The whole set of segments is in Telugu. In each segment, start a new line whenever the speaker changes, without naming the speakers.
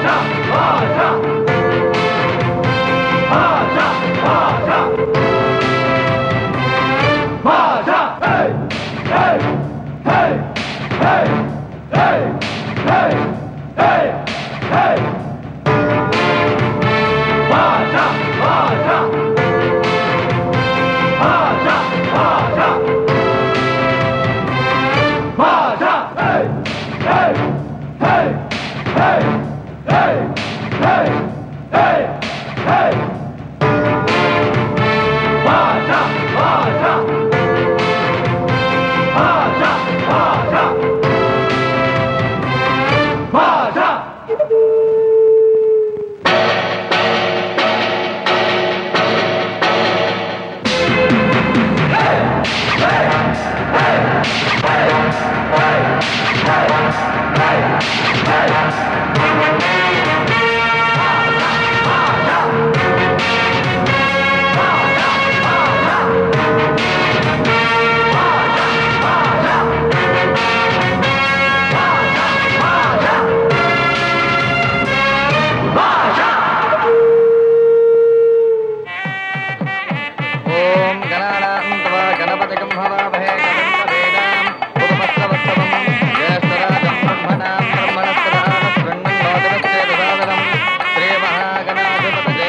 ఓం గణానాంతవ గణపతికం హవామహే కవిం ఉపమస్తవస్తవం జ్యేష్ఠరాజం బ్రహ్మణాం బ్రహ్మణస్పదాన శృణ్మన్నోదరస్యేదసాదనం శ్రీ మహాగణాధిపతయే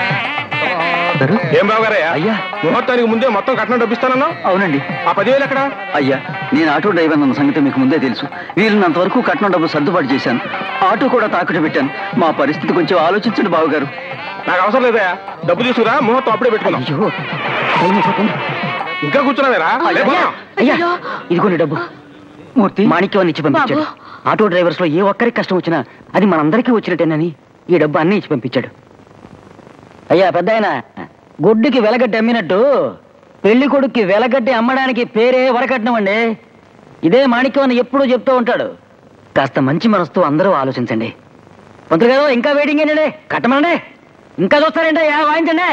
నమః
ఏం బావగారయ్యా
అయ్యా
ముహూర్తానికి ముందే మొత్తం కట్నం డబ్బిస్తానన్నా
అవునండి
ఆ పదివేలు ఎక్కడ
అయ్యా నేను ఆటో డ్రైవర్ అన్న సంగతి మీకు ముందే తెలుసు వీలున్నంత వరకు కట్నం డబ్బు సర్దుబాటు చేశాను ఆటో కూడా తాకట్టు పెట్టాను మా పరిస్థితి కొంచెం ఆలోచించండి బావగారు
నాకు అవసరం లేదయ్యా డబ్బు తీసుకురా ముహూర్తం అప్పుడే పెట్టుకుందాం
అయ్యో టైం అయిపోతుంది.
ఇంకా కూర్చున్నావేరా లే, పోదాం.
అయ్యా ఇదిగోండి డబ్బు మూర్తి మాణిక్యం ఇచ్చి పంపించాడు ఆటో డ్రైవర్స్ లో ఏ ఒక్కరికి కష్టం వచ్చినా అది మనందరికీ వచ్చినట్టేనని ఈ డబ్బు అన్నీ ఇచ్చి పంపించాడు అయ్యా పెద్ద ఆయన గుడ్డుకి వెలగడ్డి అమ్మినట్టు పెళ్లి కొడుక్కి వెలగడ్డి అమ్మడానికి పేరే వరకట్నం అండి ఇదే మాణిక్యం అని ఎప్పుడూ చెప్తూ ఉంటాడు కాస్త మంచి మనసుతో అందరూ ఆలోచించండి పంతులు గారు ఇంకా వెయిటింగ్ ఏంటండి కట్టమనండి ఇంకా చూస్తారండి అయ్యా వాయించండి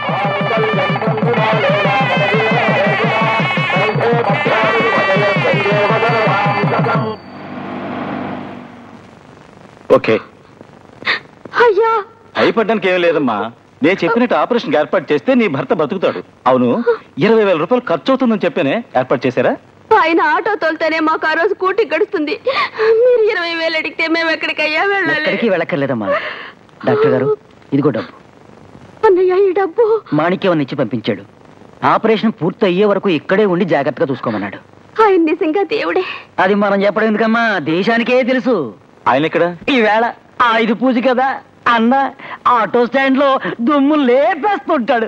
ఓకే
అయ్యా
భయపడ్డానికి ఏం లేదమ్మా నేను చెప్పినట్టు ఆపరేషన్ ఏర్పాటు చేస్తే నీ భర్త బతుకుతాడు అవును ఇరవై వేల రూపాయలు ఖర్చు అవుతుందని చెప్పానే ఏర్పాటు చేశారా
ఆయన ఆటో తోలితేనే మాకు ఆ రోజు కూటి గడుస్తుంది మీరు ఇరవై వేలు అడిగితే మేము ఎక్కడికయ్యా వెళ్ళాలి
ఎక్కడికి వెళ్ళక్కర్లేదమ్మా డాక్టర్ గారు ఇదిగో డబ్బు
అన్నయ్య ఈ డబ్బు
మాణిక్యం ఇచ్చి పంపించాడు ఆపరేషన్ పూర్తి అయ్యే వరకు ఇక్కడే ఉండి జాగ్రత్తగా చూసుకోమన్నాడు
ఆయన నిజంగా దేవుడే
అది మనం చెప్పడం ఎందుకమ్మా దేశానికే తెలుసు
ఆయన ఇక్కడ
ఈవేళ ఆయుధ పూజ కదా అన్న ఆటో స్టాండ్ లో దుమ్ము లేపేస్తుంటాడు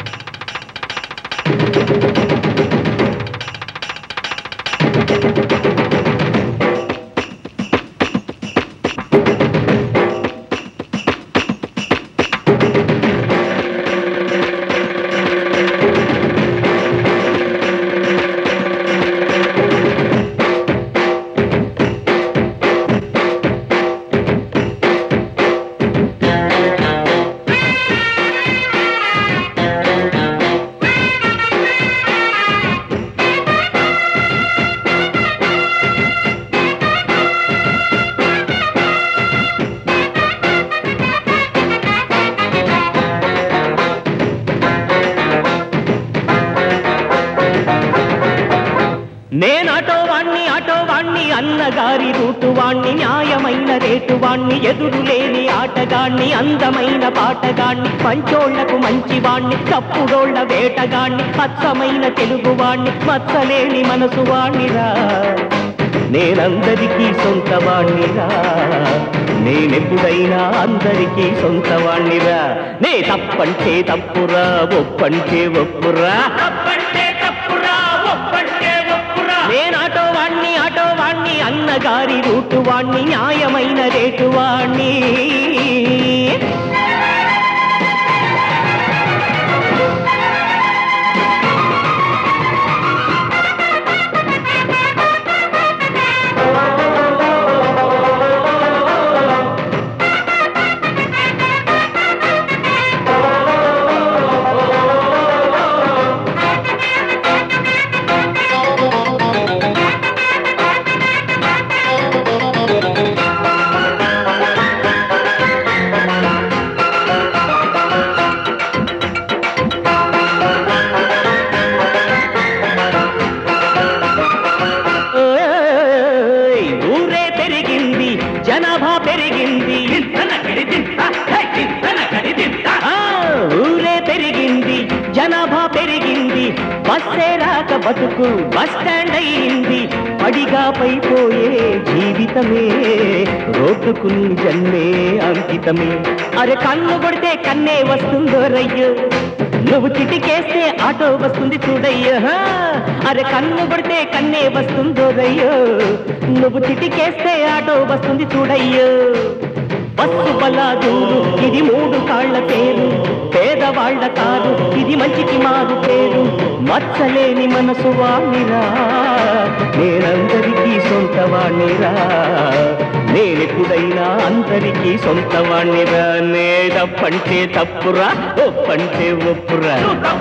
నేను ఆటో వాణ్ణి ఆటో వాణ్ణి అన్నగారి రూటు వాణ్ణి న్యాయమైన రేటు వాణ్ణి ఎదురు లేని ఆటగాణ్ణి అందమైన పాటగాణ్ణి మంచోళ్లకు మంచి వాణ్ణి తప్పుడోళ్ల వేటగాణ్ణి అచ్చమైన తెలుగు వాణ్ణి మచ్చలేని మనసు వాణ్ణిరా నేనందరికీ సొంత వాణ్ణిరా నేనెప్పుడైనా అందరికీ సొంత వాణ్ణిరా నే తప్పంటే తప్పురా ఒప్పంటే ఒప్పురా తప్పంటే తప్పురా ఒప్పంటే ఒప్పురా నేను ఆటో వాణ్ణి ఆటో వాణ్ణి అన్నగారి రూటు వాణ్ణి న్యాయమైన రేటు వాణ్ణి బస్సే రాక బతుకు బస్ స్టాండ్ అయింది పడిగా పైపోయే జీవితమే రోడ్డుకు నీ జన్మే అంకితమే అరే కన్ను కొడితే కన్నే వస్తుందో రయ్యో నువ్వు చిటికేస్తే ఆటో వస్తుంది చూడయ్యో హా. అరే కన్ను కొడితే కన్నే వస్తుందో రయ్యో నువ్వు చిటికేస్తే ఆటో వస్తుంది చూడయ్యో బస్సు బలాదూరు ఇది మూడు కాళ్ళ పేరు పేదవాళ్ల కారు ఇది మంచికి మారు పేరు మచ్చలేని మనసు వాణిరా నేనందరికీ సొంత వాణిరా నేనెప్పుడైనా అందరికీ సొంత వాణిరా నేదప్పంటే తప్పురా ఒప్పంటే ఒప్పురా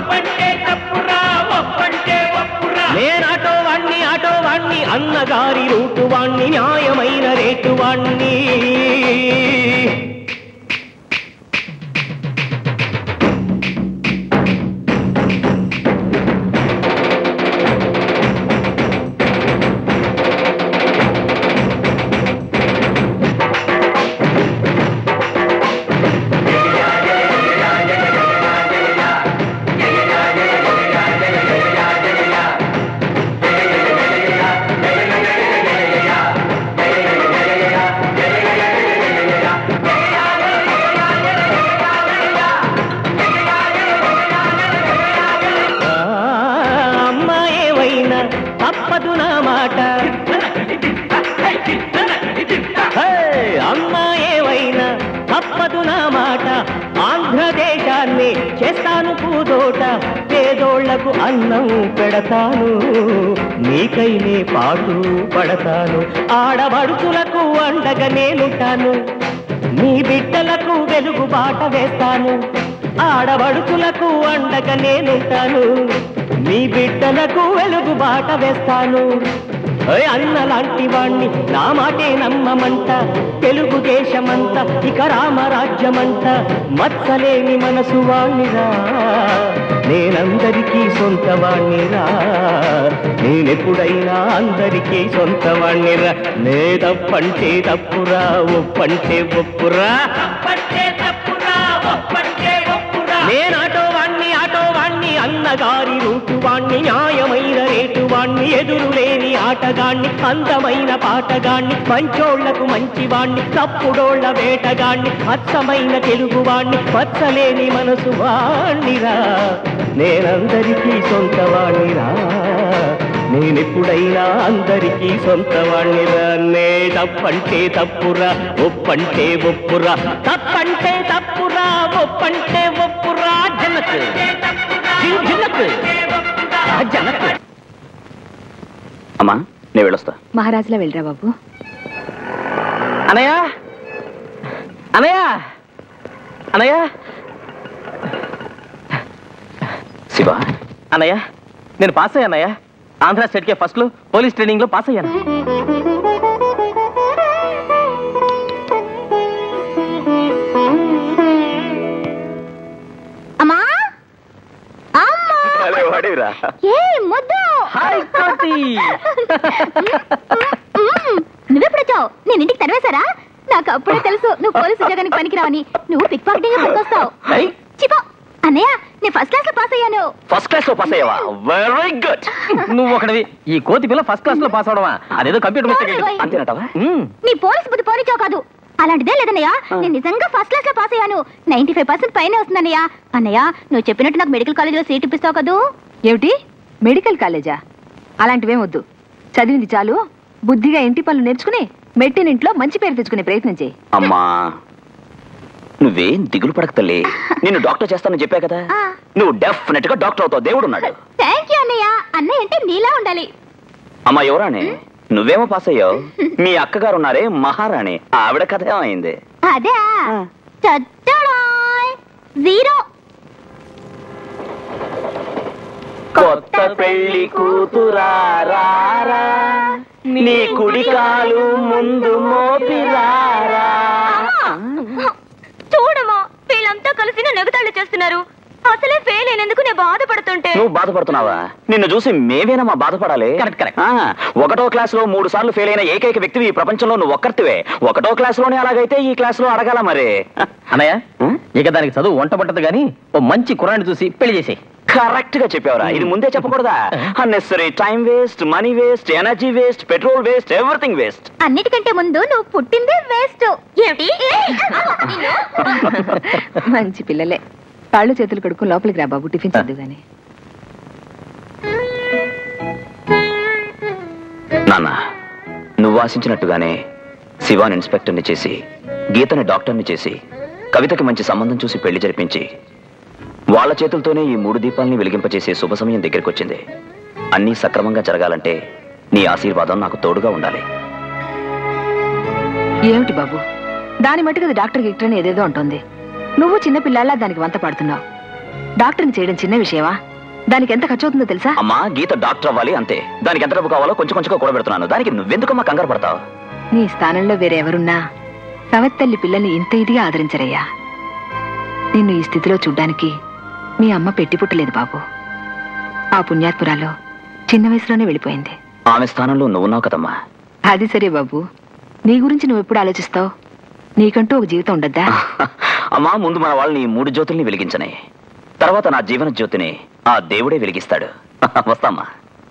నేను ఆటో వాణ్ణి ఆటో వాణ్ణి అన్నగారి రూటు వాణ్ణి న్యాయమైన రేటు వాణ్ణి ఆ, అమ్మ ఏవైనా తప్పదు నా మాట హే, అమ్మ ఏవైనా తప్పదు నా మాట ఆంధ్రదేశాన్ని చేస్తాను పూదోట పేదోళ్లకు అన్నం పెడతాను నీకైనే పాటు పడతాను ఆడబడుచులకు అండగా నేనుంటాను నీ బిడ్డలకు వెలుగు బాట వేస్తాను ఆడబడుచులకు అండగా నేనుంటాను నీ బిడ్డలకు వెలుగు బాట వేస్తాను ఓయ్ అన్న లాంటి వాణ్ణి నా మాటే నమ్మమంట తెలుగుదేశమంత ఇక రామరాజ్యమంట మచ్చలేని మనసు వాణ్ణిరా నేనందరికీ సొంత వాణ్ణిరా నేనెప్పుడైనా అందరికీ సొంత వాణ్ణిరా నే తప్పంటే తప్పురా ఒప్పంటే ఒప్పురా నేను ఆటో వాణ్ణి ఆటో వాణ్ణి అన్నగారి రూటు వాణ్ణి న్యాయమైన రేటు వాణ్ణి ఎదురు లేని ఆటగాణ్ణి అందమైన పాటగాణ్ణి మంచోళ్లకు మంచివాణ్ణి తప్పుడోళ్ల వేటగాణ్ణి అచ్చమైన తెలుగు వాణ్ణి పచ్చలేని మనసు వాణ్ణిరా నేనందరికీ సొంత వాణ్ణిరా నేనెప్పుడైనా అందరికీ సొంత వాణ్ణిరా నే తప్పంటే తప్పురా ఒప్పంటే ఒప్పురా తప్పంటే తప్పురా ఒప్పంటే ఒప్పురా జనకు జిన్ జిన్నకు ఆ జనకు
అమ్మా నేను వెళ్ళొస్తా
మహారాజులా వెళ్ళరా బాబు
అనయ్య అనయ్య అనయ్య శివ అన్నయ్య నేను పాస్ అయ్యానయ్య ఆంధ్ర స్టేట్ కే ఫస్ట్ లో పోలీస్ ట్రైనింగ్ లో పాస్ అయ్యాను
అమ్మా అమ్మా
వాడిరా
ఏ ముద్దు
హాయ్ కోతి
నువ్వెప్పుడొచ్చావు నేను ఇంటికి తరివేశారా నాకు అప్పుడే తెలుసు నువ్వు పోలీసు ఉద్యోగానికి పనికిరావని నువ్వు పిక్ పాకెటింగ్ పనికొస్తావు
ఏయ్.
చిపో అన్నయ్య నేను ఫస్ట్ క్లాస్ లో పాస్ అయ్యాను
ఫస్ట్ క్లాస్ లో పాస్ అయ్యావా వెరీ గుడ్ నువ్వు ఒకటివి ఈ కోతి పిల్ల ఫస్ట్ క్లాస్ లో పాస్ అవడమా అదేదో కంప్యూటర్ మిస్టేక్
ఓయ్.
అంతేనటవా
నీ పోలీసు బుద్ధి పోనిచావు కాదు అలాంటిదే లేదన్నయ్య నేను నిజంగా ఫస్ట్ క్లాస్ లో పాస్ అయ్యాను నైన్టీ ఫైవ్ పర్సెంట్ పైన వస్తుందన్నయ్య అన్నయ్య నువ్వు చెప్పినట్టు నాకు మెడికల్ కాలేజీలో సీట్ ఇప్పిస్తావు కదూ
ఏమిటి మెడికల్ కాలేజా అలాంటివేం వద్దు చదివింది చాలు బుద్ధిగా ఇంటి పనులు నేర్చుకుని మెట్టినింట్లో మంచి పేరు తెచ్చుకునే ప్రయత్నం చేయి
అమ్మా నువ్వేం దిగులు పడక తల్లి నిన్ను డాక్టర్ చేస్తానని చెప్పా కదా
ఆ.
నువ్వు డెఫినెట్ గా డాక్టర్ అవుతావు దేవుడు ఉన్నాడు
థ్యాంక్ యూ అన్నయ్య అన్నయ్య అంటే నీలా ఉండాలి
అమ్మా యువరాణి నువ్వేమో పాస్ అయ్యావు మీ అక్కగారు ఉన్నారే మహారాణి ఆవిడ కథ ఏమైంది
అదే చచ్చడాయ్ జీరో
కొత్త పెళ్లి కూతురారా నీ కుడి కాలు ముందు మోపిరారా
చూడమా వీళ్ళంతా కలిసి నన్ను ఎగతాళి చేస్తున్నారు అసలే ఫెయిల్ అయినందుకు నేను బాధపడుతుంటే
నువ్వు బాధపడుతున్నావా నిన్ను చూసి మేమేనమ్మా బాధపడాలి కరెక్ట్ కరెక్ట్ ఒకటో క్లాస్ లో మూడు సార్లు ఫెయిల్ అయిన ఏకైక వ్యక్తివి ఈ ప్రపంచంలో నువ్వు ఒక్కరితివే ఒకటో క్లాస్ లోనే అలాగైతే ఈ క్లాస్ లో అడగాల మరి
అన్నయ్య
ఉం?
ఇక దానికి చదువు వంట పట్టదు గాని ఓ మంచి కురాన్ని చూసి పెళ్లి చేసేయి
కరెక్ట్ గా చెప్పావురా ఇది ముందే చెప్పకూడదా unnecessary time waste money waste energy waste petrol waste everything waste
అన్నిటికంటే ముందు నువ్వు పుట్టిందే వేస్ట్ ఏమిటి
మంచి పిల్లలే కాళ్ళు చేతులు కడుక్కుని లోపలికి రా బాబు టిఫిన్ చదువు గాని
నాన్న నువ్వు ఆశించినట్టుగానే శివాన్ ఇన్స్పెక్టర్ని చేసి గీతని డాక్టర్ని చేసి కవితకి మంచి సంబంధం చూసి పెళ్లి జరిపించి వాళ్ళ చేతులతోనే ఈ మూడు దీపాల్ని వెలిగింపచేసే శుభ సమయం దగ్గరికి వచ్చింది అన్నీ సక్రమంగా జరగాలంటే నీ ఆశీర్వాదం నాకు తోడుగా ఉండాలి
ఏమిటి బాబు దాని మట్టుకు అది డాక్టర్ గిక్టర్ అని ఏదేదో ఉంటుంది నువ్వు చిన్న పిల్లాళ్ళ దానికి వంత పాడుతున్నావు డాక్టర్ని చేయడం చిన్న విషయమా దానికి ఎంత ఖర్చు అవుతుందో తెలుసా
అమ్మా గీత డాక్టర్ అవ్వాలి అంతే దానికి ఎంత డబ్బు కావాలో కొంచెం కొంచెంగా కూడబెడుతున్నాను దానికి నువ్వెందుకమ్మా కంగారు పడతావు
నీ స్థానంలో వేరెవరున్నా సవత్తల్లి పిల్లల్ని ఇంత ఇదిగా ఆదరించరయ్యా నిన్ను ఈ స్థితిలో చూడ్డానికి మీ అమ్మ పెట్టి పుట్టలేదు బాబు ఆ పుణ్యాత్పురాలో చిన్న వయసులోనే వెళ్ళిపోయింది
ఆమె స్థానంలో నువ్వున్నావు కదమ్మా
అది సరే బాబు నీ గురించి నువ్వు ఎప్పుడు ఆలోచిస్తావు నీకంటూ ఒక జీవితం ఉండద్దా
అమ్మా ముందు మన వాళ్ళని ఈ మూడు జ్యోతుల్ని వెలిగించనే తర్వాత నా జీవన జ్యోతిని ఆ దేవుడే వెలిగిస్తాడు వస్తామ్మా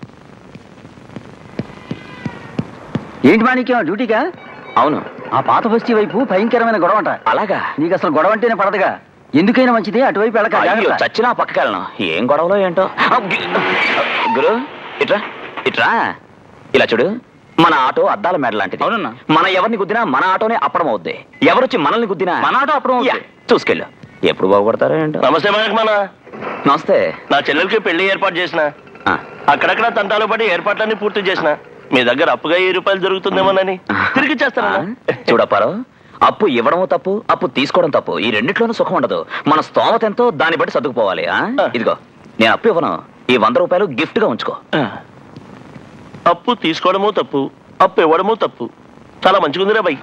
ఏంటి మాణిక్యం డ్యూటీగా
అవును
ఆ పాత బస్తీ వైపు భయంకరమైన గొడవ అంట
అలాగా
నీకు అసలు గొడవ అంటేనే పడదుగా ఎందుకైనా మంచిది అటువైపు వెళ్ళక
అయ్యో
జాగ్రత్త.
చచ్చినా పక్కకి వెళ్ళను ఏం గొడవలో ఏంటో ఆ, గి- గురు ఇట్రా ఇట్రా ఇలా చూడు మన ఆటో అద్దాల మేడ లాంటిది
అవునన్నా.
మన ఎవరిని గుద్దినా మన ఆటోనే అప్పడం అవుద్ది ఎవరొచ్చి మనల్ని గుద్దినా
మన ఆటో అప్పడం అవుద్ది.
యా, చూసుకెళ్ళు ఎప్పుడు బాగుపడతారో ఏంటో
నమస్తే మన
నమస్తే
నా చెల్లెలకి పెళ్లి ఏర్పాటు చేసిన
ఆ,
అక్కడక్కడ తంటాలు పడి ఏర్పాట్లన్నీ పూర్తి చేసిన మీ దగ్గర అప్పుగా వెయ్యి రూపాయలు దొరుకుతుందేమోనని తిరిగి చేస్తారా
ఆ, చూడప్పారో అప్పు ఇవ్వడము తప్పు అప్పు తీసుకోవడం తప్పు ఈ రెండిట్లోనూ సుఖం ఉండదు మన స్తోమత ఎంతో దాన్ని బట్టి సర్దుకుపోవాలి ఆ? ఇదిగో నేను అప్పు ఇవ్వను ఈ వంద రూపాయలు గిఫ్ట్ గా ఉంచుకో
అప్పు తీసుకోవడము తప్పు అప్పు ఇవ్వడము తప్పు చాలా మంచిగుందిరా బై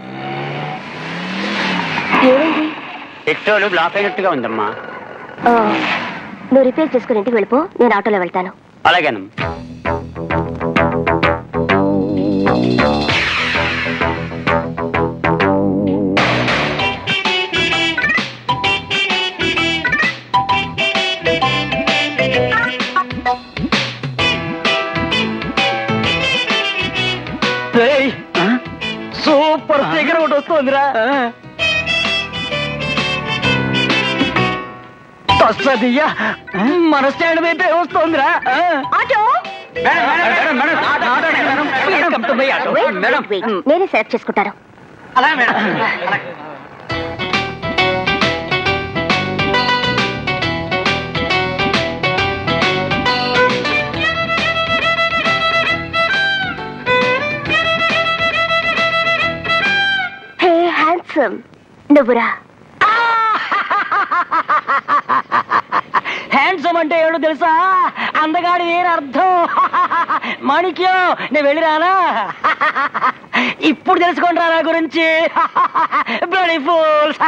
పెట్రోల్ బ్లాక్ అయినట్టుగా ఉందమ్మా
నువ్వు రిపేర్ చేసుకుని ఇంటికి వెళ్ళిపో నేను ఆటోలో వెళ్తాను
అలాగేనమ్మా
సూపర్ స్పీకర్ ఒకటి వస్తుందిరా
వస్తుందియ్యా మన స్టాండ్ వైపే వస్తుందిరా
ఆటో
మేడం
నేనే సెలెక్ట్ చేసుకుంటాను హే హ్యాండ్సమ్ నువ్వురా
హ్యాండ్సమ్ అంటే ఏడు తెలుసా అందగాడి నేను అర్థం మాణిక్యం నేను వెళ్ళిరానా ఇప్పుడు తెలుసుకోండి నా గురించి bloody fools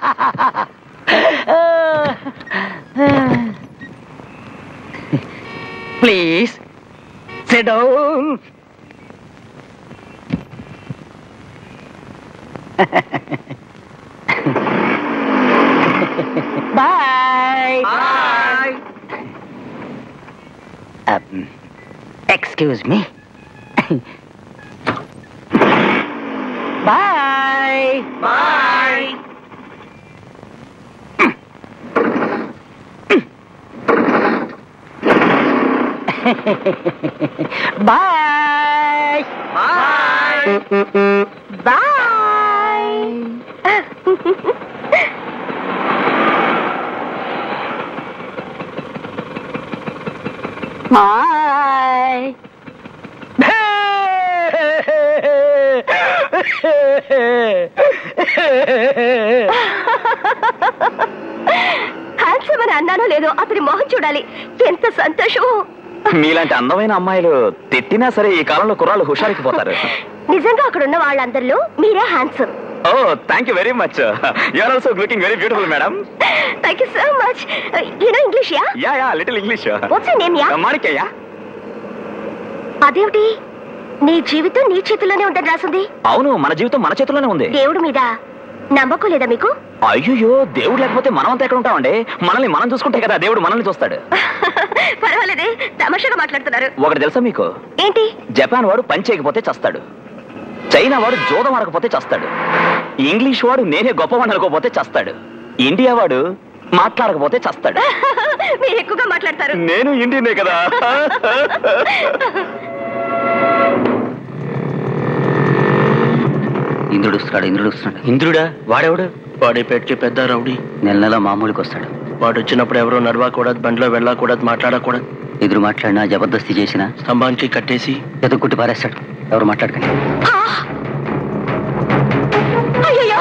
please sit down boy boy excuse me boy bye bye bye
bye boy handsome అని అన్నానో లేదో అతని మొహం చూడాలి ఎంత సంతోషం
మీలాంటి అందమైన అమ్మాయిలు తిట్టినా సరే ఈ కాలంలో కుర్రాళ్ళు హుషారికి పోతారు
నిజంగా అక్కడ ఉన్న వాళ్ళందరిలో మీరే handsome
oh thank you very much you're also looking very beautiful madam
thank you so much you know English yeah
yeah yeah little English
what's your name yeah
మాణిక్యయ్యా
అదేమిటి నీ జీవితం నీ చేతుల్లోనే ఉందని రాసింది
అవును మన జీవితం మన చేతిలోనే ఉంది
దేవుడి మీద నమ్మకం లేదా మీకు
అయ్యో దేవుడు లేకపోతే మనమంతా ఎక్కడ ఉంటామండి మనల్ని మనం చూసుకుంటే కదా దేవుడు మనల్ని చూస్తాడు
పర్వాలేదే తమాషాగా మాట్లాడుతున్నారు
ఒకటి తెలుసా మీకు
ఏంటి
జపాన్ వాడు పని చేయకపోతే చస్తాడు చైనా వాడు జోదం ఆడకపోతే చస్తాడు ఇంగ్లీష్ వాడు నేనే గొప్పవాడిని అనుకోపోతే చస్తాడు ఇండియా వాడు మాట్లాడకపోతే చస్తాడు
మీరు ఎక్కువగా మాట్లాడతారు
నేను ఇండియనే కదా ఇంద్రుడు వస్తున్నాడు ఇంద్రుడు వస్తున్నాడు
ఇంద్రుడా వాడెవడు వాడేపేటకి పెద్ద రౌడీ
నెల నెల మామూలుకి వస్తాడు
వాడు వచ్చినప్పుడు ఎవరో నడవకూడదు బండిలో వెళ్ళకూడదు మాట్లాడకూడదు
ఎదురు మాట్లాడినా జబర్దస్తి చేసినా
స్తంభానికి కట్టేసి
ఎదుగుట్టి పారేస్తాడు ఎవరు మాట్లాడకండి
అయ్యయ్యో!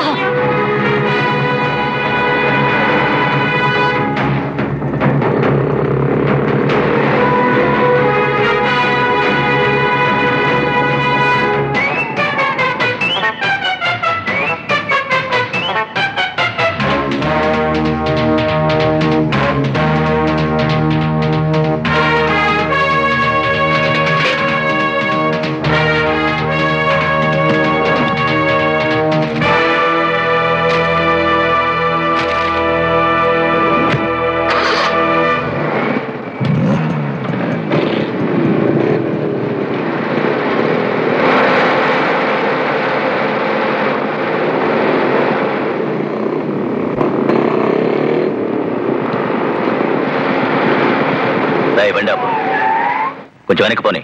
బండి ఆపు కొంచెం వెనక్కి పోనీ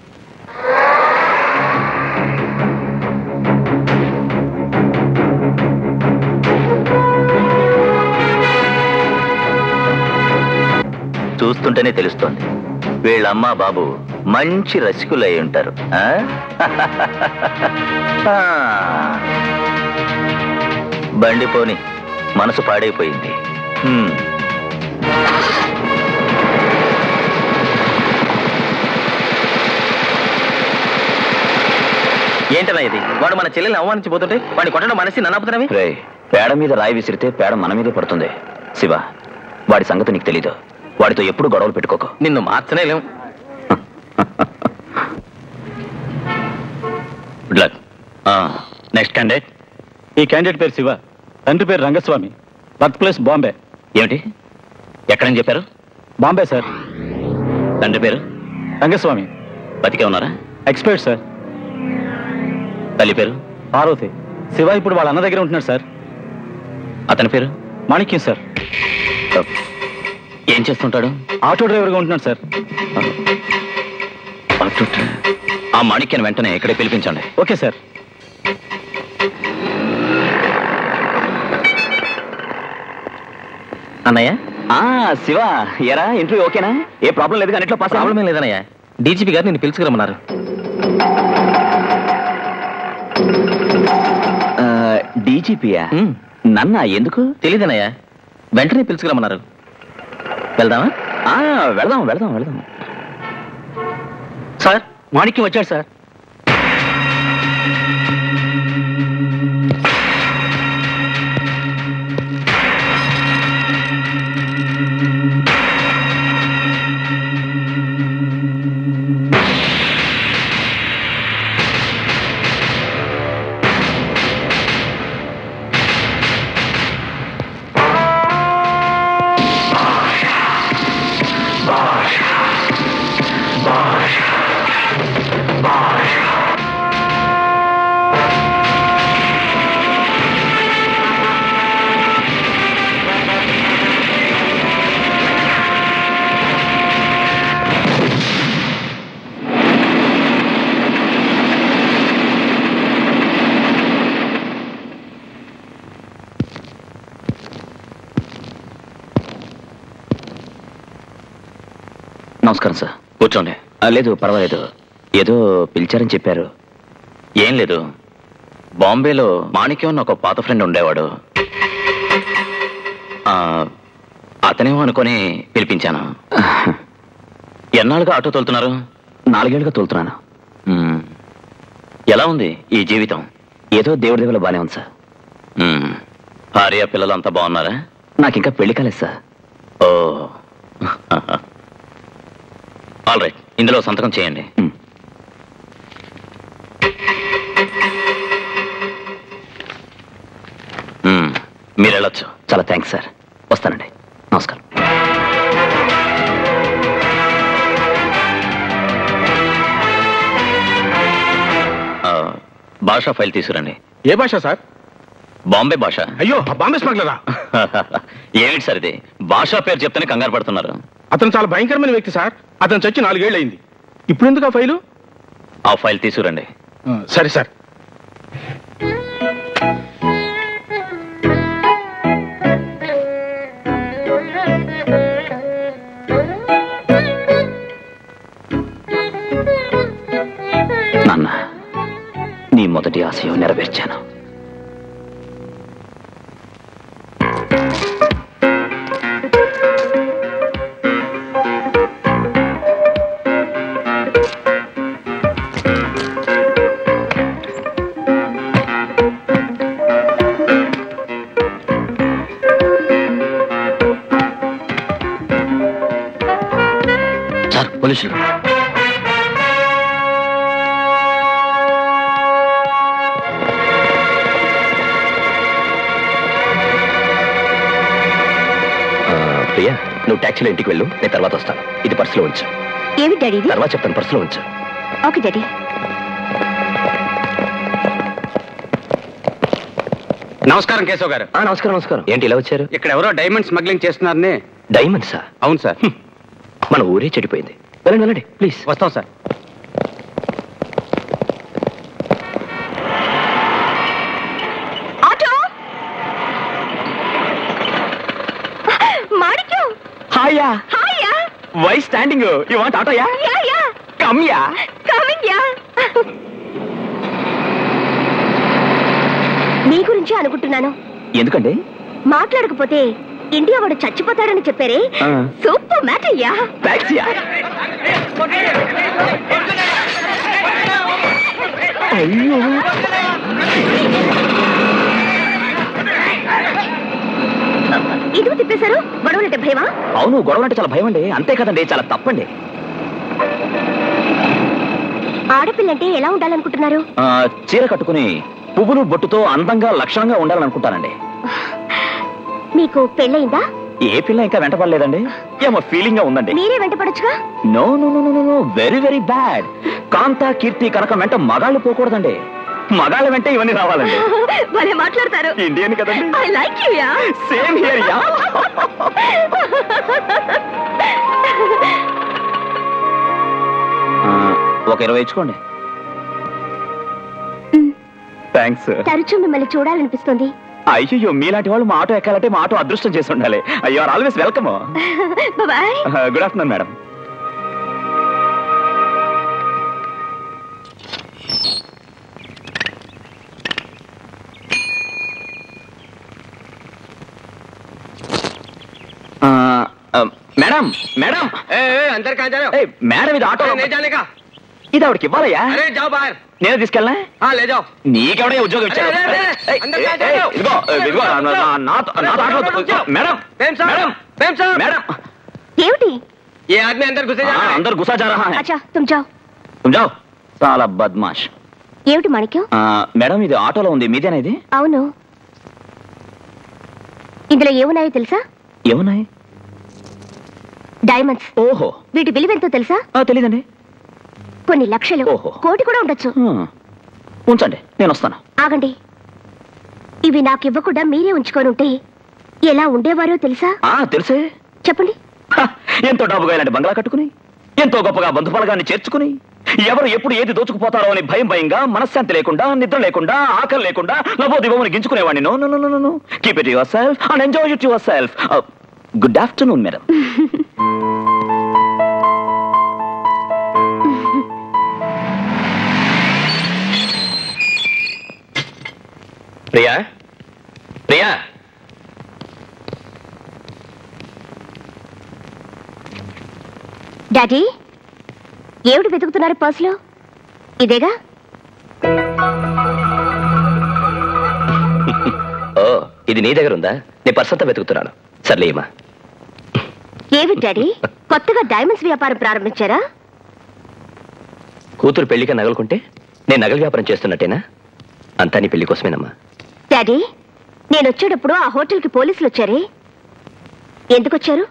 చూస్తుంటేనే తెలుస్తోంది వీళ్ళమ్మ బాబు మంచి రసికులు అయి ఉంటారు ఆ? ఆ. బండి పోని మనసు పాడైపోయింది హ్మ్.
ఏంటన్నా ఇది వాడు మన చెల్లెల్ని అవమానించిపోతుంటే వాడిని కొట్టడం మనసి నన్నపుతున్నవి
రే పేడ మీద రాయి విసిరితే పేడ మన మీదే పడుతుంది శివ వాడి సంగతి నీకు తెలీదు వాడితో ఎప్పుడు గొడవలు పెట్టుకోకు
నిన్ను మార్చనే లేం
గుడ్ లక్ నెక్స్ట్ క్యాండిడేట్
ఈ క్యాండిడేట్ పేరు శివ తండ్రి పేరు రంగస్వామి బర్త్ ప్లేస్ బాంబే
ఏమిటి ఎక్కడని చెప్పారు
బాంబే సార్
తండ్రి పేరు
రంగస్వామి
బతికే ఉన్నారా
ఎక్స్పర్ట్ సార్
తల్లి పేరు
పార్వతి శివ ఇప్పుడు వాళ్ళ అన్న దగ్గర ఉంటున్నాడు సార్
అతని పేరు
మాణిక్యం సార్
ఏం చేస్తుంటాడు
ఆటో డ్రైవర్గా ఉంటున్నాడు సార్
ఆ మాణిక్యాన్ని వెంటనే ఇక్కడే పిలిపించండి
ఓకే సార్
అన్నయ్య
ఆ శివ ఎరా ఇంటర్వ్యూ ఓకేనా ఏ ప్రాబ్లం లేదు కానీ పాస్
ప్రాబ్లం ఏం లేదన్నయ్య డీజీపీ గారు నిన్ను పిలుచుకురమ్మన్నారు
డీజీపీయా
ఉమ్,
నన్న ఎందుకు
తెలీదన్నయ్య వెంటనే పిలుచుకురమ్మన్నారు వెళ్దామా
ఆ వెళదాం వెళదాం వెళదాం
సార్ మాణిక్యం వచ్చాడు సార్
నమస్కారం సార్ కూర్చోండి ఆ, లేదు పర్వాలేదు ఏదో పిలిచారని చెప్పారు ఏం లేదు బాంబేలో మాణిక్యం అని ఒక పాత ఫ్రెండ్ ఉండేవాడు ఆ, అతనేమో అనుకొని పిలిపించాను ఎన్నాళ్ళుగా ఆటో తోలుతున్నారు నాలుగేళ్లుగా తోలుతున్నాను మ్మ్. ఎలా ఉంది ఈ జీవితం ఏదో దేవుడి దేవుల బానే ఉంది సార్ మ్మ్. భార్య పిల్లలు అంతా బాగున్నారా నాకు ఇంకా పెళ్లి కాలేదు సార్ ఓ ఆల్ రైట్ ఇందులో సంతకం చేయండి
మీరు వెళ్ళొచ్చు చాలా థ్యాంక్స్ సార్ వస్తానండి నమస్కారం ఆ, భాషా ఫైల్ తీసుకురండి
ఏ భాష సార్
బాంబే భాష
అయ్యో ఆ బాంబే స్మగ్లరా
ఏమిటి సార్ ఇది భాషా పేరు చెప్తేనే కంగారు పడుతున్నారు
అతను చాలా భయంకరమైన వ్యక్తి సార్ అతను చచ్చి నాలుగేళ్ళు అయింది ఇప్పుడు ఎందుకు ఆ ఫైలు
ఆ ఫైల్ తీసుకురండి
సరే సార్
నాన్న నీ మొదటి ఆశయం నెరవేర్చాను సార్ పోలీసులు ఆ, ప్రియా నువ్వు ట్యాక్సీలో ఇంటికి వెళ్ళు నేను తర్వాత వస్తాను ఇది పర్సులో ఉంచు
ఏమి డాడీ ఇది
తర్వాత చెప్తాను పర్సులో ఉంచు
ఓకే డాడీ
నమస్కారం కేశవ్ గారు
ఆ, నమస్కారం నమస్కారం ఏంటి ఇలా వచ్చారు
ఇక్కడ ఎవరో డైమండ్ స్మగ్లింగ్ చేస్తున్నారని
డైమండ్సా
అవును సార్
మన ఊరే చెడిపోయింది వెళ్ళండి వెళ్ళండి ప్లీజ్
వస్తాం సార్
ఆటో మాణిక్యం
హాయా
హాయా
why standing you want auto yeah
yeah yeah
come yeah
coming yeah మీ గురించి అనుకుంటున్నాను
ఎందుకండి
మాట్లాడకపోతే ఇండియా వాడు చచ్చిపోతాడని చెప్పారే
ఆ.
సూపర్ మ్యాట్ అయ్యా
టాక్సీయా అయ్యో
ఇదిగో తిప్పేశారు గొడవలంటే భయమా
అవును గొడవ అంటే చాలా భయం అండి అంతే కదండి చాలా తప్పండి
ఆడపిల్లంటే ఎలా ఉండాలనుకుంటున్నారు
ఆ, చీర కట్టుకుని పువ్వులు బొట్టుతో అందంగా లక్షణంగా ఉండాలని అనుకుంటానండి
మీకు పెళ్ళయిందా
ఏ పిల్ల ఇంకా వెంటపడలేదండి ఏమో ఫీలింగ్ గా ఉందండి
మీరే వెంటపడొచ్చుగా
no no no no no very very bad Kantha Keerthi కనుక వెంట మగాళ్ళు పోకూడదండి మగాళ్ళ వెంట ఇవన్నీ రావాలండి
భలే మాట్లాడతారు
ఇండియన్ కదండి
I like you yeah
same here yeah ఒక ఇరవై ఇచ్చుకోండి థ్యాంక్స్
తరచూ మిమ్మల్ని చూడాలనిపిస్తుంది
అయ్యో మీలాంటి వాళ్ళు మా ఆటో ఎక్కాలంటే మా ఆటో అదృష్టం చేసి ఉండాలి అయ్యో are always welcome
bye
good afternoon madam madam madam
अंदर कहाँ जा रहे हो
ఏయ్, మేడం ఇది ఆటో
अरे, नहीं जाने का
ఇది ఆవిడకి ఇవ్వాలయ్యా
अरे जाओ बाहर
నేను తీసుకెళ్ళా
हाँ ले जाओ
నీకెవడయ్యా ఉద్యోగం ఇచ్చాడు
అరే, అరే, అరే,
ఏయ్,
అందరు
ఏయ్,
కాదు,
ఏయ్,
కాదు.
ఇదిగో ఇదిగో నా- నా- నాతో నాతో ఆటో మేడం
प्रेम साहब
మేడం
प्रेम साहब
మేడం
ఏమిటి
ये आदमी अंदर घुसे जा
हाँ,
रहा है
अंदर घुसा जा रहा है
అచ్చా తుమ్ జావ్
तुम जाओ చాలా బద్మాష్
ఏమిటి మాణిక్యం
ఆ, మేడం ఇది ఆటోలో ఉంది మీదేనా ఇది
అవును ఇందులో ఏమున్నాయో తెలుసా
ఏమున్నాయి
డైమండ్స్
ఓహో
వీటి విలువెంతో తెలుసా
ఆ, తెలీదండి
కొన్ని లక్షలు
ఓహో.
కోటి కూడా ఉండొచ్చు
హ్మ్. ఉంచండి నేను వస్తాను
ఆగండి ఇవి నాకు ఇవ్వకుండా మీరే ఉంచుకొని ఉంటే ఎలా ఉండేవారో తెలుసా
ఆ తెలుసే
చెప్పండి
హ, ఎంతో డబ్బుగా ఇలాంటి బంగ్లా కట్టుకుని ఎంతో గొప్పగా బంధుబలగాన్ని చేర్చుకుని ఎవరు ఎప్పుడు ఏది దోచుకుపోతారో అని భయం భయంగా మనశ్శాంతి లేకుండా నిద్ర లేకుండా ఆకలి లేకుండా లబోదిబోమని గించుకునేవాడిని no no no no no keep it yourself and enjoy it yourself good afternoon madam Priya Priya
daddy ఏమిటి వెతుకుతున్నారు పర్సులో ఇదేగా
ఓ ఇది నీ దగ్గర ఉందా నీ పర్స్ అంతా వెతుకుతున్నాను సర్లేమా
ఏవి డాడీ కొత్తగా డైమండ్స్ వ్యాపారం ప్రారంభించారా
కూతురు పెళ్లిగా నగలుకుంటే నేను నగల వ్యాపారం చేస్తున్నట్టేనా అంతా నీ పెళ్లి కోసమేనమ్మా
డాడీ నేను వచ్చేటప్పుడు ఆ హోటల్కి పోలీసులు వచ్చారే ఎందుకు వచ్చారు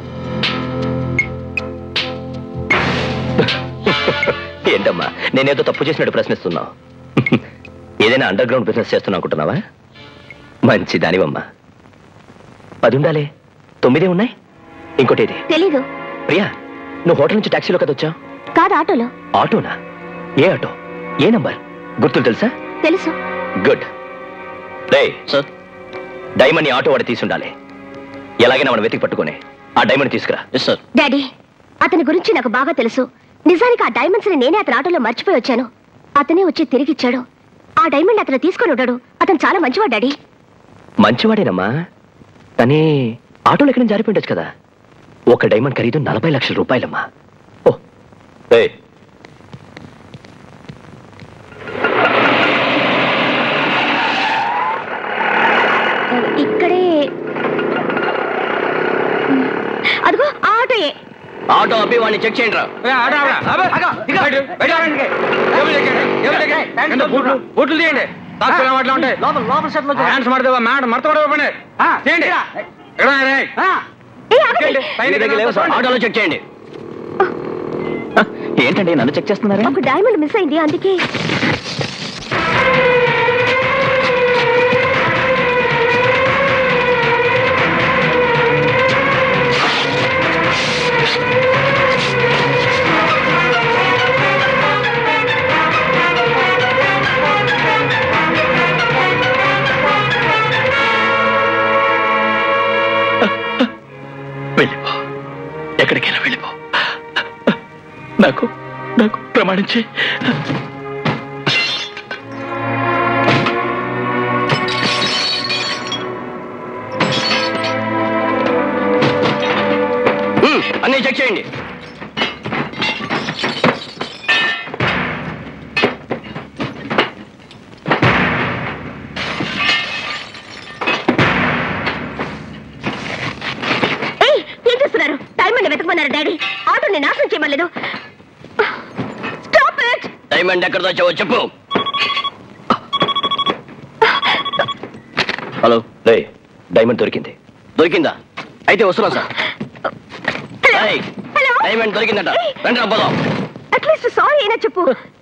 ఏంటమ్మా నేనేదో తప్పు చేసినట్టు ప్రశ్నిస్తున్నావు ఏదైనా అండర్ గ్రౌండ్ బిజినెస్ చేస్తున్నా అనుకుంటున్నావా మంచి దానివమ్మా పది ఉండాలి తొమ్మిదే ఉన్నాయి ఇంకోటి ఇది
తెలీదు
ప్రియా నువ్వు హోటల్ నుంచి టాక్సీలో కదా వచ్చావు
కాదు ఆటోలో
ఆటోనా ఏ ఆటో ఏ నంబర్ గుర్తులు తెలుసా
తెలుసు
గుడ్ రే సార్ డైమండ్ ని ఆటో వాడి తీసుండాలి ఎలాగైనా మనం వెతికి పట్టుకొని ఆ డైమండ్ తీసుకురా ఎస్ సార్
డాడీ అతని గురించి నాకు బాగా తెలుసు నిజానికి ఆ డైమండ్స్ ని నేనే అతని ఆటోలో మర్చిపోయి వచ్చాను అతనే వచ్చి తిరిగి ఇచ్చాడు ఆ డైమండ్ అతను తీసుకొని ఉంటాడు అతను చాలా మంచివాడు డాడీ
మంచివాడేనమ్మా కానీ ఆటోలో ఎక్కడ జారిపోయిండొచ్చు కదా ఒక డైమండ్ ఖరీదు నలభై లక్షల రూపాయలమ్మా ఓ ఏ
ఇక్కడే అదిగో ఆ ఆటోయే
ఆటో అబ్బి వాడిని చెక్ చేయండి రా
బూట్లు తీయండి తాక్కునే వాటిలో ఉంటాయి
లోపల లోపల షర్ట్లో
హ్యాండ్స్ మడతావా మేడం మడత కూడా ఇవ్వండి తీయండి ఇక్కడ రే.
ఏ, ఆగండి.
పైన
మీ దగ్గర లేవు సార్. ఆటోలో చెక్ చేయండి
ఏంటండి నన్ను చెక్ చేస్తున్నారా
ఒక డైమండ్ మిస్ అయింది అందుకే
వెళ్ళిపో ఎక్కడికైనా వెళ్ళిపో నాకు నాకు ప్రమాణించి
హ్మ్, అన్నీ చెక్ చేయండి
ఏయ్ ఏం చేస్తున్నారు డైమండ్ వెతకమన్నారు డాడీ ఆటోని నాశనం చేయమలేదు స్టాప్ ఇట్
డైమండ్ ఎక్కడ వచ్చావో చెప్పు హలో రే డైమండ్ దొరికింది దొరికిందా అయితే వస్తున్నా సార్ ఏయ్,
హలో
డైమండ్ దొరికిందట రండి రా పోదాం
అట్లీస్ట్ సారీ అయినా చెప్పు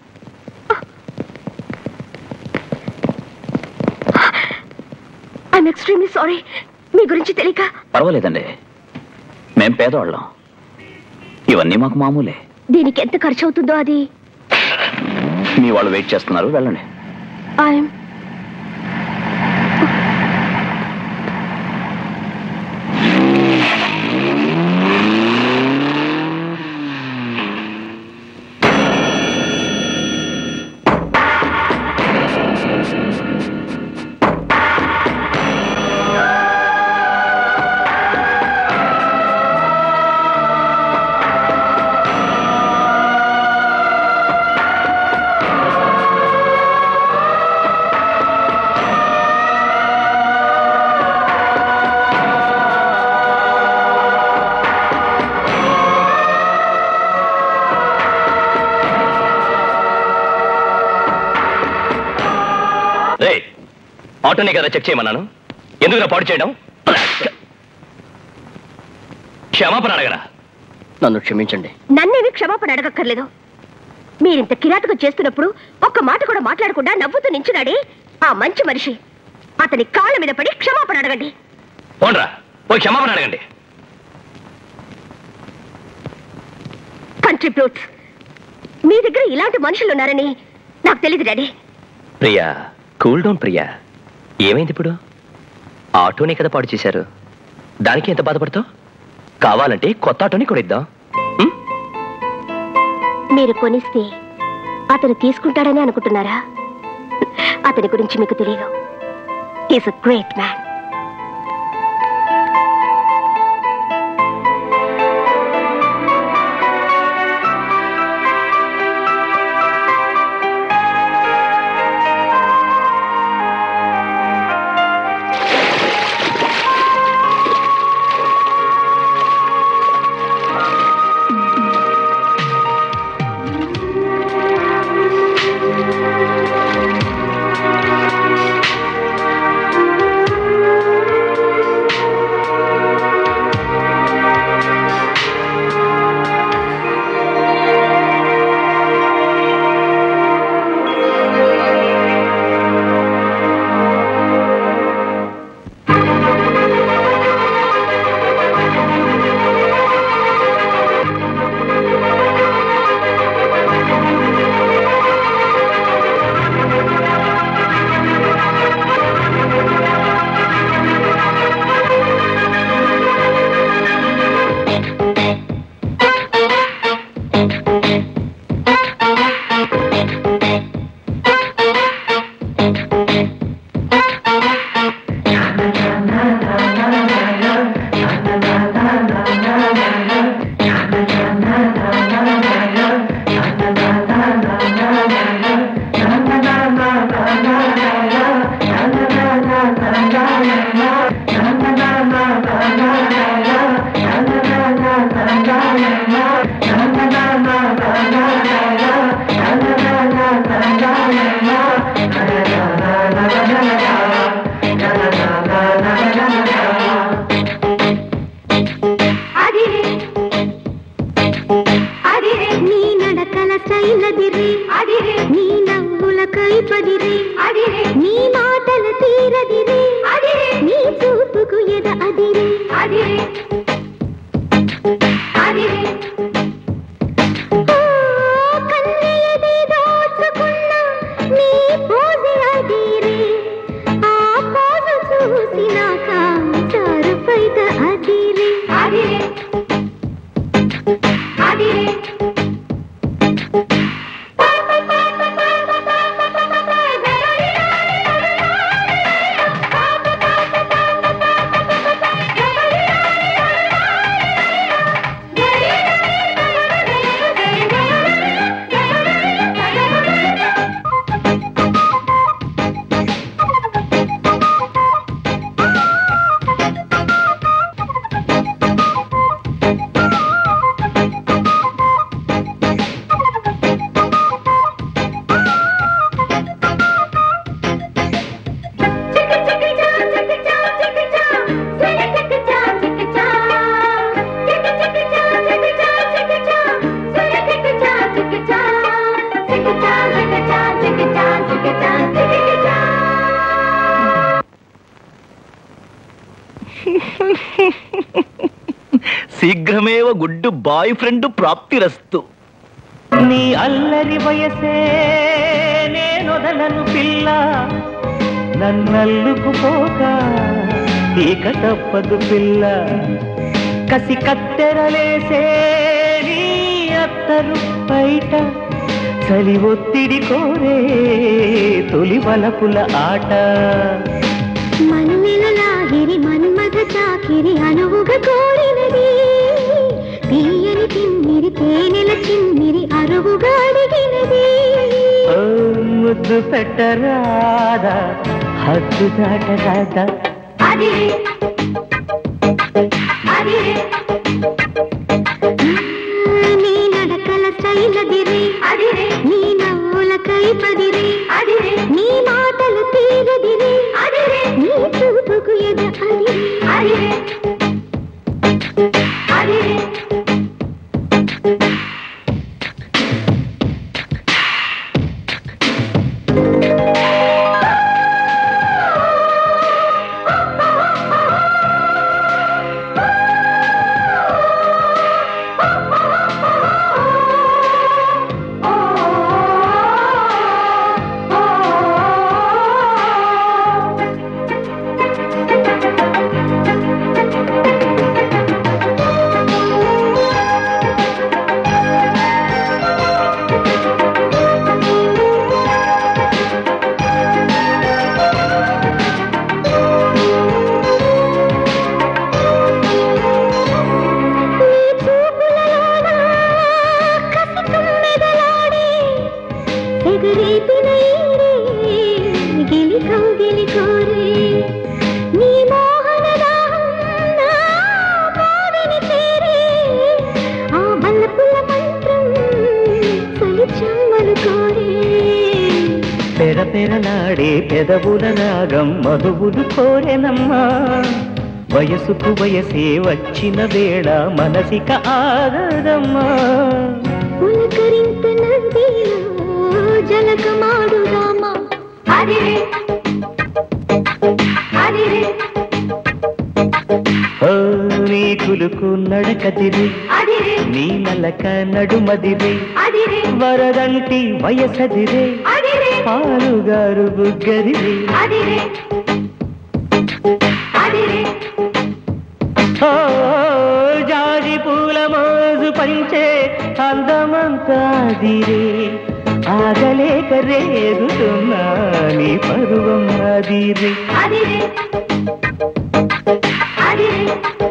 ఐఎమ్ ఎక్స్ట్రీమ్లీ సారీ మీ గురించి తెలియక
పర్వాలేదండి మేం పేదవాళ్ళం ఇవన్నీ మాకు మామూలే
దీనికి ఎంత ఖర్చు అవుతుందో అది
మీ వాళ్ళు వెయిట్ చేస్తున్నారు వెళ్ళండి
ఐఎమ్
రే ఆటోని కదా చెక్ చేయమన్నాను ఎందుకు పాడు చేయడం క్షమాపణ అడగరా నన్ను క్షమించండి
నన్నేమి క్షమాపణ అడగక్కర్లేదు మీరింత కిరాతకం చేస్తున్నప్పుడు ఒక్క మాట కూడా మాట్లాడకుండా నవ్వుతూ నించున్నాడే ఆ మంచి మనిషి అతని కాళ్ళ మీద పడి క్షమాపణ అడగండి
పోండ్రా పోయి క్షమాపణ అడగండి
కంట్రిబ్యూట్స్ మీ దగ్గర ఇలాంటి మనుషులు ఉన్నారని నాకు తెలియదు daddy
Priya cool down Priya ఏమైంది ఇప్పుడు ఆటోని కదా పాడు చేశారు దానికి ఎంత బాధపడతావు కావాలంటే కొత్త ఆటోని కొనిద్దాం ఉం?
మీరు కొనిస్తే అతను తీసుకుంటాడని అనుకుంటున్నారా అతని గురించి మీకు తెలియదు ఈస్ అ గ్రేట్ మ్యాన్
శీఘ్రమేవ గుడ్డు బాయ్ ఫ్రెండ్ ప్రాప్తిరస్తు
నీ అల్లరి వయసే నేనొదలను పిల్ల నన్నల్లుకుపోక ఇక తప్పదు పిల్ల కసి కత్తెరలేసే నీ అత్తరు బయట చలి ఒత్తిడి కోరే తొలి వలపుల ఆట
మన్నెల లాహిరి మన్మథ చాకిరి అనువుగా కోరినది తీయని తిమ్మిరి తేనెల చిమ్మిరి అరువుగా అడిగినది
ఓ ముద్దు పెట్టరాదా హద్దు దాటరాదా
అది అది నీ నడకల స్టైలదిరి అది నీ నవ్వుల కైపదిరి అది నీ మాటలు తీరదిరి అది నీ చూపుకు ఎద అది అది అది ఎగరేపిన ఈడే గిలి కౌగిలి కోరే నీ మోహన దాహం నా బావిని చేరే ఆ బల్లపుల్ల మంత్రం చలి చెమ్మలు కోరే
పెర పెరలాడే పెదవుల రాగం మధువులు కోరెనమ్మా వయసుకు వయసే వచ్చిన వేళ మనసిక ఆగదమ్మా
పులకరింత నదిలో జలకమాడు రామ అదిరే అదిరే
ఓ నీ కులుకు నడకదిరి
అదిరే
నీ నలక నడుమదిరి
అదిరే
వరదంటి వయసదిరే
అదిరే
పాలుగారు బుగ్గదిరి
అదిరే అదిరే
ఓ జాజి పూల మోజు పంచే అందమంతా దిరే ఆగలేక రేగుతున్నా నీ పరువం అదిరే
అదిరే అదిరే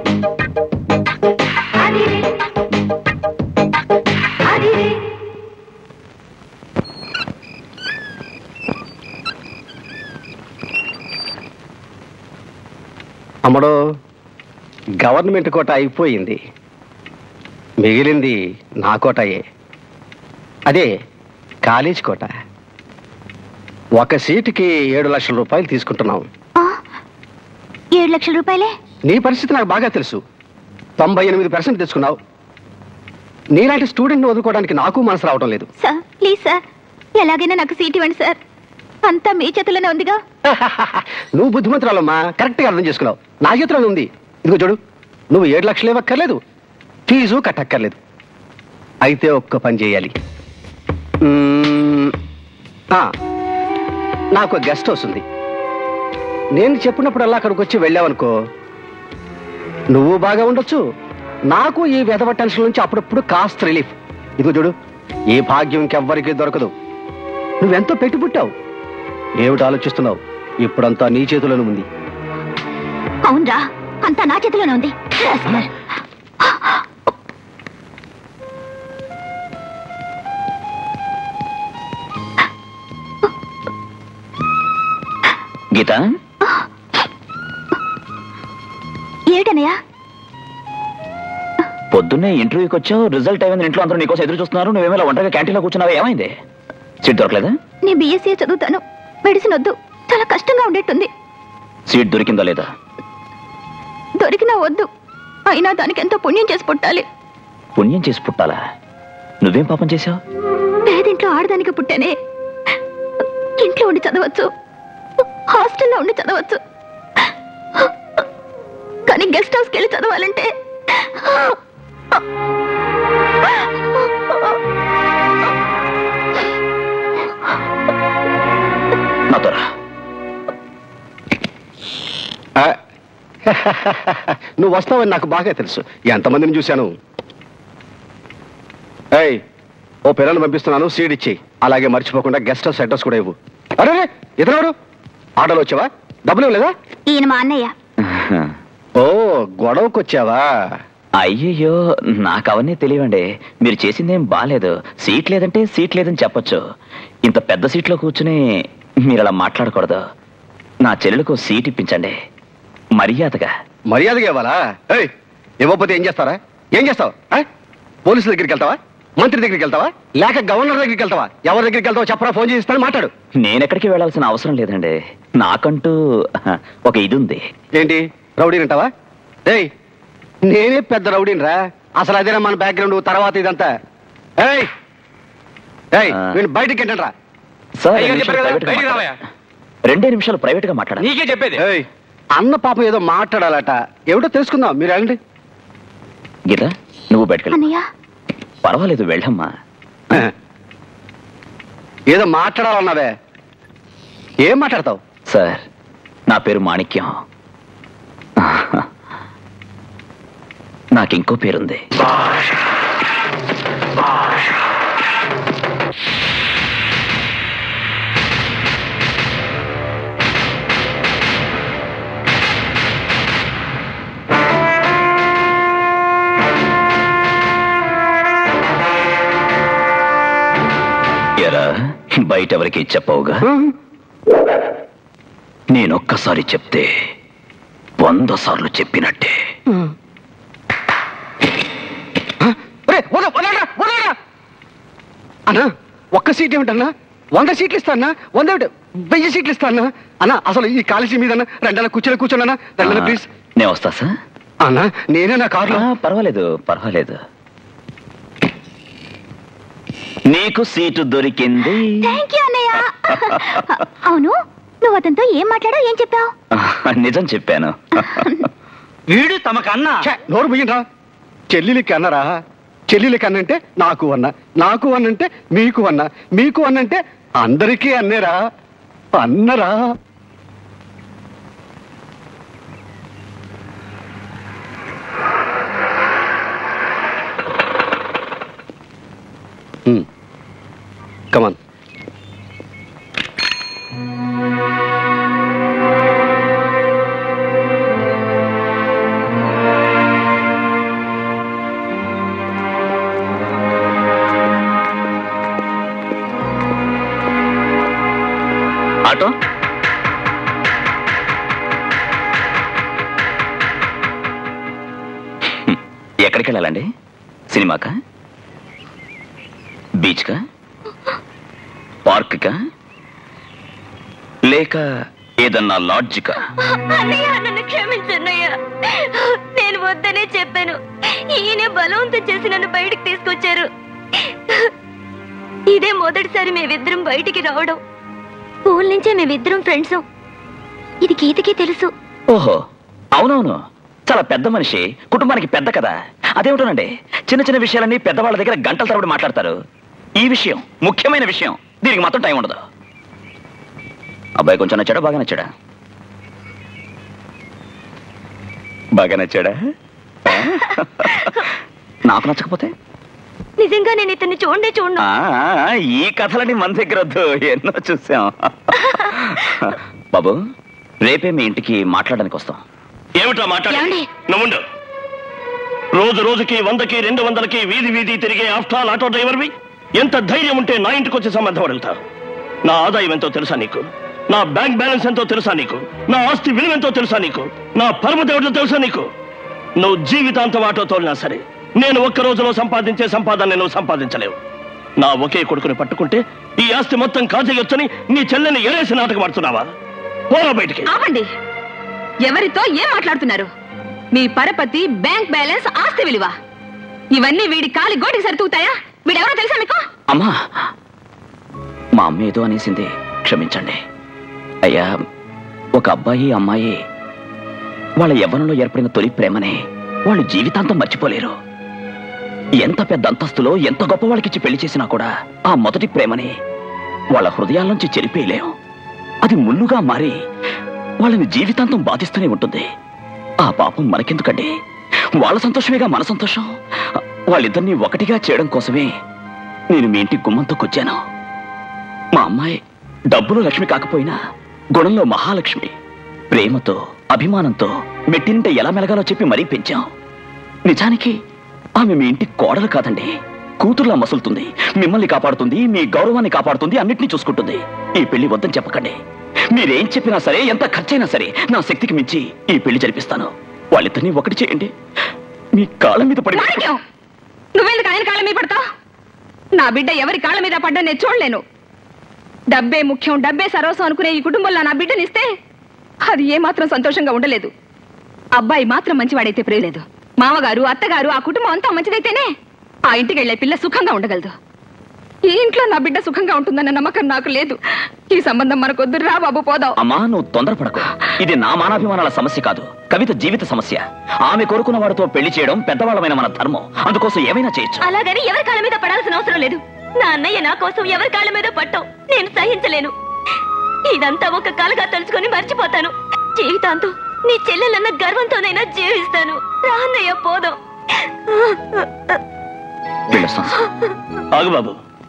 అదిరే అదిరే
అమ్మడో గవర్నమెంట్ కోట అయిపోయింది మిగిలింది నా కోటయే అదే కాలేజ్ కోట ఒక సీటుకి ఏడు లక్షల రూపాయలు తీసుకుంటున్నాం
ఏడు లక్షల రూపాయలే
నీ పరిస్థితి నాకు బాగా తెలుసు తొంభై ఎనిమిది పర్సెంట్ తెచ్చుకున్నావు నీలాంటి స్టూడెంట్ని వదులుకోవడానికి నాకు మనసు రావడం లేదు
సార్ ప్లీజ్ సార్ ఎలాగైనా నాకు సీట్ ఇవ్వండి సార్ అంతా మీ చేతుల్లోనే ఉందిగా
నువ్వు బుద్ధిమంతురాలమ్మా కరెక్ట్గా అర్థం చేసుకున్నావు నా చేతిలోనే ఉంది ఇదిగో చూడు నువ్వు ఏడు లక్షలు ఇవ్వక్కర్లేదు ఫీజు కట్టక్కర్లేదు అయితే ఒక్క పని చేయాలి మ్మ్, ఆ, నాకు గెస్ట్ హౌస్ ఉంది నేను చెప్పినప్పుడల్లా అక్కడికి వచ్చి వెళ్ళావనుకో నువ్వు బాగా ఉండొచ్చు నాకు ఈ వెధవ టెన్షన్ నుంచి అప్పుడప్పుడు కాస్త రిలీఫ్ ఇదిగో చూడు ఈ భాగ్యం ఇంకెవ్వరికీ దొరకదు నువ్వెంతో పెట్టి పుట్టావు ఏమిటి ఆలోచిస్తున్నావు ఇప్పుడంతా నీ చేతిలోనే ఉంది
అవునరా అంతా నా చేతిలోనే ఉంది
గీత
ఏమిటనయ్యా
పొద్దున్నే ఇంటర్వ్యూకి వచ్చావు రిజల్ట్ అయింది ఇంట్లో అందరూ నీకోసం ఎదురు చూస్తున్నారు నువ్వేమో ఇలా ఒంటరిగా క్యాంటీన్లో కూర్చున్నావా ఏమైంది సీట్ దొరకలేదా
నేను బీఎస్సీ చదువుతాను మెడిసిన్ వద్దు చాలా కష్టంగా ఉండేట్టుంది
సీట్ దొరికిందా లేదా
దొరికినా వద్దు అయినా దానికి ఎంతో పుణ్యం చేసి పుట్టాలి
పుణ్యం చేసి పుట్టాలా నువ్వేం పాపం చేశావు
పేదింట్లో ఆడదానికి పుట్టానే ఇంట్లో ఉండి చదవచ్చు హాస్టల్లో ఉండి చదవచ్చు గెస్ట్ హౌస్కి వెళ్ళి చదవాలంటే
నాతో రా
ఆ, నువ్వు వస్తావని నాకు బాగా తెలుసు ఎంతమందిని చూశాను ఏయ్ ఓ పిల్లల్ని పంపిస్తున్నాను సీడ్ ఇచ్చి అలాగే మర్చిపోకుండా గెస్ట్ హౌస్ అడ్రస్ కూడా ఇవ్వు అరే ఇతరుడు ఆటోలో వచ్చావా డబ్బులు లేదా
ఈయన మా అన్నయ్య
ఓ గొడవకు వచ్చావా
అయ్యయ్యో నాకు అవన్నీ తెలియండి మీరు చేసిందేం బాలేదు సీట్ లేదంటే సీట్ లేదని చెప్పొచ్చు ఇంత పెద్ద సీట్లో కూర్చుని మీరు అలా మాట్లాడకూడదు నా చెల్లెలకు సీట్ ఇప్పించండి మర్యాదగా
మర్యాదగా ఇవ్వాలా ఏయ్ ఇవ్వకపోతే ఏం చేస్తారా ఏం చేస్తావు ఆ? పోలీసుల దగ్గరికి వెళ్తావా మంత్రి దగ్గరికి వెళ్తావా లేక గవర్నర్ దగ్గరికి వెళ్తావా ఎవరి దగ్గరికి వెళ్తావో చెప్పరా ఫోన్ చేసి ఇస్తాను మాట్లాడు
నేనెక్కడికి వెళ్ళాల్సిన అవసరం లేదండి నాకంటూ ఒక ఇది ఉంది
ఏంటి రౌడీని అంటావా ఏయ్ నేనే పెద్ద రౌడీని రా అసలు అదేనా మన బ్యాక్గ్రౌండ్ తర్వాత ఇదంతా ఏయ్ ఏయ్
ఆ.
నేను బయటికి ఏంటంట్రా
సార్
అయ్యగారు
రెండు
చెప్పారు కదా,
నిమిషాలు
బయటికి
ప్రైవేట్గా
రావయ్యా.
మాట్లాడాలి. రెండే నిమిషాలు ప్రైవేట్ గా మాట్లాడాలి
నీకే చెప్పేది
ఏయ్ అన్న పాపం ఏదో మాట్లాడాలట ఏమిటో తెలుసుకుందాం మీరు వెళ్ళండి
గీత నువ్వు బయటకెళ్ళి
అన్నయ్య
పర్వాలేదు వెళ్ళమ్మా
ఏదో మాట్లాడాలన్నావే ఏం మాట్లాడతావు
సార్ నా పేరు మాణిక్యం నాకు ఇంకో పేరుంది ఎరా బయట ఎవరికి చెప్పవుగా నేనొక్కసారి చెప్తే వంద సార్లు చెప్పినట్టే
ఒరేయ్, వదలు, వదలరా, వదలరా. అన్నా ఒక్క సీట్ ఏమిటన్నా వంద సీట్లు ఇస్తానా వంద ఏమిటి వెయ్యి సీట్లు ఇస్తానా అన్నా అసలు ఈ కాలేజీ మీద రెండన్న కూర్చొని కూర్చోనన్నా రెండన్న
ఆ,
ప్లీజ్
నేను వస్తా సార్
అన్నా నేనే నా కారులో
ఆ, పర్వాలేదు పర్వాలేదు నీకు సీటు దొరికింది
థ్యాంక్ యూ అన్నయ్య అవును నువ్వు అతనితో ఏం మాట్లాడావు ఏం చెప్పావు
నిజం చెప్పాను
వీడు తమకన్నా
ఛే, నోరు ముయ్యంరా చెల్లెలికి అన్నరా చెల్లెలికి అన్నంటే నాకు అన్న నాకు అన్నంటే మీకు అన్న మీకు అన్నంటే అందరికీ అన్నేరా అన్నరా కమాన్
ఆటో హ్మ్. ఎక్కడికి వెళ్ళాలండి సినిమాకా బీచ్కా పార్క్కా లేక ఏదన్నా లాడ్జికా
అన్నయ్య నన్ను క్షమించన్నయ్య నేను వద్దనే చెప్పాను ఈయన బలవంతం చేసి నన్ను బయటికి తీసుకొచ్చారు ఇదే మొదటిసారి మేమిద్దరం బయటికి రావడం స్కూల్ నుంచే మేమిద్దరం ఫ్రెండ్స్ ఇది గీతకి తెలుసు
ఓహో అవునవును చాలా పెద్ద మనిషి కుటుంబానికి పెద్ద కదా అదేమిటోనండి చిన్న చిన్న విషయాలన్నీ పెద్దవాళ్ళ దగ్గర గంటల తరబడి మాట్లాడతారు ఈ విషయం ముఖ్యమైన విషయం దీనికి మాత్రం టైం ఉండదు అబ్బాయి కొంచెం నచ్చాడా బాగా నచ్చాడా బాగా నచ్చాడా ఆ? నాకు నచ్చకపోతే
నిజంగా నేను ఇతన్ని చూడండి చూడను
ఆ, ఆ, ఈ కథలని మన దగ్గర వద్దు ఎన్నో చూసాం బాబు రేపే మీ ఇంటికి మాట్లాడడానికి వస్తాం
ఏమిటా మాట్లాడి
ఏమండి?
నువ్వుండు రోజు రోజుకి వందకి రెండు వందలకి వీధి వీధి తిరిగే ఆఫ్టర్ ఆటో డ్రైవర్వి ఎంత ధైర్యం ఉంటే నా ఇంటికి వచ్చి సంబంధం అడుగుతా నా ఆదాయం ఎంతో తెలుసా నీకు నా బ్యాంక్ బ్యాలెన్స్ ఎంతో తెలుసా నీకు నా ఆస్తి విలువ ఎంతో తెలుసా నీకు నా పరమ దేవుడు తెలుసా నీకు నువ్వు జీవితాంతం ఆటో తోలినా సరే నేను ఒక్క రోజులో సంపాదించే సంపాదన నువ్వు సంపాదించలేవు నా ఒకే కొడుకుని పట్టుకుంటే ఈ ఆస్తి మొత్తం కాజేయొచ్చని నీ చెల్లెని ఎరేసి నాటకం ఆడుతున్నావా పోరా బయటికి
ఆపండి ఎవరితో ఏం మాట్లాడుతున్నారు మీ పరపతి బ్యాంక్ బ్యాలెన్స్ ఆస్తి విలువ ఇవన్నీ వీడి కాలి గోటికి సరితూగుతాయా వీడెవరో తెలుసా మీకు
అమ్మా మా అమ్మ ఏదో అనేసింది క్షమించండి అయ్యా ఒక అబ్బాయి అమ్మాయి వాళ్ళ యవ్వనంలో ఏర్పడిన తొలి ప్రేమనే వాళ్ళు జీవితాంతం మర్చిపోలేరు ఎంత పెద్ద అంతస్తులో ఎంత గొప్ప వాళ్ళకిచ్చి పెళ్లి చేసినా కూడా ఆ మొదటి ప్రేమని వాళ్ళ హృదయాల నుంచి చెరిపేయలేం అది ముళ్ళుగా మారి వాళ్ళని జీవితాంతం బాధిస్తూనే ఉంటుంది ఆ పాపం మనకెందుకండి వాళ్ళ సంతోషమేగా మన సంతోషం వాళ్ళిద్దరినీ ఒకటిగా చేయడం కోసమే నేను మీ ఇంటి గుమ్మంతోకొచ్చాను మా అమ్మాయి డబ్బులు లక్ష్మి కాకపోయినా గుణంలో మహాలక్ష్మి ప్రేమతో అభిమానంతో మెట్టినింట ఎలా మెలగాలో చెప్పి మరీ పెంచాం నిజానికి ఆమె మీ ఇంటి కోడలు కాదండి కూతుర్లా మసులుతుంది మిమ్మల్ని కాపాడుతుంది మీ గౌరవాన్ని కాపాడుతుంది అన్నిటినీ చూసుకుంటుంది ఈ పెళ్లి వద్దని చెప్పకండి మీరేం చెప్పినా సరే ఎంత ఖర్చైనా సరే నా శక్తికి మించి ఈ పెళ్లి జరిపిస్తాను వాళ్ళిద్దరినీ ఒకటి చేయండి మీ కాళ్ళ మీద పడి
మాణిక్యం నువ్వెందుకు ఆయన కాళ్ళ మీద పడతావు నా బిడ్డ ఎవరి కాళ్ళ మీద పడ్డా నేను చూడలేను డబ్బే ముఖ్యం డబ్బే సర్వస్వం అనుకునే ఈ కుటుంబంలో నా బిడ్డనిస్తే అది ఏమాత్రం సంతోషంగా ఉండలేదు అబ్బాయి మాత్రం మంచివాడైతే ప్రేలేదు మామగారు అత్తగారు ఆ కుటుంబం అంతా మంచిదైతేనే ఆ ఇంటికి వెళ్లే పిల్ల సుఖంగా ఉండగలదు ఈ ఇంట్లో నా బిడ్డ సుఖంగా ఉంటుందన్న నమ్మకం నాకు లేదు ఈ సంబంధం మనకొద్దు రా బాబు పోదాం
అమ్మా నువ్వు తొందరపడకు ఇది నా మానాభిమానాల సమస్య కాదు కవిత జీవిత సమస్య ఆమె కోరుకున్న వాడితో పెళ్లి చేయడం పెద్దవాళ్ళమైన మన ధర్మం అందుకోసం ఏమైనా చేయొచ్చు
అలాగని ఎవరి కాళ్ళ మీద పడాల్సిన అవసరం లేదు నా అన్నయ్య నా కోసం ఎవరి కాళ్ళ మీద పట్టాం నేను సహించలేను ఇదంతా ఒక కలగా తలుచుకొని మర్చిపోతాను జీవితాంతం నీ చెల్లెలన్న గర్వంతోనైనా జీవిస్తాను రా అన్నయ్య పోదాం
వెళ్ళొస్తాను
ఆగు బాబు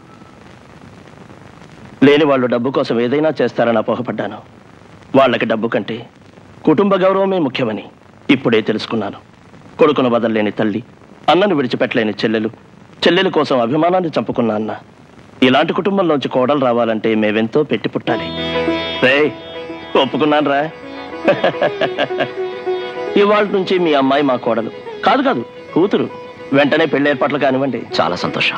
లేని వాళ్ళు డబ్బు కోసం ఏదైనా చేస్తారని అపోహపడ్డాను వాళ్ళకి డబ్బు కంటే కుటుంబ గౌరవమే ముఖ్యమని ఇప్పుడే తెలుసుకున్నాను కొడుకును వదలలేని తల్లి అన్నను విడిచిపెట్టలేని చెల్లెలు చెల్లెల కోసం అభిమానాన్ని చంపుకున్న అన్న ఇలాంటి కుటుంబంలోంచి కోడలు రావాలంటే మేవెంతో పెట్టి పుట్టాలి రే ఒప్పుకున్నాను రా ఇవాళ నుంచి మీ అమ్మాయి మా కోడలు కాదు కాదు కూతురు వెంటనే పెళ్లి ఏర్పాట్లు కానివ్వండి
చాలా సంతోషం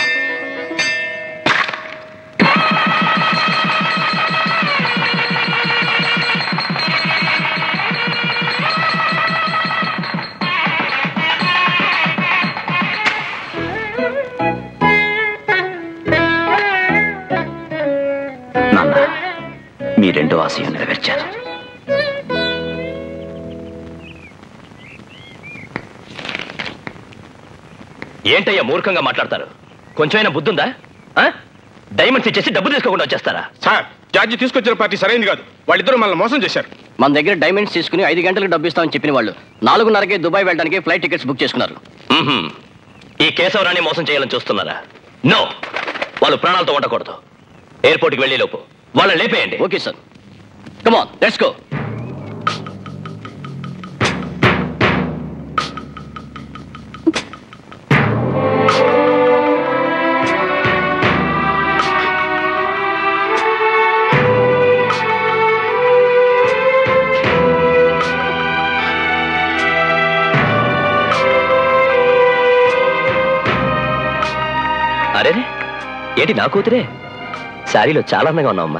నాన్న మీ రెండో ఆశయం నెరవేర్చాను
ఏంటయ్యా మూర్ఖంగా మాట్లాడతారు కొంచెమైనా బుద్ధుందా ఆ? డైమండ్స్ ఇచ్చేసి డబ్బు తీసుకోకుండా వచ్చేస్తారా
సార్ జార్జి తీసుకొచ్చిన పార్టీ సరైనది కాదు వాళ్ళిద్దరూ మనల్ని మోసం చేశారు
మన దగ్గర డైమండ్స్ తీసుకుని ఐదు గంటలకు డబ్బు ఇస్తామని చెప్పిన వాళ్ళు నాలుగున్నరకే దుబాయ్ వెళ్ళడానికి ఫ్లైట్ టికెట్స్ బుక్ చేసుకున్నారు
మ్మ్హ్మ్. ఈ కేశవరాన్ని మోసం చేయాలని చూస్తున్నారా నో వాళ్ళు ప్రాణాలతో ఉండకూడదు ఎయిర్పోర్ట్కి వెళ్ళే లోపు వాళ్ళని లేపేయండి
okay sir come on let's go
అరే ఏంటి నా కూతురే శారీలో చాలా అందంగా ఉన్నావమ్మా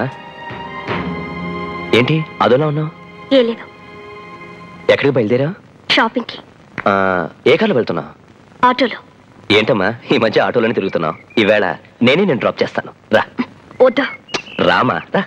ఏంటి అదోలా ఉన్నావు
ఏ లేదు
ఎక్కడికి బయలుదేరా
షాపింగ్కి
ఏ కార్లో వెళ్తున్నావు
ఆటోలో
ఏంటమ్మా ఈ మధ్య ఆటోలోనే తిరుగుతున్నావు ఈవేళ నేనే నేను డ్రాప్ చేస్తాను రా
వద్దా
రామా రా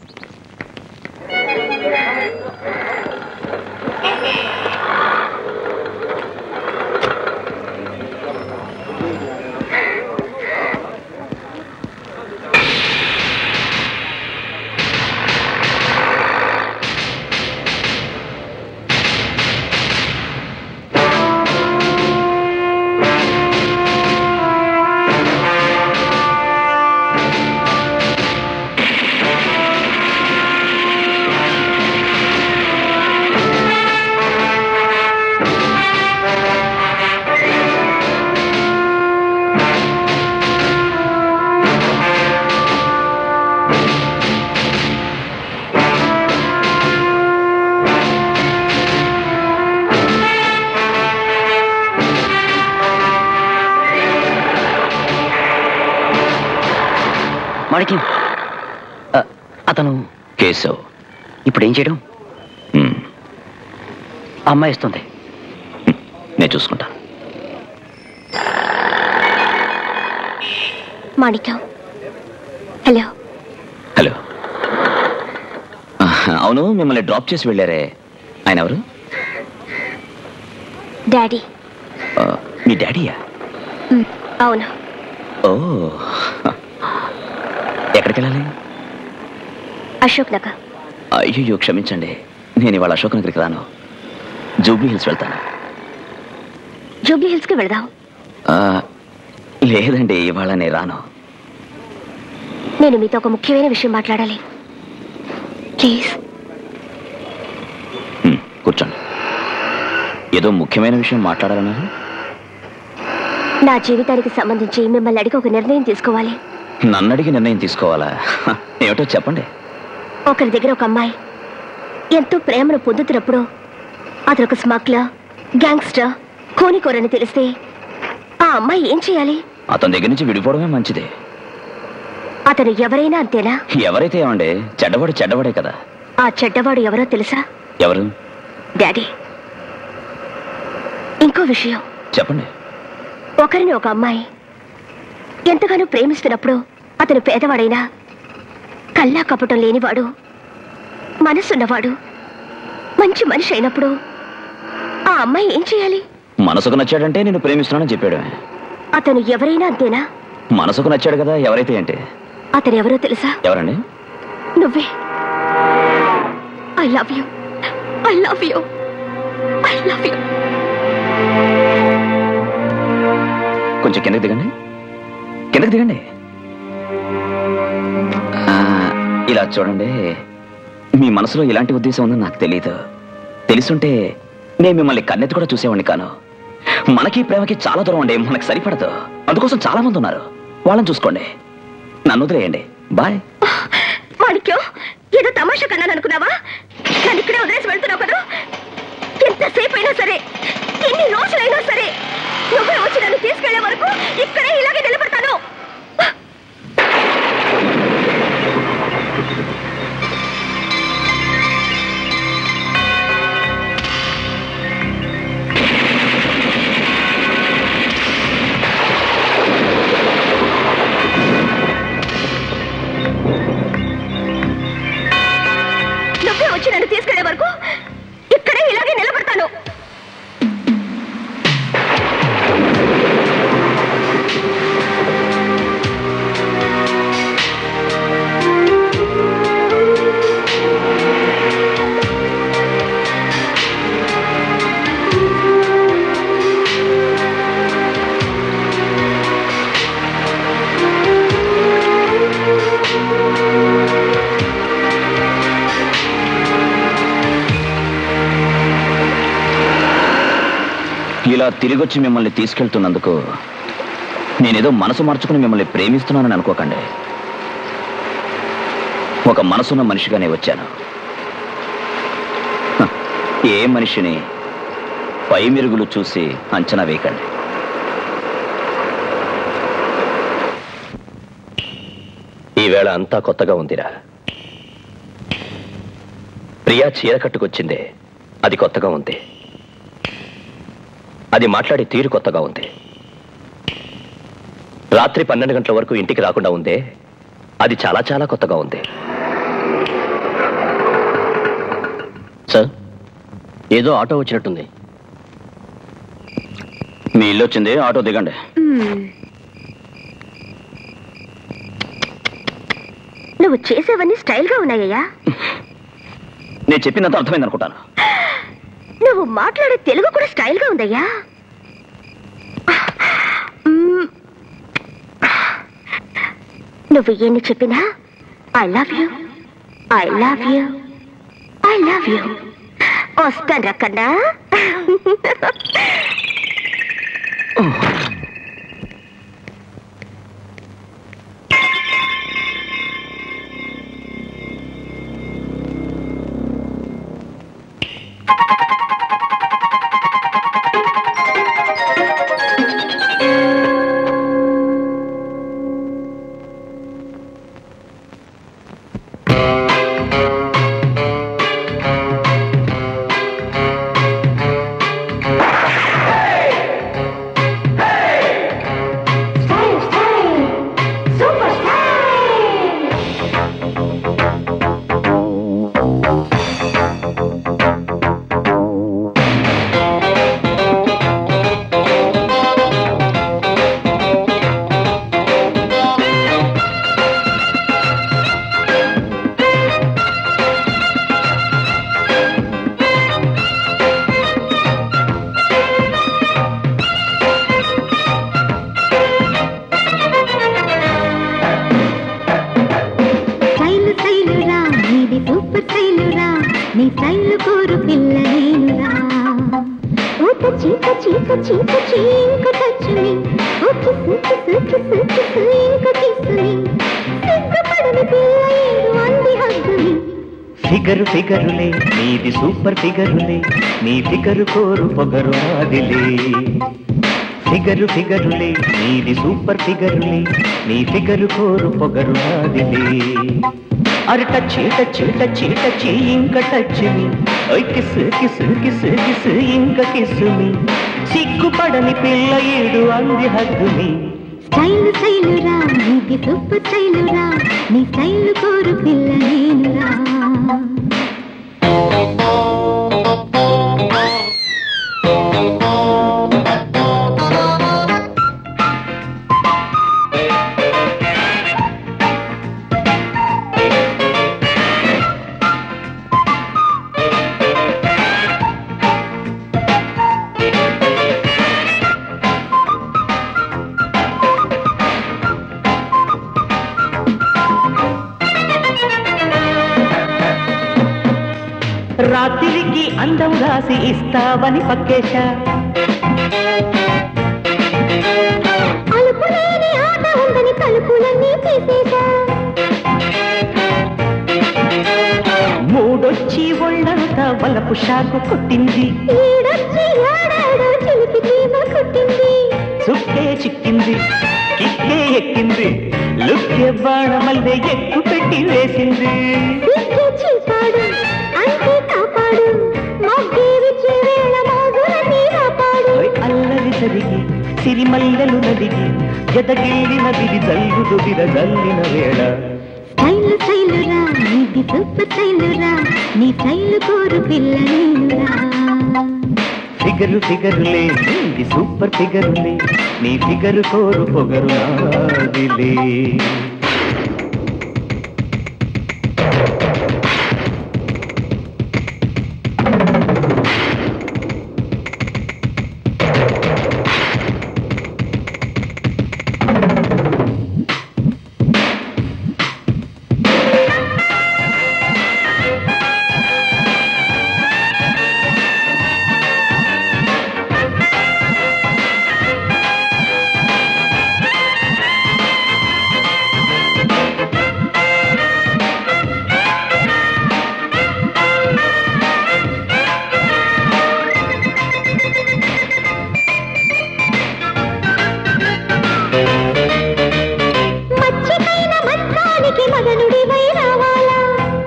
మాణిక్యం ఆ, అతను
కేశవ్
ఇప్పుడు ఏం చేయడం
మ్మ్.
ఆ అమ్మాయి ఇస్తుంది
నేను చూసుకుంటా
మాణిక్యం హలో
హలో
అవును మిమ్మల్ని డ్రాప్ చేసి వెళ్ళారే ఆయన ఎవరు
డాడీ
ఆ, మీ డాడీయా
అవును
ఓ ఎక్కడికి వెళ్ళాలి
అశోక్ నగర్
అయ్యో క్షమించండి నేను ఇవాళ అశోక్ నగర్కి రాను జూబ్లీ హిల్స్ వెళ్తాను
జూబ్లీ హిల్స్ కి వెళదాం
ఆ, లేదండి ఇవాళ నేను రాను
నేను మీతో ఒక ముఖ్యమైన విషయం మాట్లాడాలి ప్లీజ్
హ్మ్, కూర్చోండి ఏదో ముఖ్యమైన విషయం మాట్లాడాలన్నారు
నా జీవితానికి సంబంధించి మిమ్మల్ని అడిగి ఒక నిర్ణయం తీసుకోవాలి
నన్ను అడిగి నిర్ణయం తీసుకోవాలా హ, ఏమిటో చెప్పండి
ఒకరి దగ్గర ఒక అమ్మాయి ఎంతో ప్రేమను పొందుతున్నప్పుడు అతను ఒక స్మగ్లర్ గ్యాంగ్స్టర్ కోనికోరని తెలిస్తే ఆ అమ్మాయి ఏం చేయాలి
అతని దగ్గర నుంచి విడిపోవడమే మంచిది
అతను ఎవరైనా అంతేనా
ఎవరైతే ఏమండి చెడ్డవాడు చెడ్డవాడే కదా
ఆ చెడ్డవాడు ఎవరో తెలుసా
ఎవరు
డాడీ ఇంకో విషయం
చెప్పండి
ఒకరిని ఒక అమ్మాయి ఎంతగానో ప్రేమిస్తున్నప్పుడు అతను పేదవాడైనా కల్లా కపటం లేనివాడు మనసున్నవాడు మంచి మనిషి అయినప్పుడు ఆ అమ్మాయి ఏం చేయాలి
మనసుకు నచ్చాడంటే నేను ప్రేమిస్తున్నానని చెప్పాడు
అతను ఎవరైనా అంతేనా
మనసుకు నచ్చాడు కదా ఎవరైతే అంటే
అతను ఎవరో తెలుసా
ఎవరండి
నువ్వే I love you I love you I love you
కొంచెం కిందకి దిగండి కిందకి దిగండి ఆ, ఇలా చూడండి మీ మనసులో ఇలాంటి ఉద్దేశం ఉందని నాకు తెలియదు తెలుసుంటే నేను మిమ్మల్ని కన్నెత్తి కూడా చూసేవాడిని కాను మనకి ప్రేమకి చాలా దూరం అండి మనకు సరిపడదు అందుకోసం చాలా మంది ఉన్నారు వాళ్ళని చూసుకోండి నన్ను వదిలేయండి బాయ్
మాణిక్యం ఏదో తమాషా కన్నాను అనుకున్నావా నన్ను ఇక్కడే వదిలేసి వెళ్తున్నావు కదా ఎంతసేపు అయినా సరే ఎన్ని రోజులైనా సరే నువ్వే వచ్చి నన్ను తీసుకెళ్లే వరకు ఇక్కడే ఇలాగే నిలబడతాను నువ్వే వచ్చి నన్ను తీసుకెళ్లే వరకు ఇక్కడే ఇలాగే నిలబడతాను
ఇలా తిరిగొచ్చి మిమ్మల్ని తీసుకెళ్తున్నందుకు నేనేదో మనసు మార్చుకుని మిమ్మల్ని ప్రేమిస్తున్నానని అనుకోకండి ఒక మనసున్న మనిషిగానే వచ్చాను హ, ఏ మనిషిని పై మెరుగులు చూసి అంచనా వేయకండి
ఈవేళ అంతా కొత్తగా ఉందిరా ప్రియా చీర కట్టుకొచ్చిందే అది కొత్తగా ఉంది అది మాట్లాడే తీరు కొత్తగా ఉంది రాత్రి పన్నెండు గంటల వరకు ఇంటికి రాకుండా ఉందే అది చాలా చాలా కొత్తగా ఉంది
సార్ ఏదో ఆటో వచ్చినట్టుంది
మీ ఇల్లు వచ్చింది ఆటో దిగండి
నువ్వు చేసేవన్నీ స్టైల్ గా ఉన్నాయ్యా
నేను చెప్పినంత అర్థమైంది అనుకుంటాను
నువ్వు మాట్లాడే తెలుగు కూడా స్టైల్ గా ఉందయ్యా మ్మ్. నువ్వు ఎన్ని చెప్పినా I love you I love you I love you వస్తాను రక్కన్నా
Hey! చీపు చీంక టచ్చుని ఓ కిసు కిసు కిసు కిసు ఇంక కిసుని సిగ్గుపడని పిల్ల ఏడు అంది హద్దుని
ఫిగరు ఫిగరులే నీది సూపర్ ఫిగరులే నీ ఫిగరు కోరు పొగరు ఆదిలే ఫిగరు ఫిగరులే నీది సూపర్ ఫిగరులే నీ ఫిగరు కోరు పొగరు ఆదిలే అరి టచ్ టచ్ టచ్ టచ్ ఇంక టచ్ మీ ఓయ్ కిస్ కిస్ కిస్ కిస్ ఇంక కిస్సుని సిగ్గుపడని పిల్ల ఏడు అంది హద్దుని
స్టైలు స్టైలురా నీది సూపర్ స్టైలురా నీ స్టైలు కోరు పిల్ల నేనురా
రాత్రికి అందం రాసి ఇస్తావని పక్కేశా
అలుపు లేని ఆట ఉందని తలుపులన్నీ తీసేశా
మూడొచ్చి ఒళ్ళంతా వలపు షాకు కొట్టింది
ఈడొచ్చి ఆడాడు చిలిపి చీమ కుట్టింది
సుక్కే చిక్కింది కిక్కే ఎక్కింది లుక్కే బాణమల్లె ఎక్కు పెట్టి వేసింది
సిగ్గే చీపాడు అంతే కాపాడు మొగ్గే విచ్చే వేళ మోగులని కాపాడు
ఓయ్ అల్లరి జరిగి సిరిమల్లెలు నదిగి జదగిల్లిన విధి జల్లుడు విర జల్లిన వేళ
స్టైలు స్టైలురా నీది సూపర్ స్టైలురా నీ స్టైలు కోరు పిల్ల నేనురా
ఫిగరు ఫిగరులే నీది సూపర్ ఫిగరులే నీ ఫిగరు కోరు పొగరు నాదిలే
మచ్చికైన మంత్రానికి మదనుడివై రావాలా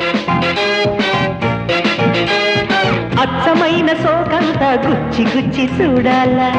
అచ్చమైన సోకంతా గుచ్చి గుచ్చి చూడాలా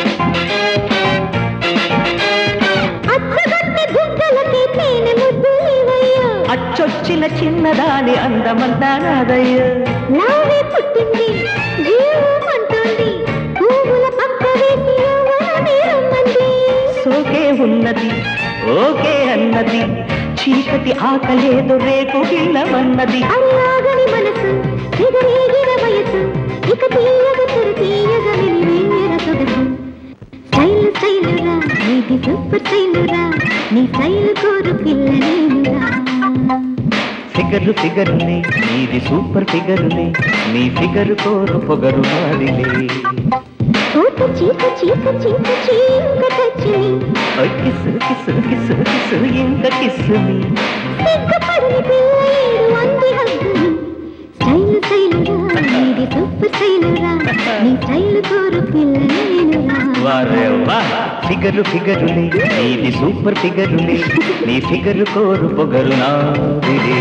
అచ్చగొట్టి బుగ్గలకి తేనె ముద్దులివయ్యో
అచ్చొచ్చిన చిన్నదాని అందమంతా నాదయ్యో
నావే పుట్టింది జీవమంటోంది పువ్వుల పక్క వేసి యవ్వనమే రమ్మంది
సోకే ఉన్నది ఓకే అన్నది చీకటి ఆకలేదు రేపు గిల్లమన్నది
అరియాగని మనసు ఎగరేగిన వయసు ఇక తీయగ తెర తీయగ వెలివేయర సొగసు స్టైలు స్టైలురా నీది సూపర్ స్టైలురా నీ స్టైలు కోరు పిల్ల నేనురా
ఫిగరు ఫిగరులే నీది సూపర్ ఫిగరులే నీ ఫిగరు కోరు పొగరు నాదిలే
చీక చీక చీక చీక చీక టచ్చుని
ఓయ్ కిసు కిసు కిసు కిసు ఇంక కిస్సుని
సిగ్గుపడని పిల్ల ఏడు అంది హద్దుని స్టైలు స్టైలురా నీది సూపర్ స్టైలురా నీ స్టైలు కోరు పిల్ల నేనురా
వారే వా ఫిగరు ఫిగరులే నీది సూపర్ ఫిగరులే నీ ఫిగరు కోరు పొగరు నాదిలే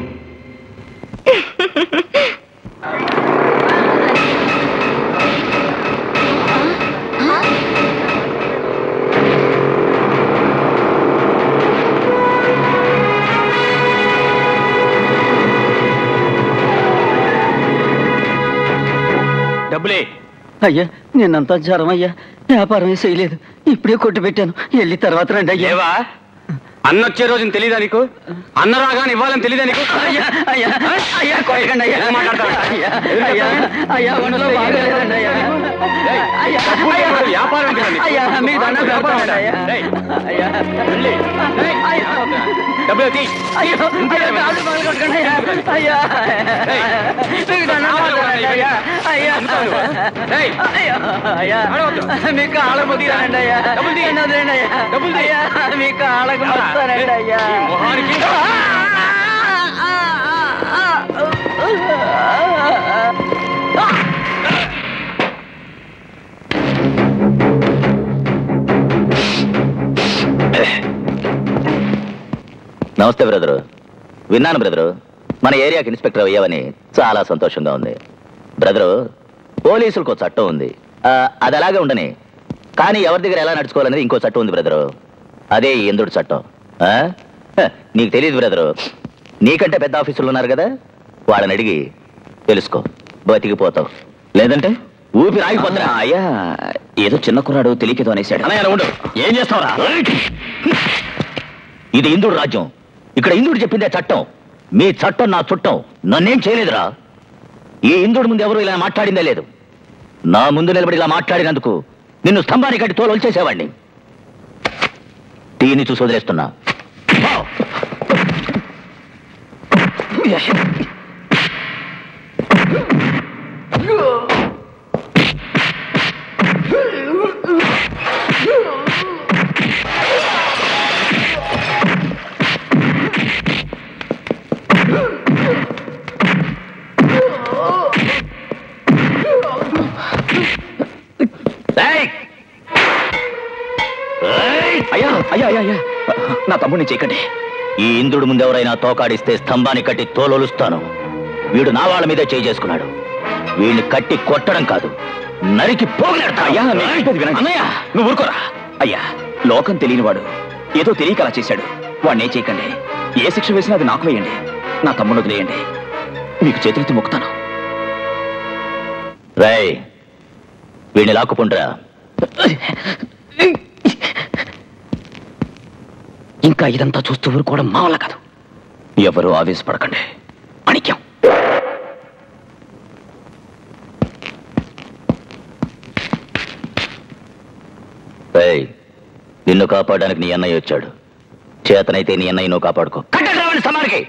డబ్బులే
అయ్యా నిన్నంతా జ్వరం అయ్యా వ్యాపారమే చేయలేదు ఇప్పుడే కొట్టు పెట్టాను వెళ్ళి తర్వాత రండి అయ్యా
లేవా అన్న వచ్చే రోజున తెలియదా నీకు అన్న రాగానే ఇవ్వాలని తెలియదా నీకు
అయ్యా అయ్యా అయ్యా కొయ్యకండి అయ్యా
ఏం మాట్లాడతావు?
అయ్యా అయ్యా అయ్యా ఒంట్లో బాగాలేదండి అయ్యా
ఏయ్,
అయ్యా
డబ్బులు
అయ్యా
ఇవ్వడం వ్యాపారం కదా నీకు?
అయ్యా మీ దండం
వ్యాపారం
పెడతాను అయ్యా
ఏయ్,
అయ్యా
వెళ్ళి. ఏయ్,
అయ్యా
డబ్బులు తీ.
అయ్యో అయ్యో కాళ్ళు పగలు కొట్టకండి అయ్యా అయ్యా మీకు దండం పెడతానండి అయ్యా అయ్యా
ఏయ్,
అయ్యో అయ్యా
అడగొద్దు.
మీకు కాళ్ళకు మొక్కుతానండి అయ్యా
డబ్బులు తీ.
నన్ను వదిలేయండి అయ్యా
డబ్బులు తీ.
అయ్యా మీకు కాళ్ళకు మొక్కుతానండి అయ్యా
ఈ మొహానికి
నమస్తే బ్రదరు విన్నాను బ్రదరు మన ఏరియాకి ఇన్స్పెక్టర్ అయ్యావని చాలా సంతోషంగా ఉంది బ్రదరు పోలీసులకు చట్టం ఉంది ఆ, అది అలాగే ఉండని కానీ ఎవరి దగ్గర ఎలా నడుచుకోవాలనేది ఇంకో చట్టం ఉంది బ్రదరు అదే ఈ ఇంద్రుడి చట్టం ఆ? హ, నీకు తెలియదు బ్రదరు నీకంటే పెద్ద ఆఫీసులు ఉన్నారు కదా వాళ్ళని అడిగి తెలుసుకో బతికిపోతావు లేదంటే ఊపిరి ఆగిపోతున్నా
అయ్యా ఏదో చిన్న కుర్రాడు తెలియకేదో అనేసాడు
అన్నయ్య ఉండు ఏం చేస్తావురా ఇది ఇంద్రుడు రాజ్యం ఇక్కడ ఇంద్రుడు చెప్పిందే చట్టం మీ చట్టం నా చుట్టం నన్నేం చేయలేదురా ఈ ఇంద్రుడి ముందు ఎవరు ఇలా మాట్లాడిందే లేదు నా ముందు నిలబడి ఇలా మాట్లాడినందుకు నిన్ను స్తంభానికి కట్టి తోలు వచ్చేసేవాడిని తీని చూసి వదిలేస్తున్నా ఏయ్! ఏయ్!
అయ్యా అయ్యా అయ్యా అయ్యా నా తమ్ముడిని చేయకండి
ఈ ఇంద్రుడి ముందు ఎవరైనా తోకాడిస్తే స్తంభాన్ని కట్టి తోలొలుస్తాను వీడు నా వాళ్ళ మీదే చేయి చేసుకున్నాడు వీడిని కట్టి కొట్టడం కాదు నరికి పోగలెడతా
అయ్యా నేను చెప్పేది వినండి
అన్నయ్య
నువ్వు ఊరుకోరా అయ్యా లోకం తెలియనివాడు ఏదో తెలియక అలా చేశాడు వాడిని ఏం చేయకండి ఏ శిక్ష వేసినా అది నాకు వేయండి నా తమ్ముడు వదిలేయండి మీకు చేతులెత్తి మొక్కుతాను
రేయ్ వీడిని లాక్కుకుంటరా
ఇంకా ఇదంతా చూస్తూ ఊరుకోవడం మా వల్ల కాదు ఎవరు ఆవేశపడకండి అణిక్యం
రేయ్ నిన్ను కాపాడడానికి నీ అన్నయ్య వచ్చాడు చేతనైతే నీ అన్నయ్య నువ్వు కాపాడుకో కట్టండి రావండి సమానికి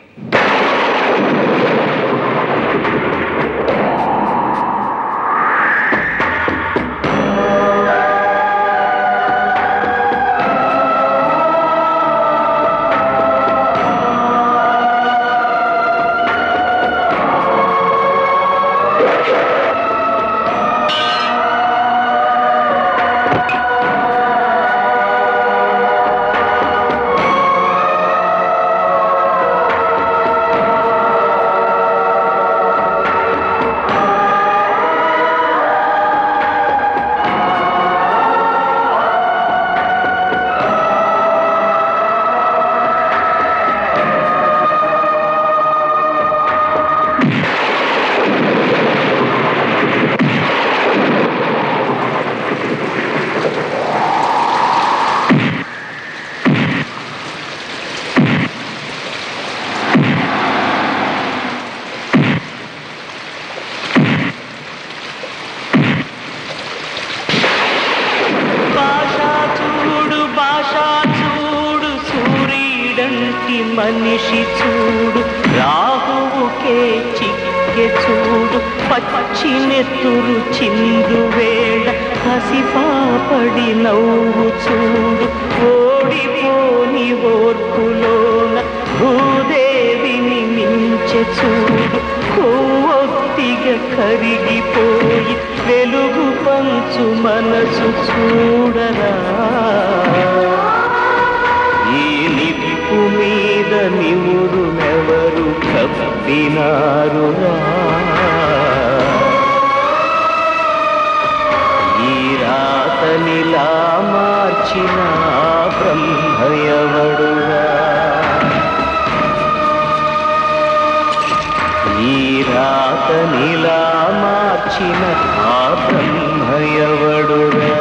భాషా చూడు భాషా చూడు సూర్యుడంటి మనిషి చూడు రాహువుకే చిక్కె చూడు పచ్చి నెత్తురు చిందు వేళ హసిపాపడి నవ్వు చూడు ఓడిపోని ఓర్పులోన భూదేవిని మించె చూడు కొవ్వొత్తిగా కరిగిపోయి వెలుగు పంచు మనసు చూడరా ఈ నిప్పు మీద నివురునెవరు కప్పినారురా ఈ రాతనిలా మార్చిన ఆ బ్రహ్మయవడురా ఈ రాతనిలా మార్చిన ఆ బ్రహ్మయవడురా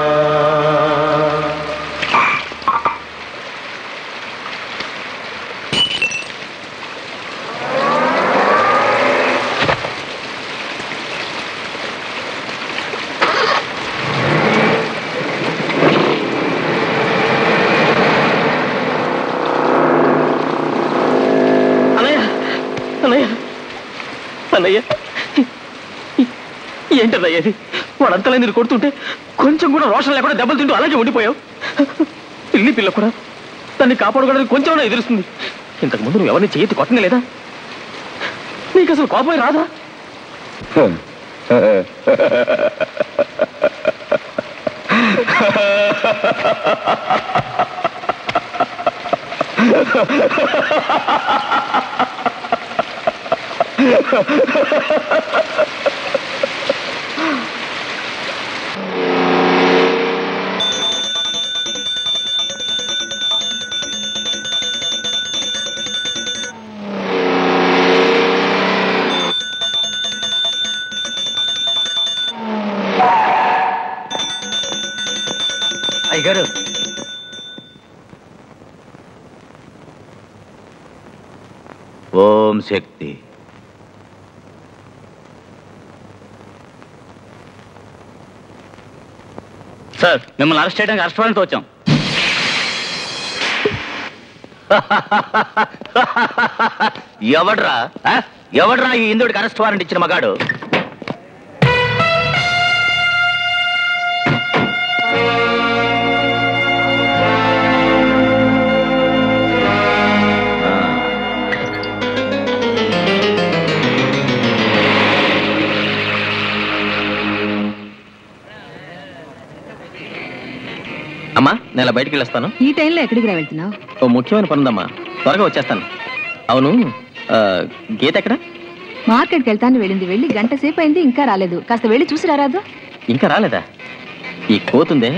అన్నయ్య ఏంటన్నయ్య ఇది వాడంతలా నేను కొడుతుంటే కొంచెం కూడా రోషం లేకుండా దెబ్బలు తింటూ అలాగే ఉండిపోయావు పిల్లి పిల్ల కూడా దాన్ని కాపాడుకోవడానికి కొంచెం ఎదురుస్తుంది ఇంతకు ముందు నువ్వు ఎవరిని చేయెత్తి కొట్టనే లేదా నీకు అసలు కోపం రాదా
అయ్యగారు
ఓం శక్తి
సార్ మిమ్మల్ని అరెస్ట్ చేయడానికి అరెస్ట్ వారెంట్తో వచ్చాం
ఎవడ్రా ఆ? ఎవడ్రా ఈ ఇందుడికి అరెస్ట్ వారెంట్ ఇచ్చిన మగాడు
అమ్మా నేను ఇలా బయటికి వెళ్ళొస్తాను
ఈ టైంలో ఎక్కడికి రా వెళ్తున్నావు
ఓ ముఖ్యమైన పని ఉందమ్మా త్వరగా వచ్చేస్తాను అవును ఆ, గీత ఎక్కడ
మార్కెట్కి వెళ్తాను వెళ్ళింది వెళ్ళి గంట సేపు అయింది ఇంకా రాలేదు కాస్త వెళ్ళి చూసి రారాదు
ఇంకా రాలేదా ఈ కోతుందే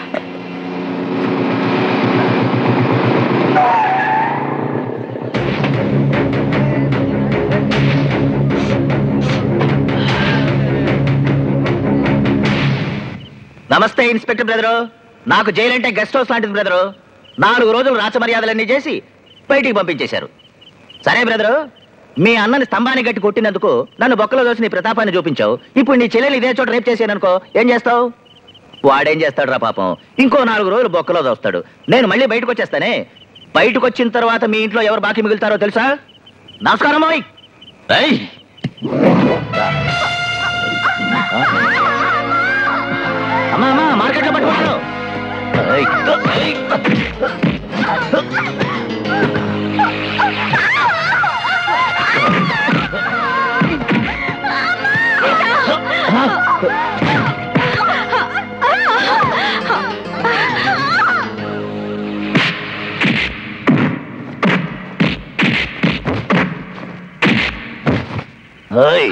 నమస్తే ఇన్స్పెక్టర్ బ్రదరు నాకు జైలు అంటే గెస్ట్ హౌస్ లాంటిది బ్రదరు నాలుగు రోజులు రాచమర్యాదలన్నీ చేసి బయటికి పంపించేశారు సరే బ్రదరు మీ అన్నని స్తంభాన్ని గట్టి కొట్టినందుకు నన్ను బొక్కలో దోసి నీ ప్రతాపాన్ని చూపించావు ఇప్పుడు నీ చెల్లెలు ఇదే చోట రేపు చేశాననుకో ఏం చేస్తావు వాడేం చేస్తాడు రా పాపం ఇంకో నాలుగు రోజులు బొక్కలో దోస్తాడు నేను మళ్ళీ బయటకు వచ్చేస్తానే బయటకు వచ్చిన తర్వాత మీ ఇంట్లో ఎవరు బాకీ మిగులుతారో తెలుసా నమస్కారం మోయ్
ఏయ్!
అమ్మా అమ్మా మార్కెట్లో పట్టుకున్నాను ఏయ్.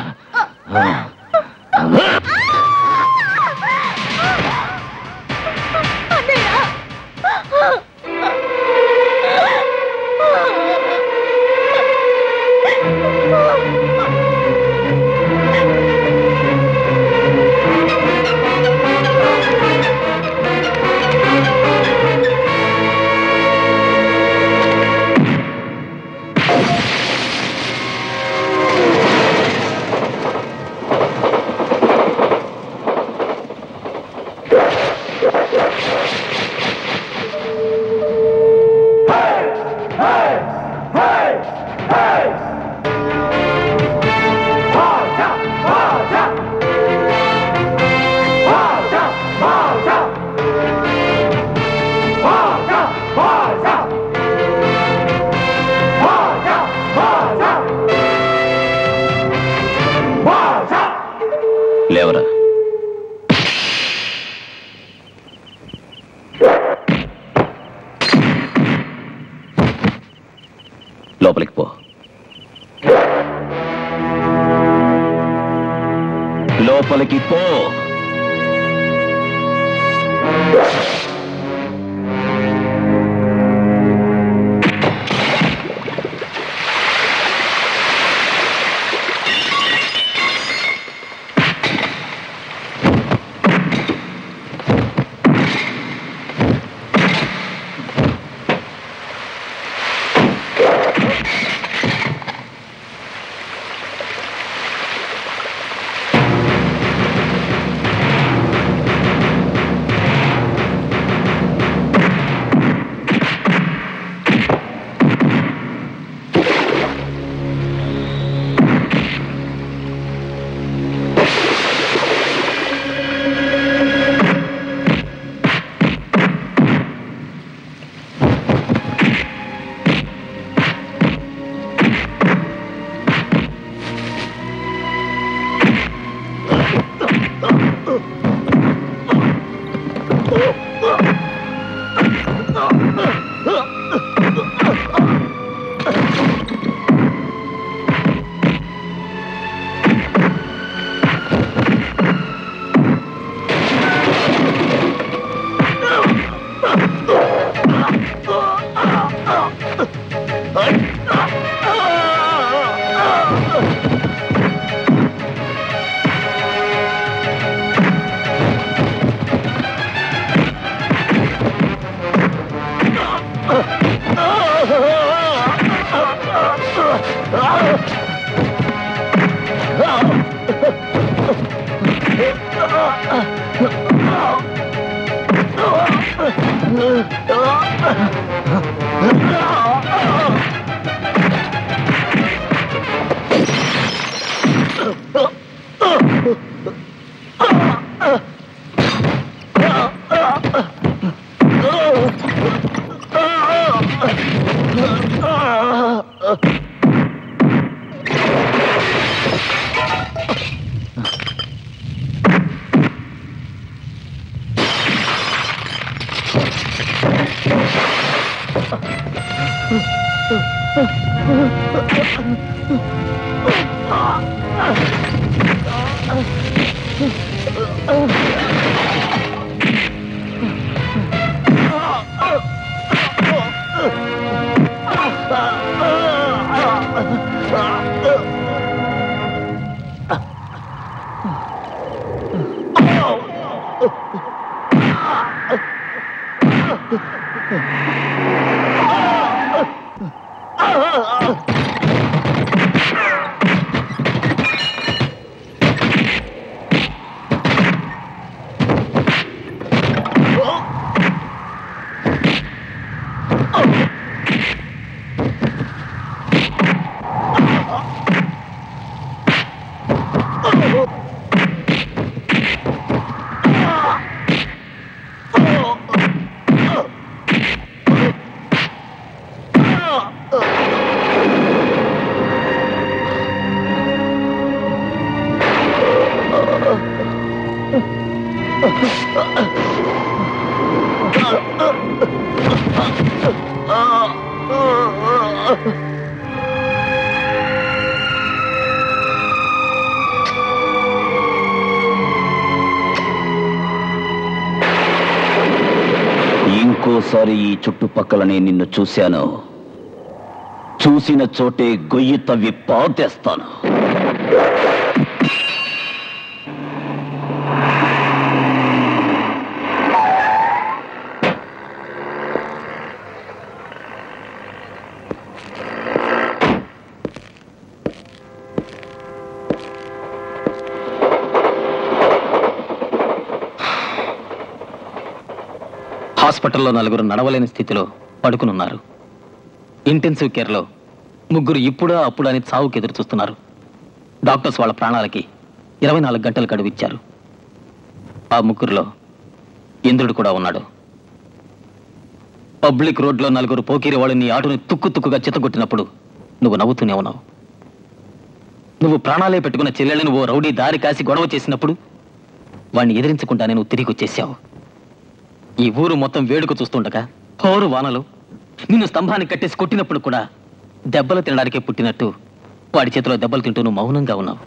లేవరా లోపలికి పో లోపలికి పో
ఇంకోసారి ఈ చుట్టుపక్కలనే నిన్ను చూశాను చూసిన చోటే గొయ్యి తవ్వి పాతేస్తాను
హాస్పిటల్లో నలుగురు నడవలేని స్థితిలో పడుకునున్నారు ఇంటెన్సివ్ కేర్లో ముగ్గురు ఇప్పుడా అప్పుడు అని చావుకి ఎదురు చూస్తున్నారు డాక్టర్స్ వాళ్ళ ప్రాణాలకి ఇరవై నాలుగు గంటలు గడువు ఇచ్చారు ఆ ముగ్గురులో ఇంద్రుడు కూడా ఉన్నాడు పబ్లిక్ రోడ్లో నలుగురు పోకిరి వాళ్ళు నీ ఆటోని తుక్కు తుక్కుగా చిత్తగొట్టినప్పుడు నువ్వు నవ్వుతూనే ఉన్నావు నువ్వు ప్రాణాలే పెట్టుకున్న చెల్లెళ్ళని ఓ రౌడీ దారి కాసి గొడవ చేసినప్పుడు వాణ్ణి ఎదిరించకుండానే నువ్వు తిరిగి వచ్చేసావు ఈ ఊరు మొత్తం వేడుక చూస్తుండగా హోరు వానలు నిన్ను స్తంభానికి కట్టేసి కొట్టినప్పుడు కూడా దెబ్బలు తినడానికే పుట్టినట్టు వాడి చేతిలో దెబ్బలు తింటూ నువ్వు మౌనంగా ఉన్నావు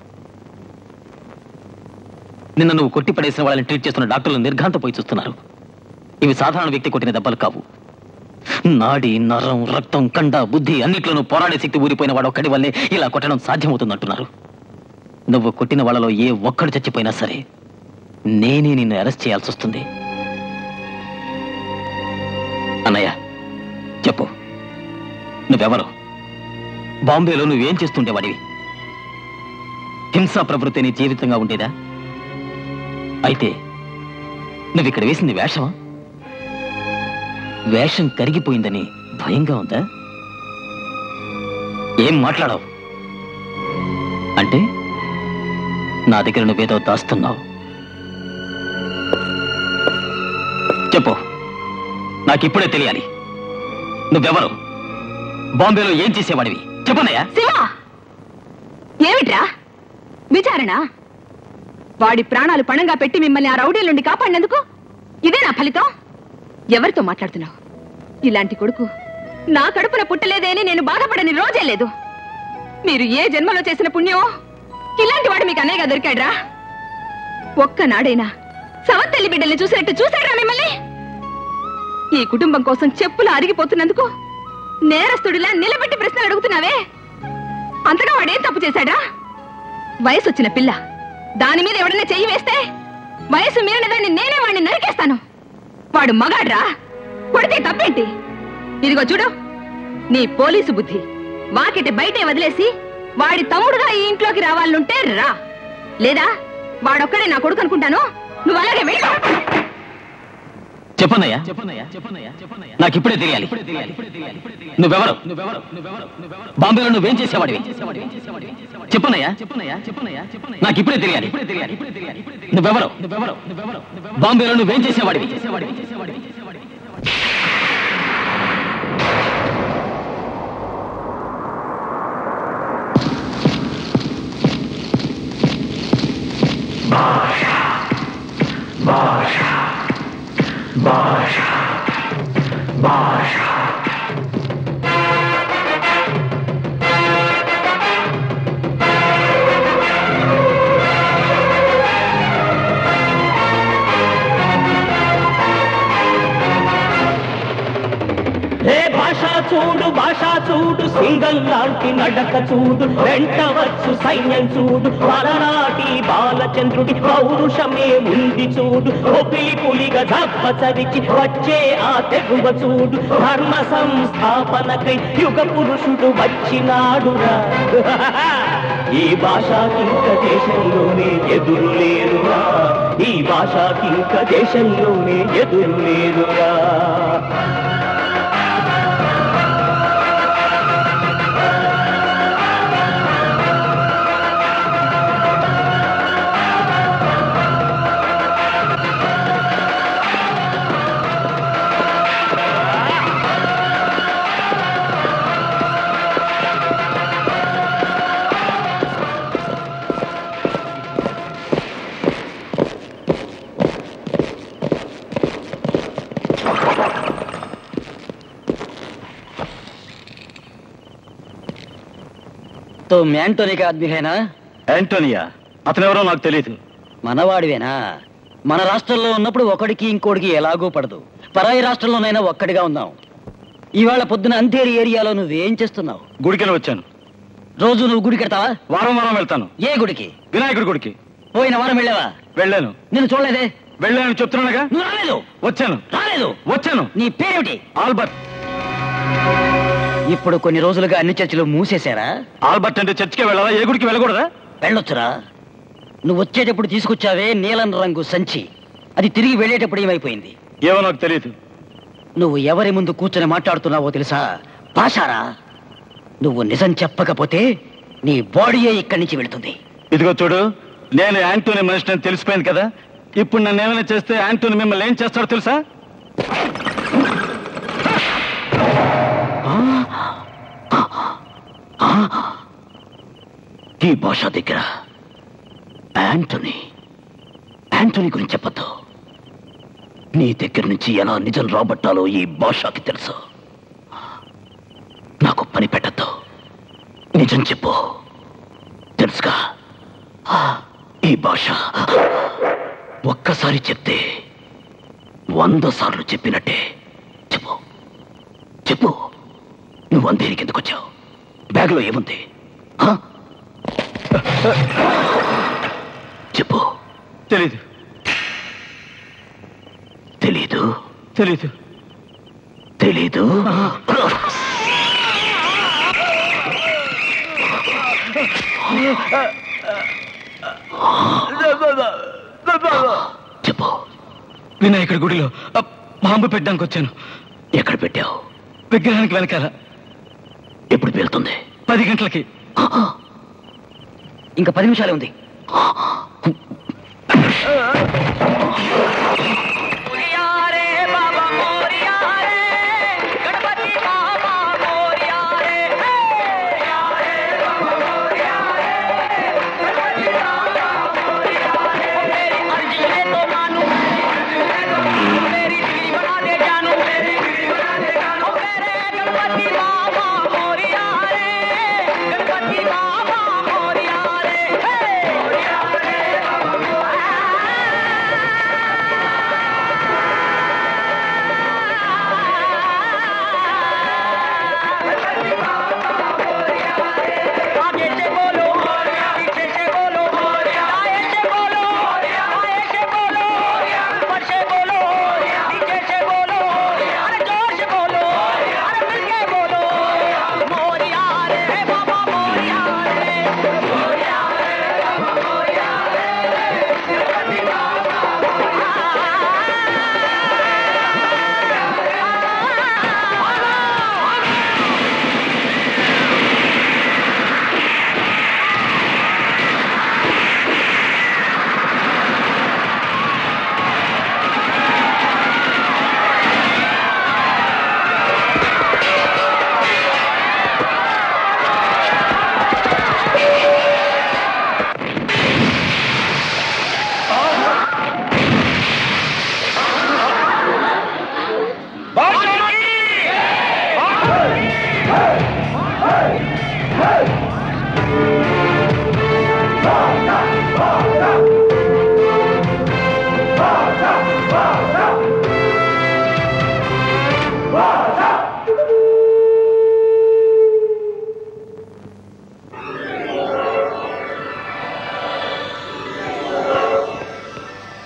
నిన్న నువ్వు కొట్టి పడేసిన వాళ్ళని ట్రీట్ చేస్తున్న డాక్టర్లు నిర్ఘాంతపోయి చూస్తున్నారు ఇవి సాధారణ వ్యక్తి కొట్టిన దెబ్బలు కావు నాడి నరం రక్తం కండ బుద్ధి అన్నిట్లోనూ పోరాడే శక్తి ఊరిపోయిన వాడు ఒక్కడి వల్లే ఇలా కొట్టడం సాధ్యమవుతుందంటున్నారు నువ్వు కొట్టిన వాళ్ళలో ఏ ఒక్కడు చచ్చిపోయినా సరే నేనే నిన్ను అరెస్ట్ చేయాల్సి వస్తుంది అన్నయ్య చెప్పు నువ్వెవరు బాంబేలో నువ్వేం చేస్తుండేవాడివి హింసా ప్రవృత్తి నీ జీవితంగా ఉండేదా అయితే నువ్వు ఇక్కడ వేసింది వేషమా వేషం కరిగిపోయిందని భయంగా ఉందా ఏం మాట్లాడవు అంటే నా దగ్గర నువ్వేదో దాస్తున్నావు చెప్పు నాకిప్పుడే తెలియాలి నువ్వెవరు బాంబేలో ఏం చేసేవాడివి చెప్పనయ్యా
శివా ఏమిట్రా విచారణ వాడి ప్రాణాలు పణంగా పెట్టి మిమ్మల్ని ఆ రౌడీల నుండి కాపాడినందుకు ఇదే నా ఫలితం ఎవరితో మాట్లాడుతున్నావు ఇలాంటి కొడుకు నా కడుపున పుట్టలేదే అని నేను బాధపడని రోజే లేదు మీరు ఏ జన్మలో చేసిన పుణ్యం ఇలాంటి వాడు మీకు అనేగా దొరికాడ్రా ఒక్కనాడైనా సవత్తల్లి బిడ్డల్ని చూసినట్టు చూశారా మిమ్మల్ని ఈ కుటుంబం కోసం చెప్పులు అరిగిపోతున్నందుకు నేరస్తుడిలా నిలబెట్టి ప్రశ్నలు అడుగుతున్నావే అంతగా వాడేం తప్పు చేశాడా వయసు వచ్చిన పిల్ల దాని మీద ఎవడన్నా చెయ్యి వేస్తే వయసు మీరిన దాన్ని నేనే వాడిని నరికేస్తాను వాడు మగాడ్రా కొడితే తప్పేంటి ఇదిగో చూడు నీ పోలీసు బుద్ధి వాకిటి బయటే వదిలేసి వాడి తమ్ముడుగా ఈ ఇంట్లోకి రావాలనుంటే రా లేదా వాడొక్కడే నా కొడుకు అనుకుంటాను నువ్వు అలాగే వెళ్ళి
చెప్పన్నయ్యా నాకు ఇప్పుడే తెలియాలి నువ్వెవరు బాంబేలో నువ్వేం చేసేవాడివి చెప్పన్నయ్యా నాకు ఇప్పుడే తెలియాలి నువ్వెవరు బాంబేలో నువ్వేం చేసేవాడివి
ఏ భాష చూడు భాష చూడు సింగల్ లాంటి నడక చూడు వెంట వచ్చు సైన్యం చూడు పలనాటి బాలచంద్రుడి పౌరుషమే ఉంది చూడు ఒపిలి పులిగా దప్ప చరిచి వచ్చే ఆ తెగువ చూడు ధర్మ సంస్థాపనకై యుగ పురుషుడు వచ్చినాడురా ఈ భాషకింక దేశంలోనే ఎదురు లేరురా ఈ భాషకింక దేశంలోనే ఎదురు లేరురా
तो మ్యాంటోనీ का आदमी है ना
యాంటోనియా అతనెవరో నాకు తెలియదు
మనవాడివేనా మన రాష్ట్రంలో ఉన్నప్పుడు ఒకడికి ఇంకోడికి ఎలాగూ పడదు పరాయి రాష్ట్రంలోనైనా ఒక్కడిగా ఉన్నాం ఇవాళ పొద్దున అంధేరి ఏరియాలో నువ్వేం చేస్తున్నావు
గుడికెళ్ళి వచ్చాను
రోజు నువ్వు గుడికి వెళ్తావా
వారం వారం వెళ్తాను
ఏ గుడికి
వినాయకుడి గుడికి
పోయిన వారం వెళ్ళావా
వెళ్ళాను
నేను చూడలేదే
వెళ్ళాను చెప్తున్నానుగా
నువ్వు రాలేదు
వచ్చాను
రాలేదు
వచ్చాను
నీ పేరేమిటి
ఆల్బర్ట్
ఇప్పుడు కొన్ని రోజులుగా అన్ని చర్చిలు మూసేశారా
ఆల్బర్ట్ అంటే చర్చికి వెళ్ళాలా ఏ గుడికి వెళ్ళకూడదా
వెళ్ళొచ్చురా నువ్వు వచ్చేటప్పుడు తీసుకొచ్చావే నీలం రంగు సంచి అది తిరిగి వెళ్ళేటప్పుడు ఏమైపోయింది
ఏమో నాకు తెలియదు
నువ్వు ఎవరి ముందు కూర్చొని మాట్లాడుతున్నావో తెలుసా పాషారా నువ్వు నిజం చెప్పకపోతే నీ బాడీయే ఇక్కడి నుంచి వెళుతుంది
ఇదిగో చూడు నేను యాంటోనీ మనిషిని తెలిసిపోయింది కదా ఇప్పుడు నన్ను ఏమైనా చేస్తే యాంటోనీ మిమ్మల్ని ఏం చేస్తాడో తెలుసా
ఈ భాష దగ్గర యాంటనీ యాంటనీ గురించి చెప్పొద్దు నీ దగ్గర నుంచి ఎలా నిజం రాబట్టాలో ఈ భాషకి తెలుసు నాకు పని పెట్టద్దు నిజం చెప్పు తెలుసుగా ఈ భాష ఒక్కసారి చెప్తే వంద సార్లు చెప్పినట్టే చెప్పు చెప్పు నువ్వు అంధేరి కిందకు వచ్చావు బ్యాగ్లో ఏముంది హ? చెప్పు
తెలీదు
తెలీదు
తెలీదు
తెలీదు చెప్పు
వినాయకుడి గుడిలో ఆ, బాంబు పెట్టడానికి వచ్చాను
ఎక్కడ పెట్టావు
విగ్రహానికి వెనకాల
ఎప్పుడు పేలుతుంది
పది గంటలకి
ఇంకా పది నిమిషాలే ఉంది
గణపతి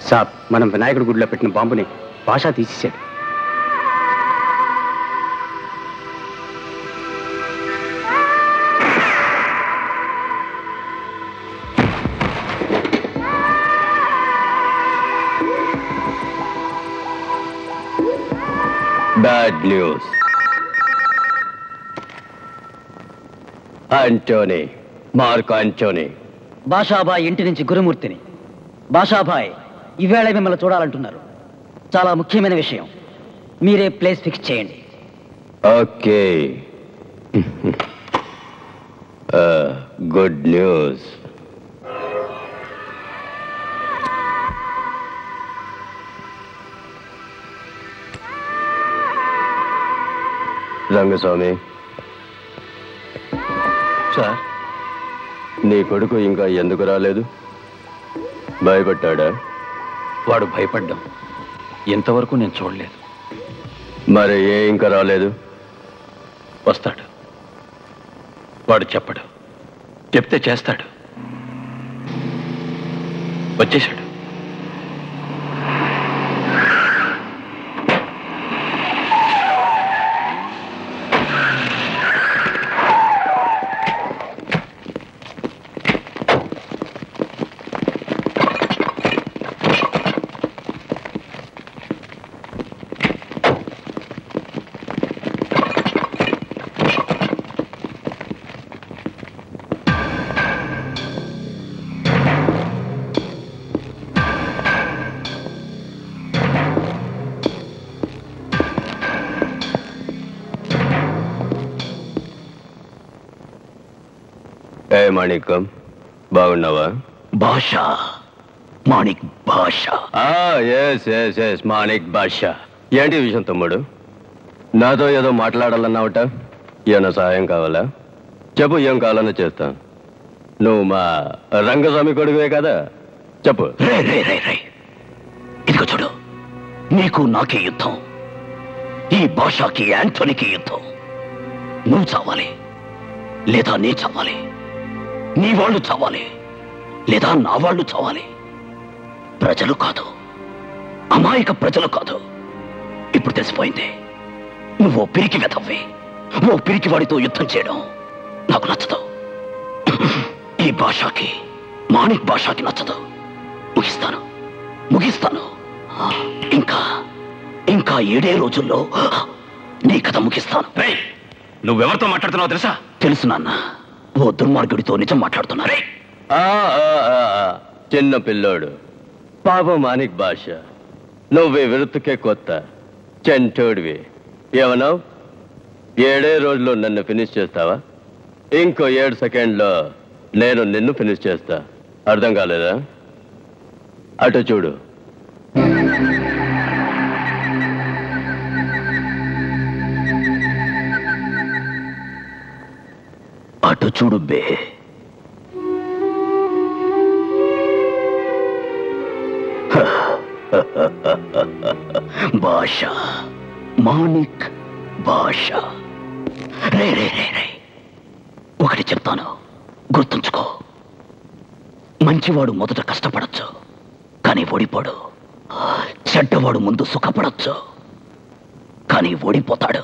సాబ్ మనం వినాయకుడి గుడిలో పెట్టిన బాంబుని భాష తీసేశాడు
bad news Antony Mark Antony
Bashabhai ఇంటి నుంచి గురుమూర్తిని బాషాబాయ్ ఈవేళ మిమ్మల్ని చూడాలంటున్నారు చాలా ముఖ్యమైన విషయం మీరే ప్లేస్ ఫిక్స్ చేయండి
okay good news Rangaswamy
sir
నీ కొడుకు ఇంకా ఎందుకు రాలేదు భయపడ్డాడా
వాడు భయపడ్డాం ఇంతవరకు నేను చూడలేదు
మరి ఏ ఇంకా రాలేదు
వస్తాడు వాడు చెప్పడు చెప్తే చేస్తాడు వచ్చేశాడు
ఏ మాణిక్యం బాగున్నావా
Basha Manik Basha
yes yes yes Manik Basha ఏంటి విషయం తమ్ముడు నాతో ఏదో మాట్లాడాలన్నావట ఏమైనా సహాయం కావాలా చెప్పు ఏం కావాలన్నా చేస్తాను నువ్వు మా రంగస్వామి కొడుకువే కదా చెప్పు
రే రే రే రే ఇదిగో చూడు నీకు నాకే యుద్ధం ఈ భాషకి యాంటోనీకి యుద్ధం నువ్వు చావాలి లేదా నీ చావాలి నీ వాళ్ళు చావాలి లేదా నా వాళ్ళు చావాలి ప్రజలు కాదు అమాయక ప్రజలు కాదు ఇప్పుడు తెలిసిపోయింది నువ్వు ఓ పిరికి వెతవ్వి ఓ పిరికి వాడితో యుద్ధం చేయడం నాకు నచ్చదు ఈ భాషకి మాణిక్ భాషకి నచ్చదు ముగిస్తాను ముగిస్తాను ఇంకా ఇంకా ఏడే రోజుల్లో నీ కథ ముగిస్తాను
నువ్వెవరితో మాట్లాడుతున్నావు తెలుసా
తెలుసు నాన్న ఓ దుర్మార్గుడితో నిజం మాట్లాడుతున్నారు
ఆ, ఆ, ఆ, ఆ, చిన్న పిల్లోడు పాప మాణిక్ భాష నువ్వు ఈ వృత్తికే కొత్త చెంటోడివి ఏమన్నావు ఏడే రోజుల్లో నన్ను ఫినిష్ చేస్తావా ఇంకో ఏడు సెకండ్లో నేను నిన్ను ఫినిష్ చేస్తా అర్థం కాలేదా అటు చూడు
అటు చూడు బే భాష మాణిక్ భాష రే రే రే రే ఒకటి చెప్తాను గుర్తుంచుకో మంచివాడు మొదట కష్టపడచ్చు కానీ ఓడిపోడు చెడ్డవాడు ముందు సుఖపడచ్చు కానీ ఓడిపోతాడు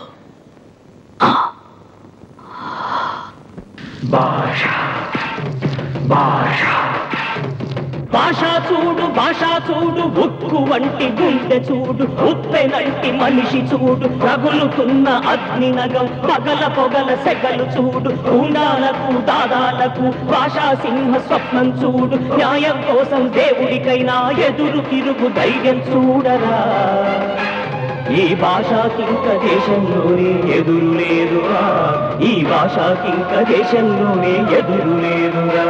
భాష భాష భాష చూడు భాష చూడు ఉక్కు వంటి గుండె చూడు ఉప్పెనంటి మనిషి చూడు రగులుతున్న అగ్ని నగం పగల పొగల సెగలు చూడు ఉండాలకు దాదాలకు భాషా సింహ స్వప్నం చూడు న్యాయం కోసం దేవుడికైనా ఎదురు తిరుగు ధైర్యం చూడరా ఈ భాషకింక దేశంలోనే ఎదురు లేదురా ఈ భాషకింక దేశంలోనే ఎదురు లేదురా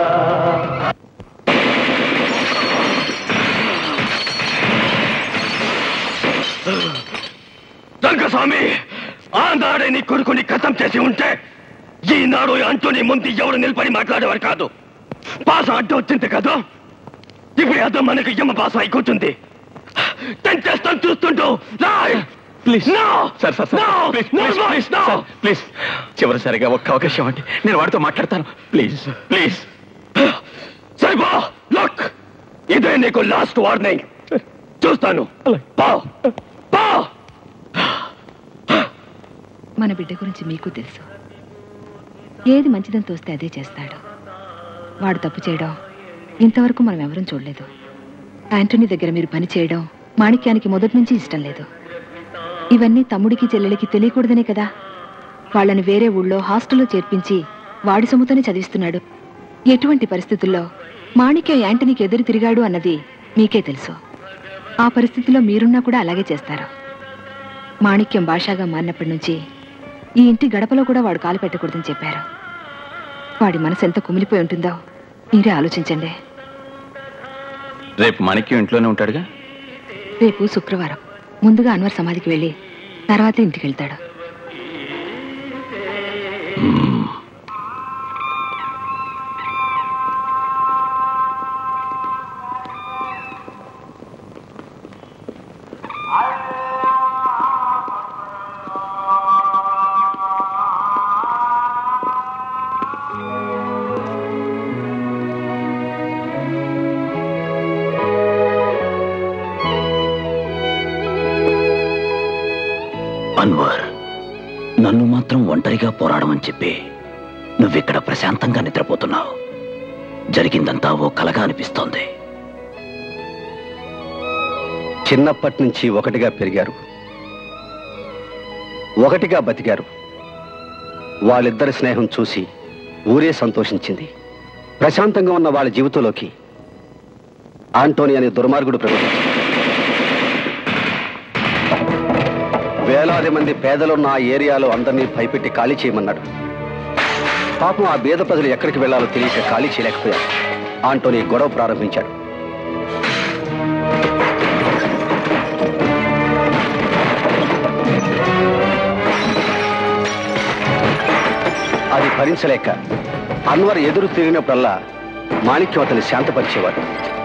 రంగస్వామి ఆనాడే నీ కొడుకుని కథం చేసి ఉంటే ఈనాడు అంటూని ముందు ఎవరు నిలబడి మాట్లాడేవారు కాదు పాస అడ్డు వచ్చింది కదా ఇప్పుడు అర్థం మనకు యమ పాస అయి కూర్చుంది తెంచేస్తాను చూస్తుంటూ రాయ్
please
No!
Sir sir
No!
Sir please
No,
please
no,
please
no!
Sir please చివరిసారిగా ఒక్క అవకాశం అండి నేను వాడితో మాట్లాడతాను ప్లీజ్ ప్లీజ్
సైబా లుక్ ఇదే నీకు లాస్ట్ వార్నింగ్ చూస్తాను పా పా
మన బిడ్డ గురించి మీకు తెలుసు ఏది మంచిదని తోస్తే అదే చేస్తాడు వాడు తప్పు చేయడం ఇంతవరకు మనం ఎవరూ చూడలేదు యాంటనీ దగ్గర మీరు పని చేయడం మాణిక్యానికి మొదటి నుంచి ఇష్టం లేదు ఇవన్నీ తమ్ముడికి చెల్లెలికి తెలియకూడదనే కదా వాళ్ళని వేరే ఊళ్ళో హాస్టల్లో చేర్పించి వాడి సొమ్ముతోనే చదివిస్తున్నాడు ఎటువంటి పరిస్థితుల్లో మాణిక్యం యాంటనీకి ఎదురు తిరిగాడు అన్నది మీకే తెలుసు ఆ పరిస్థితిలో మీరున్నా కూడా అలాగే చేస్తారు మాణిక్యం భాషగా మారినప్పటి నుంచి ఈ ఇంటి గడపలో కూడా వాడు కాలు పెట్టకూడదని చెప్పారు వాడి మనసు ఎంత కుమిలిపోయి ఉంటుందో మీరే ఆలోచించండి
రేపు మాణిక్యం ఇంట్లోనే ఉంటాడుగా
రేపు శుక్రవారం ముందుగా అన్వర్ సమాధికి వెళ్ళి తర్వాత ఇంటికి వెళ్తాడు
అన్వర్ నన్ను మాత్రం ఒంటరిగా పోరాడమని చెప్పి నువ్విక్కడ ప్రశాంతంగా నిద్రపోతున్నావు జరిగిందంతా ఓ కలగా అనిపిస్తోంది
చిన్నప్పటి నుంచి ఒకటిగా పెరిగారు ఒకటిగా బతికారు వాళ్ళిద్దరి స్నేహం చూసి ఊరే సంతోషించింది ప్రశాంతంగా ఉన్న వాళ్ళ జీవితంలోకి ఆంటోని అనే దుర్మార్గుడు ప్రవేశించాడు వేలాది మంది పేదలున్న ఆ ఏరియాలో అందరినీ భయపెట్టి ఖాళీ చేయమన్నాడు పాపం ఆ బీద ప్రజలు ఎక్కడికి వెళ్లాలో తెలియక ఖాళీ చేయలేకపోయారు ఆంటోని గొడవ ప్రారంభించాడు అది భరించలేక అన్వర్ ఎదురు తిరిగినప్పుడల్లా మాణిక్యం అతన్ని శాంతపరిచేవాడు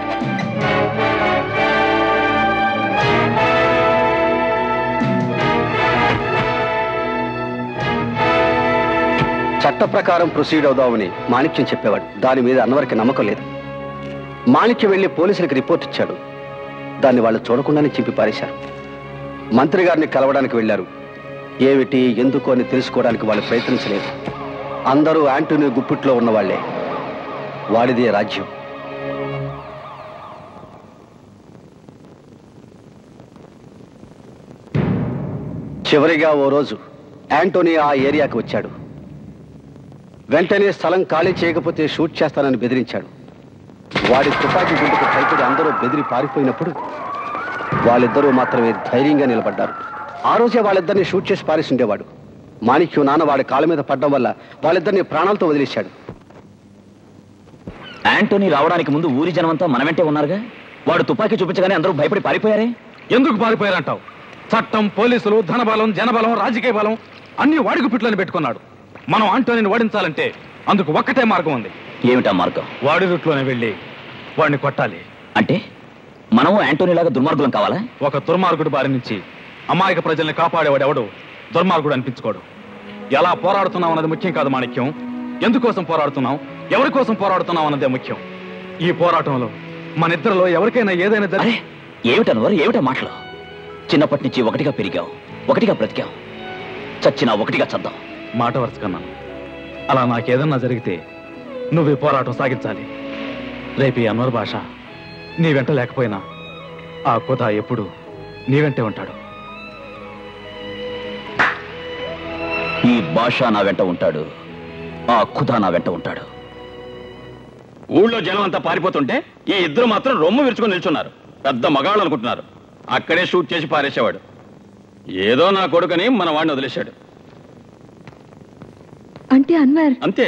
చట్ట ప్రకారం ప్రొసీడ్ అవుదామని మాణిక్యం చెప్పేవాడు దాని మీద అన్వర్కి నమ్మకం లేదు మాణిక్యం వెళ్లి పోలీసులకు రిపోర్ట్ ఇచ్చాడు దాన్ని వాళ్ళు చూడకుండానే చింపి పారేశారు మంత్రి గారిని కలవడానికి వెళ్లారు ఏమిటి ఎందుకు అని తెలుసుకోవడానికి వాళ్ళు ప్రయత్నించలేదు అందరూ యాంటోనీ గుప్పిట్లో ఉన్నవాళ్లే వాడిదే రాజ్యం చివరిగా ఓ రోజు యాంటోనీ ఆ ఏరియాకి వచ్చాడు వెంటనే స్థలం ఖాళీ చేయకపోతే షూట్ చేస్తానని బెదిరించాడు వాడి తుపాకీ గుండుకు భయపడి అందరూ బెదిరి పారిపోయినప్పుడు వాళ్ళిద్దరూ మాత్రమే ధైర్యంగా నిలబడ్డారు ఆ రోజే వాళ్ళిద్దరిని షూట్ చేసి పారేసి ఉండేవాడు మాణిక్యం నాన్న వాడి కాళ్ళ మీద పడ్డం వల్ల వాళ్ళిద్దరిని ప్రాణాలతో వదిలేశాడు
యాంటోనీ రావడానికి ముందు ఊరి జనమంతా మన వెంటే ఉన్నారుగా వాడు తుపాకీ చూపించగానే అందరూ భయపడి పారిపోయారే
ఎందుకు పారిపోయారంటావు చట్టం పోలీసులు ధనబలం జనబలం రాజకీయ బలం అన్ని వాడి గుప్పిట్లని పెట్టుకున్నాడు మనం ఆంటోనీని ఓడించాలంటే అందుకు ఒక్కటే మార్గం ఉంది
ఏమిటా మార్గం
వాడి రూట్లోనే వెళ్ళి వాడిని కొట్టాలి
అంటే మనము యాంటోనీ లాగా దుర్మార్గులం కావాలా
ఒక దుర్మార్గుడు బారి నుంచి అమాయక ప్రజల్ని కాపాడేవాడు ఎవడు దుర్మార్గుడు అనిపించుకోడు ఎలా పోరాడుతున్నాం అన్నది ముఖ్యం కాదు మాణిక్యం ఎందుకోసం పోరాడుతున్నాం ఎవరి కోసం పోరాడుతున్నాం అన్నదే ముఖ్యం ఈ పోరాటంలో మన ఇద్దరిలో ఎవరికైనా ఏదైనా
అరే ఏమిటనవరు ఏమిటా మాటలు చిన్నప్పటి నుంచి ఒకటిగా పెరిగావు ఒకటిగా బ్రతికావు చచ్చినా ఒకటిగా చద్దాం
మాట వరుసకన్నాను అలా నాకేదన్నా జరిగితే నువ్వు ఈ పోరాటం సాగించాలి రేపు ఈ అన్వర్ భాష నీ వెంట లేకపోయినా ఆ కుత ఎప్పుడు నీ వెంటే ఉంటాడు
ఈ భాష నా వెంట ఉంటాడు ఆ ఖుదా నా వెంట ఉంటాడు
ఊళ్ళో జనం అంతా పారిపోతుంటే ఈ ఇద్దరు మాత్రం రొమ్ము విరుచుకొని నిల్చున్నారు పెద్ద మగాళ్ళు అనుకుంటున్నారు అక్కడే షూట్ చేసి పారేసేవాడు ఏదో నా కొడుకని మన వాడిని వదిలేశాడు
అంటే అన్వర్
అంతే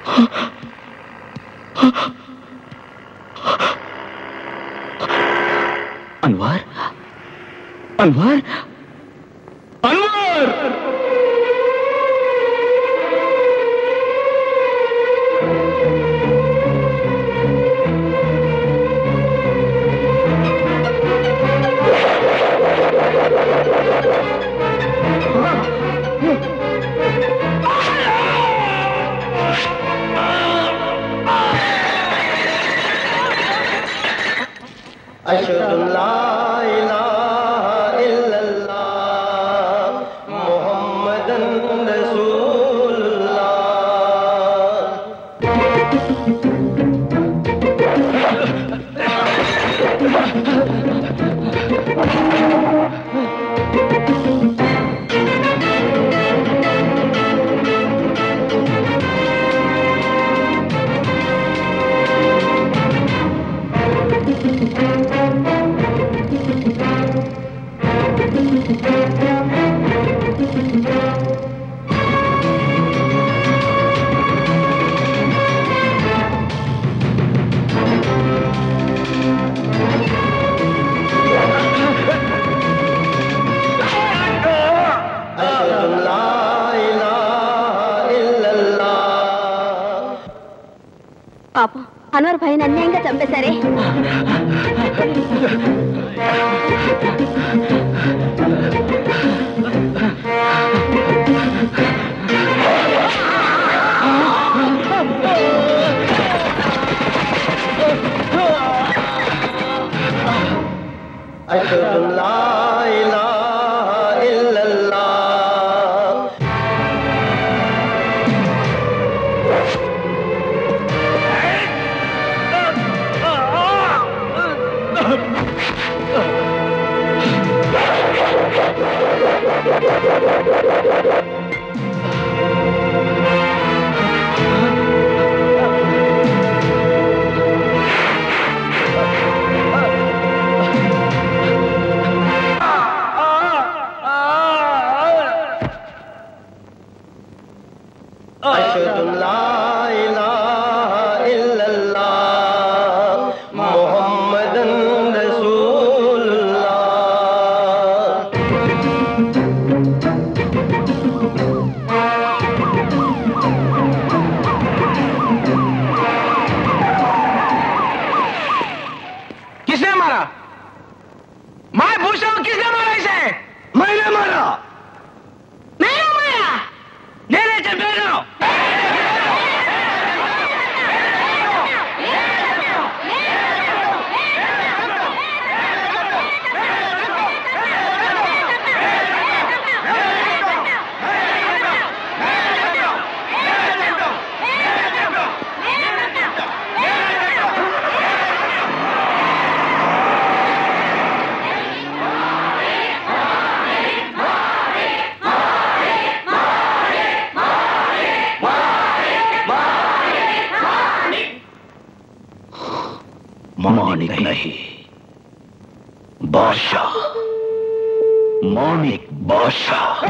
అన్వార్ అన్వార్ అన్వార్
أشهد أن لا إله إلا الله محمدا رسول الله أشهد أن لا إله إلا الله
పాపం అన్వర్ భయని అన్యాయంగా చంపేశారే
أشهد أن لا إله إلا الله أشهد أن لا إله إلا الله محمدا رسول الله
किसने मारा मैं पूछ रहा हूँ किसने मारा इसे मैंने मारा मैंने मारा ले ले चल बेरो
मानिक नहीं बादशाह मानिक बादशाह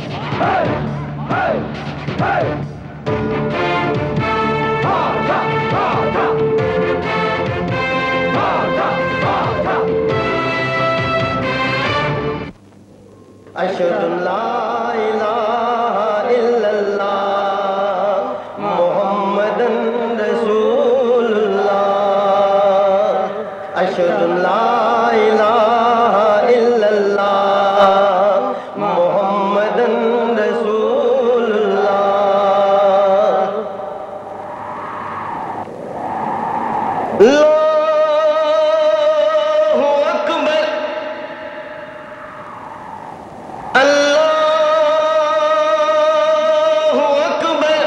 أشهد أن لا إله إلا الله محمدا رسول الله أشهد أن لا إله إلا الله محمدا رسول الله الله أكبر الله أكبر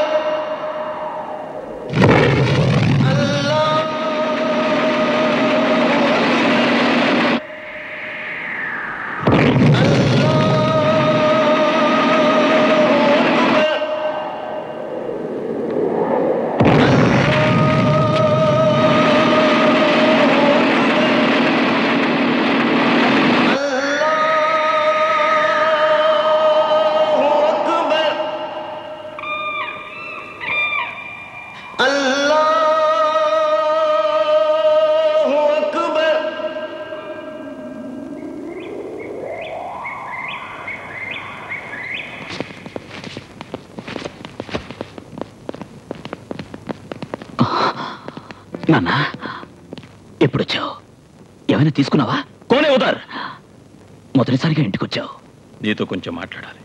నాన్న ఎప్పుడొచ్చావు ఏమైనా తీసుకున్నావా కోనే ఉదార్ మొదటిసారిగా ఇంటికి వచ్చావు
నీతో కొంచెం మాట్లాడాలి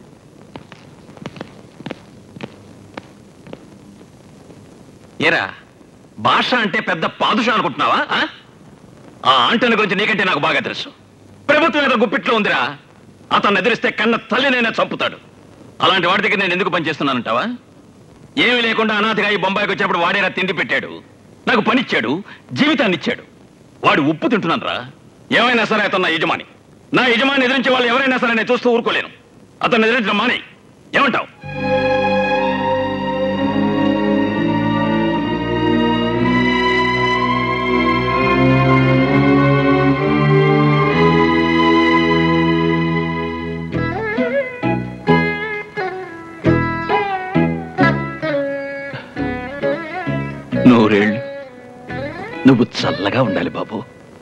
ఏరా భాష అంటే పెద్ద పాదుష అనుకుంటున్నావా ఆ? ఆ ఆంటోని గురించి నీకంటే నాకు బాగా తెలుసు ప్రభుత్వం ఏదో గుప్పిట్లో ఉందిరా అతన్ని ఎదిరిస్తే కన్న తల్లినైనా చంపుతాడు అలాంటి వాడి దగ్గర నేను ఎందుకు పనిచేస్తున్నానంటావా ఏమీ లేకుండా అనాథగా ఈ బొంబాయికి వచ్చినప్పుడు వాడేరా తిండి పెట్టాడు నాకు పనిచ్చాడు జీవితాన్ని ఇచ్చాడు వాడు ఉప్పు తింటున్నాను రా ఏమైనా సరే అతను నా యజమాని నా యజమాని ఎదిరించే వాళ్ళు ఎవరైనా సరే నేను చూస్తూ ఊరుకోలేను అతన్ని ఎదిరించడం మానే ఏమంటావు
నూరేళ్ళు నువ్వు చల్లగా ఉండాలి బాబు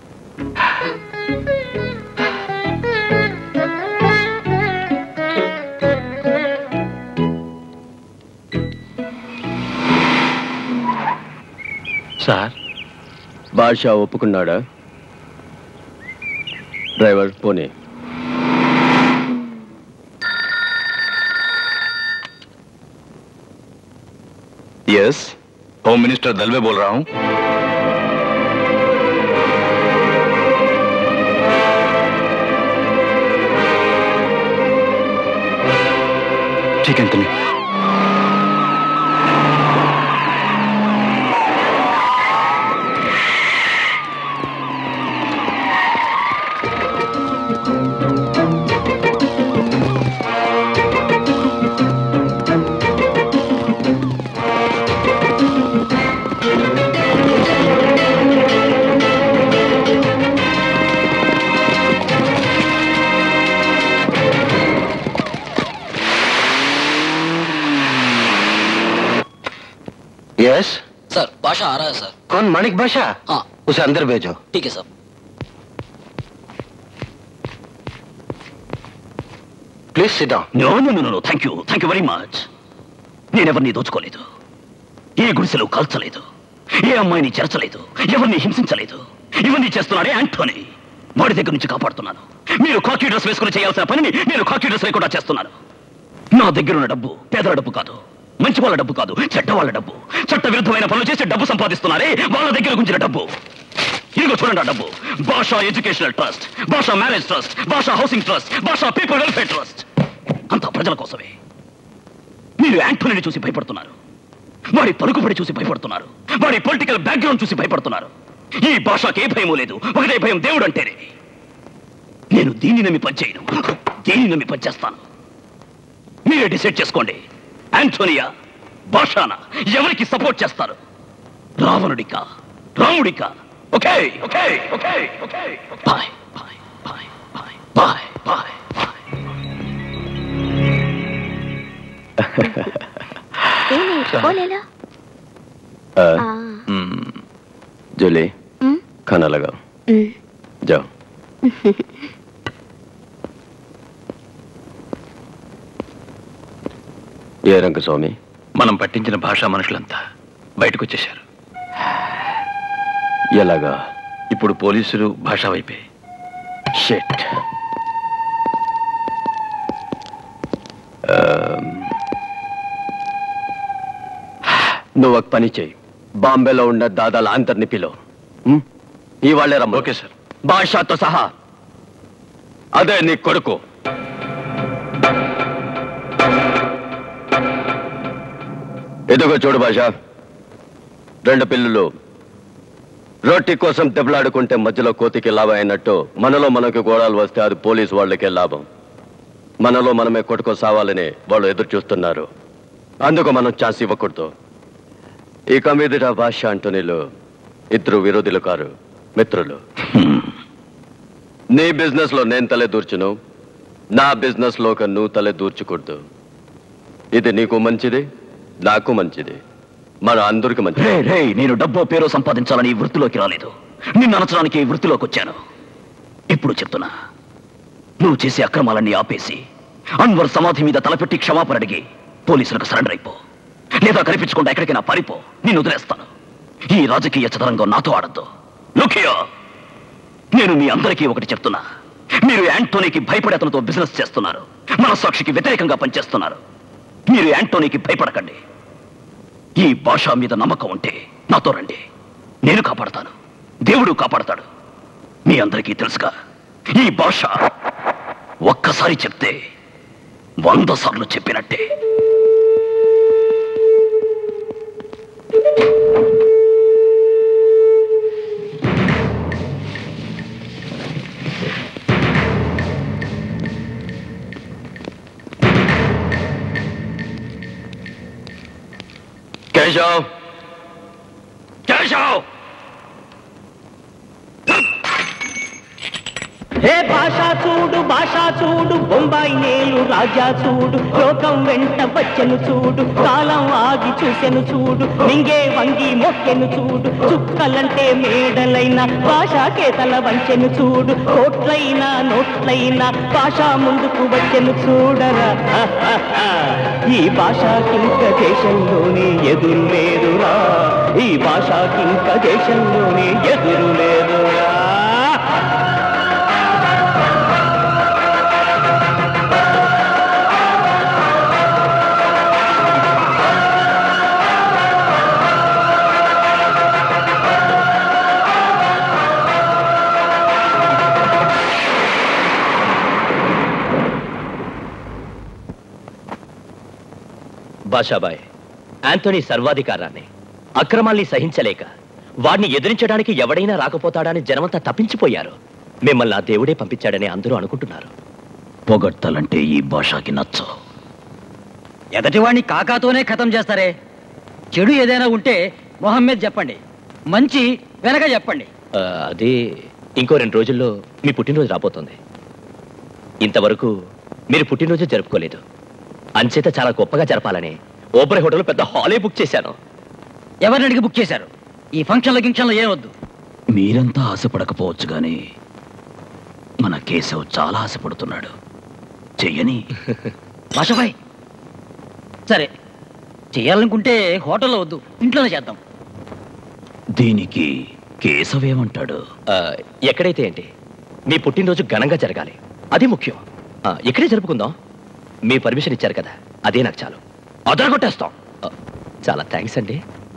సార్ భాష ఒప్పుకున్నాడా డ్రైవర్ పోనీ
यस होम मिनिस्टर दलवे बोल रहा हूं ठीक है अंतनी
यस
सर बादशाह आ रहा है सर
कौन माणिक बादशाह
हाँ
उसे अंदर भेजो
ठीक है sir
please sit down
no no no no thank you thank you very much నేనెవరిని దోచుకోలేదు ఏ గుడిసెలు కాల్చలేదు ఏ అమ్మాయిని చేర్చలేదు ఎవరిని హింసించలేదు ఇవన్నీ చేస్తున్నాడే యాంటోనీ వాడి దగ్గర నుంచి కాపాడుతున్నాను మీరు కాకి డ్రెస్ వేసుకుని చేయాల్సిన పనిని నేను కాకి డ్రెస్ లేకుండా చేస్తున్నాను నా దగ్గర ఉన్న డబ్బు పేదల డబ్బు కాదు మంచి వాళ్ళ డబ్బు కాదు చెడ్డ వాళ్ళ డబ్బు చట్ట విరుద్ధమైన పనులు చేసి డబ్బు సంపాదిస్తున్నారే వాళ్ళ దగ్గర గుంచిన డబ్బు ఇదిగో చూడండి ఆ డబ్బు Basha educational trust Basha marriage trust Basha housing trust Basha people welfare trust అంతా ప్రజల కోసమే మీరు యాంటోనీని చూసి భయపడుతున్నారు వాడి పలుకుబడి చూసి భయపడుతున్నారు వాడి పొలిటికల్ బ్యాక్గ్రౌండ్ చూసి భయపడుతున్నారు ఈ భాషకి ఏ భయమూ లేదు ఒకటే భయం దేవుడు అంటేనే నేను దీన్ని నమ్మి పనిచేయను దీన్ని నమ్మి పనిచేస్తాను మీరే డిసైడ్ చేసుకోండి యాంటోనియా భాషాన ఎవరికి సపోర్ట్ చేస్తారు రావణుడికా రాముడికా okay okay okay okay bye bye bye bye bye bye
बोलेला
जूली खाना लगाओ जाओ ఏ రంగస్వామి
మనం పట్టించిన భాషా మనుషులంతా బయటకు వచ్చేశారు
ఎలాగా
ఇప్పుడు పోలీసులు భాషా వైపే
షెట్ నువ్వు ఒక పని చేయి బాంబేలో ఉన్న దాదాల అందరిని పిలో ఇవాళే రమ్మ
ఓకే సార్
భాషతో సహా అదే నీ కొడుకు ఎదుగో చూడు భాష రెండు పిల్లలు రొట్టి కోసం దెబ్బలాడుకుంటే మధ్యలో కోతికి లాభం అయినట్టు మనలో మనకి గోడాలు వస్తే అది పోలీసు వాళ్ళకే లాభం మనలో మనమే కొట్టుకో సావాలని వాళ్ళు ఎదురు చూస్తున్నారు అందుకు మనం ఛాన్స్ ఇవ్వకూడదు ఇక మీదట భాష అంటోనీలు ఇద్దరు విరోధులు కారు మిత్రులు నీ బిజినెస్ లో నేను తలే దూర్చును నా బిజినెస్ లో ఒక నువ్వు తలే దూర్చకూడదు ఇది నీకు మంచిది నాకు మంచిది మన అందరికి మంచి
రే రే నేను డబ్బో పేరు సంపాదించాలని ఈ వృత్తిలోకి రాలేదు నిన్ను అనచడానికి ఈ వృత్తిలోకి వచ్చాను ఇప్పుడు చెప్తున్నా నువ్వు చేసే అక్రమాలన్నీ ఆపేసి అన్వర్ సమాధి మీద తలపెట్టి క్షమాపణ అడిగి పోలీసులకు సరెండర్ అయిపో లేదా కనిపించకుండా ఎక్కడికైనా పారిపో నేను వదిలేస్తాను ఈ రాజకీయ చదరంగం నాతో ఆడద్దు లుకియో నేను మీ అందరికీ ఒకటి చెప్తున్నా మీరు యాంటోనీకి భయపడి అతనితో బిజినెస్ చేస్తున్నారు మనస్సాక్షికి వ్యతిరేకంగా పనిచేస్తున్నారు మీరు యాంటోనీకి భయపడకండి ఈ భాష మీద నమ్మకం ఉంటే నాతో రండి నేను కాపాడతాను దేవుడు కాపాడతాడు మీ అందరికీ తెలుసుగా ఈ భాష ఒక్కసారి చెప్తే వంద సార్లు చెప్పినట్టే
కేశవ్
కేశవ్
హే భాష చూడు భాష చూడు బొంబాయి నేలు రాజా చూడు లోకం వెంట వచ్చెను చూడు కాలం ఆగి చూసెను చూడు నింగే వంగి మొక్కెను చూడు చుక్కలంటే మేడలైన భాష కేతల వంచెను చూడు కోట్లైనా నోట్లైనా భాష ముందుకు వచ్చెను చూడరా ఈ భాషకింక దేశంలోనే ఎదురు లేదురా ఈ భాషకింక దేశంలోనే ఎదురు లేదురా
బాషాబాయ్ యాంథోనీ సర్వాధికారాన్ని అక్రమాల్ని సహించలేక వాడిని ఎదిరించడానికి ఎవడైనా రాకపోతాడని జనమంతా తప్పించిపోయారు మిమ్మల్ని ఆ దేవుడే పంపించాడని అందరూ అనుకుంటున్నారు
పొగడ్తలంటే ఈ భాషకి నచ్చ
ఎదటివాడిని కాకాతోనే ఖతం చేస్తారే చెడు ఏదైనా ఉంటే మొహం మీద చెప్పండి మంచి వెనక చెప్పండి
ఆ, అది ఇంకో రెండు రోజుల్లో మీ పుట్టినరోజు రాబోతోంది ఇంతవరకు మీరు పుట్టినరోజు జరుపుకోలేదు అంచేత చాలా గొప్పగా జరపాలని ఓపెన్ హోటల్ పెద్ద హాలే బుక్ చేశాను
ఎవరిని అడిగి బుక్ చేశారు ఈ ఫంక్షన్లో గింక్షన్లో ఏం వద్దు
మీరంతా ఆశపడకపోవచ్చు గాని మన కేశవ్ చాలా ఆశపడుతున్నాడు చెయ్యని
భాషభాయ్ సరే చేయాలనుకుంటే హోటల్లో వద్దు ఇంట్లోనే చేద్దాం
దీనికి కేశవ్ ఏమంటాడు
ఆ, ఎక్కడైతే ఏంటి మీ పుట్టినరోజు ఘనంగా జరగాలి అది ముఖ్యం ఆ, ఇక్కడే జరుపుకుందాం మీ పర్మిషన్ ఇచ్చారు కదా అదే నాకు చాలు అదరగొట్టేస్తాం ఆ, చాలా థ్యాంక్స్ అండి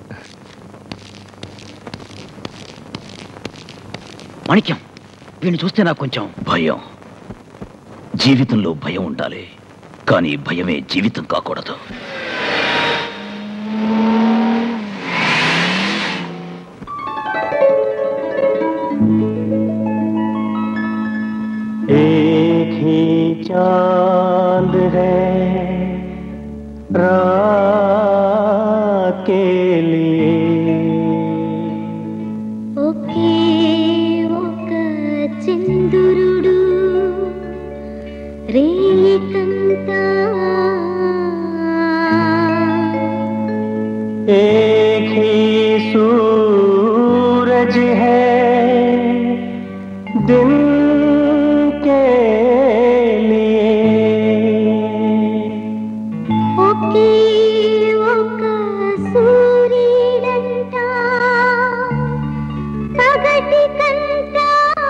మాణిక్యం వీడిని చూస్తే నాకు కొంచెం
భయం జీవితంలో భయం ఉండాలి కానీ భయమే జీవితం కాకూడదు
एक ही चांद है रात के लिए
ఒకే ఒక చంద్రుడు రేకంతా
एक ही सूरज है दिन के लिए
ఒకే ఒక సూర్యుడంట పగటి కంటా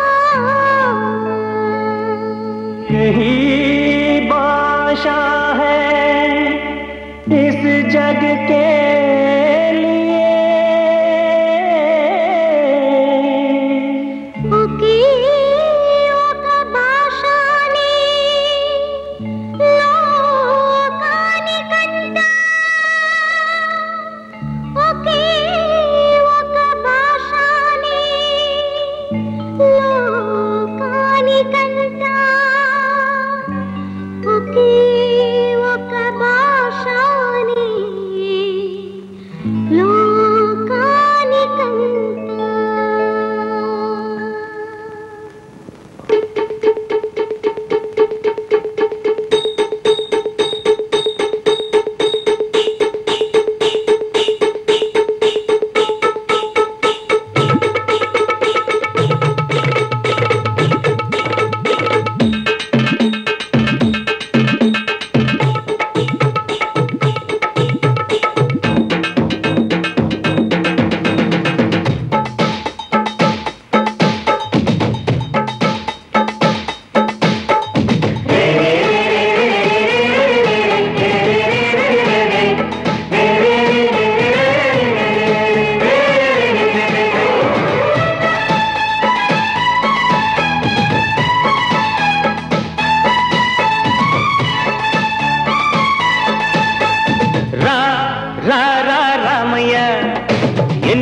यही भाषा है इस जग के लिए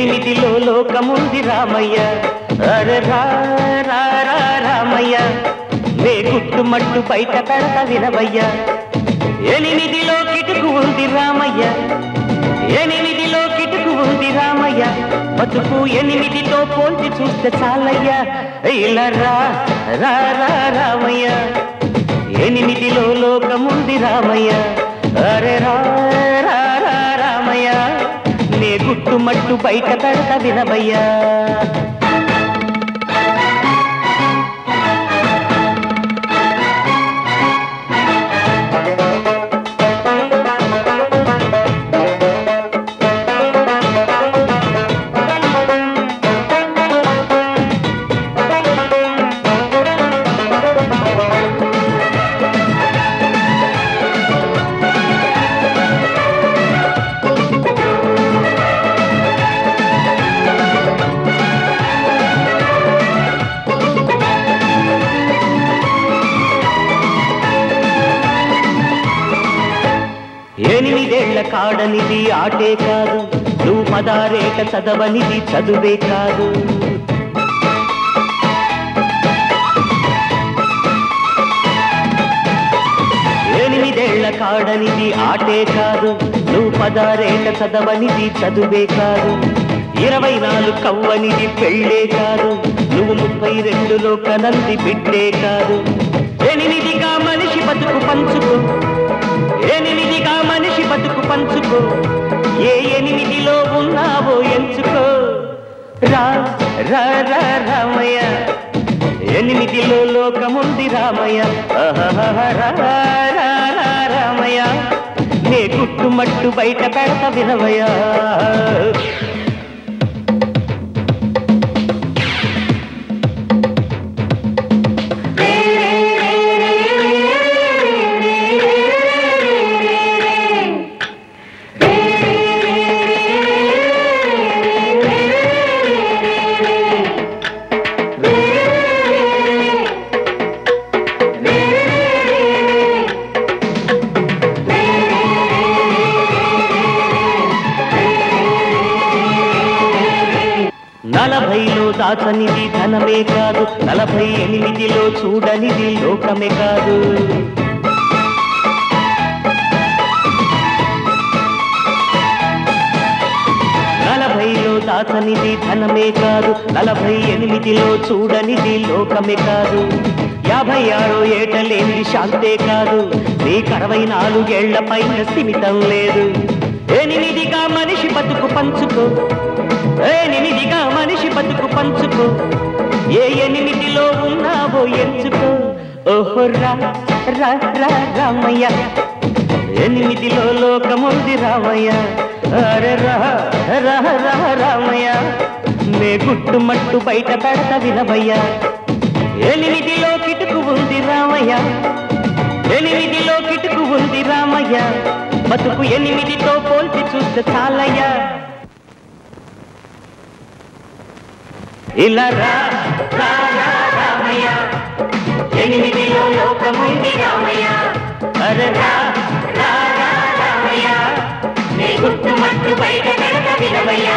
ఎనిమిదిలో లోకముంది రామయ్య అరే రా రా రా రామయ్య నే గుట్టు మట్టు బయట కడత వినవయ్య ఎనిమిదిలో కిటుకు ఉంది రామయ్య ఎనిమిదిలో కిటుకు ఉంది రామయ్య బతుకు ఎనిమిదితో పోల్చి చూస్తే చాలయ్యా ఇలా రా రా రా రామయ్య ఎనిమిదిలో లోకముంది రామయ్య అరే రా రా రా రామయ్య నే గుట్టు మట్టు బయట కడత వినవయ్యా ఎనిమిదేళ్ల కాడనిది ఆటే కాదు నువ్వు పదారేట చదవనిది చదువే కాదు ఎనిమిదేళ్ల కాడనిది ఆటే కాదు నువ్వు పదారేట చదవనిది చదువే కాదు ఇరవై నాలుగు కవ్వనిది పెళ్ళే కాదు నువ్వు ముప్పై రెండులో కనంది బిడ్డే కాదు ఎనిమిదిగా మనిషి బతుకు పంచుకో ఎనిమిదిగా మనిషి బతుకు పంచుకో ఏ ఎనిమిదిలో ఉన్నావో ఎంచుకో రా రా రా రామయ్య ఎనిమిదిలో లోకముంది రామయ్య ఆహాహా, రా రా రా రామయ్య నే గుట్టు మట్టు బయట పెడత వినవయ్యా నలభైలో దాచనిది ధనమే కాదు నలభై ఎనిమిదిలో చూడనిది లోకమే కాదు నలభైలో దాచనిది ధనమే కాదు నలభై ఎనిమిదిలో చూడనిది లోకమే కాదు యాభై ఆరో ఏట లేనిది శాంతే కాదు నీకు అరవై నాలుగేళ్ల పైన స్థిమితం లేదు ఎనిమిదిగా మనిషి బతుకు పంచుకో ఎనిమిదిగా మనిషి బతుకు పంచుకో ఏ ఎనిమిదిలో ఉన్నావో ఎంచుకో ఓహో రా రా రా రామయ్య ఎనిమిదిలో లోకముంది రామయ్య అరే రా రా రా రామయ్య నే గుట్టు మట్టు బయట పెడత వినవయ్య ఎనిమిదిలో కిటుకు ఉంది రామయ్య ఎనిమిదిలో కిటుకు ఉంది రామయ్య బతుకు ఎనిమిదితో పోల్చి చూస్తే చాలయ్యా ఇలా రా రా రా రామయ్య ఎనిమిదిలో లోకముంది రామయ్య అరే రా రా రా రామయ్య నీ గుట్టు మట్టు బయట పెడత వినవయ్యా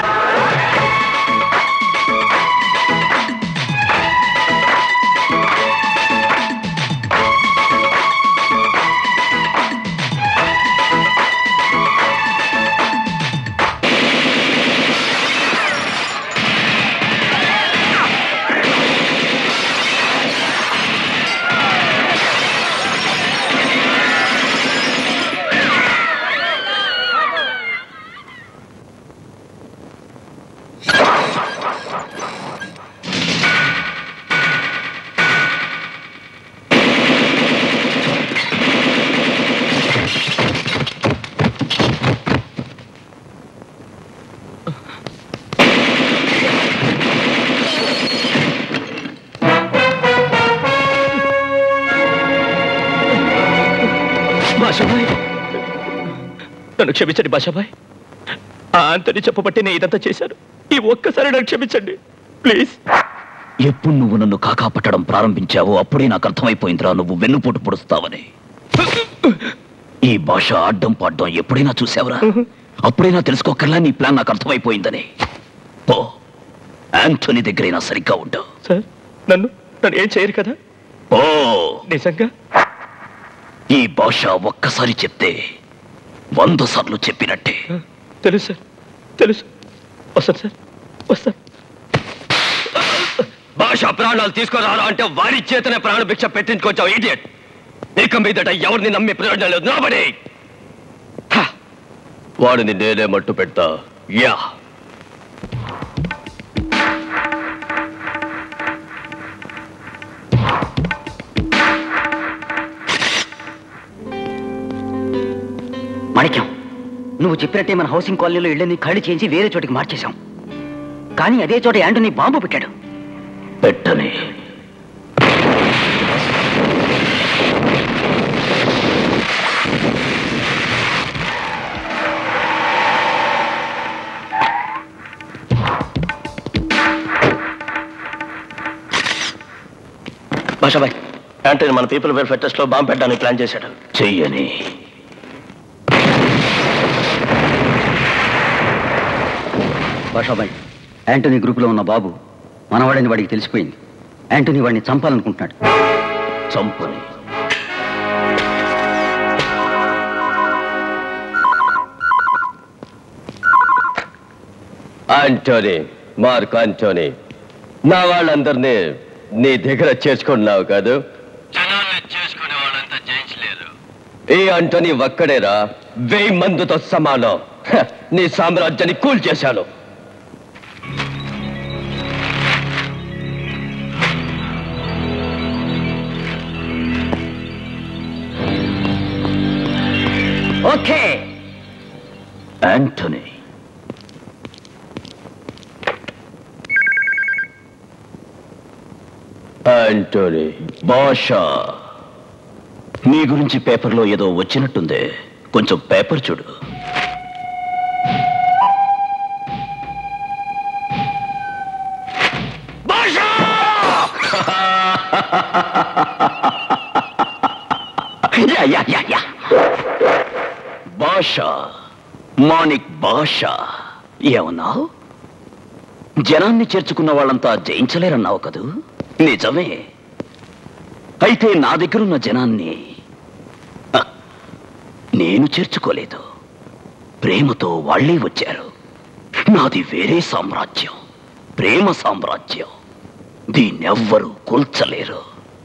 భాషాబాయ్ నన్ను క్షమించండి భాషాబాయ్ ఆ ఆంతని చెప్పబట్టి నేను ఇదంతా చేశాను ఈ ఒక్కసారి నన్ను క్షమించండి ప్లీజ్
ఎప్పుడు నువ్వు నన్ను కాకాపట్టడం ప్రారంభించావో అప్పుడే నాకు అర్థమైపోయిందిరా నువ్వు వెన్నుపోటు పొడుస్తావని ఈ భాష అడ్డం పడ్డం ఎప్పుడైనా చూసావురా అప్పుడైనా తెలుసుకోకర్లా నీ ప్లాన్ నాకు అర్థమైపోయిందని ఓ యాంటోనీ దగ్గరైనా సరిగ్గా ఉంటావు
సార్ నన్ను నన్ను ఏం చేయరు కదా
ఓ
నిజంగా
ఈ భాష ఒక్కసారి చెప్తే వంద సార్లు చెప్పినట్టే
తెలుసు సార్ తెలుసు వస్తాను సార్ వస్తాను
భాష ప్రాణాలు తీసుకురారా అంటే వారి చేతనే ప్రాణ భిక్ష పెట్టించుకొచ్చావు ఇడియట్ ఇక మీదట ఎవరిని నమ్మే ప్రయోజనం లేదు నోబడి వాడిని నేనే మట్టు పెడతా యా
మాణిక్యం నువ్వు చెప్పినట్టే మన హౌసింగ్ కాలనీలో ఇళ్ళని ఖాళీ చేయించి వేరే చోటికి మార్చేశాం కానీ అదే చోట యాంటనీ బాంబు పెట్టాడు
పెట్టని
భాషాబాయ్ యాంటనీ మన పీపుల్ వెల్ఫేర్ ట్రస్ట్ లో బాంబు పెట్టడానికి ప్లాన్ చేశాడు
చెయ్యని
భాషాబాయ్ యాంటనీ గ్రూపులో ఉన్న బాబు మనవాడని వాడికి తెలిసిపోయింది యాంటనీ వాడిని చంపాలనుకుంటున్నాడు
చంపని
ఆంటోనీ మార్క్ ఆంటోనీ నా వాళ్ళందరినీ నీ దగ్గర చేర్చుకున్నావు కాదు ఈ అంటోనీ ఒక్కడేరా వెయ్యి మందితో సమానం హ, నీ సామ్రాజ్యాన్ని కూల్ చేశాను
ఓకే
యాంటనీ
ఆంటోనీ
భాష నీ గురించి పేపర్లో ఏదో వచ్చినట్టుందే కొంచెం పేపర్ చూడు యా యా యా యా భాష మాణిక్ భాష ఏమన్నావు జనాన్ని చేర్చుకున్న వాళ్ళంతా జయించలేరన్నావు కదూ నిజమే అయితే నా దగ్గరున్న జనాన్ని హ, నేను చేర్చుకోలేదు ప్రేమతో వాళ్ళే వచ్చారు నాది వేరే సామ్రాజ్యం ప్రేమ సామ్రాజ్యం దీన్నెవ్వరూ కూల్చలేరు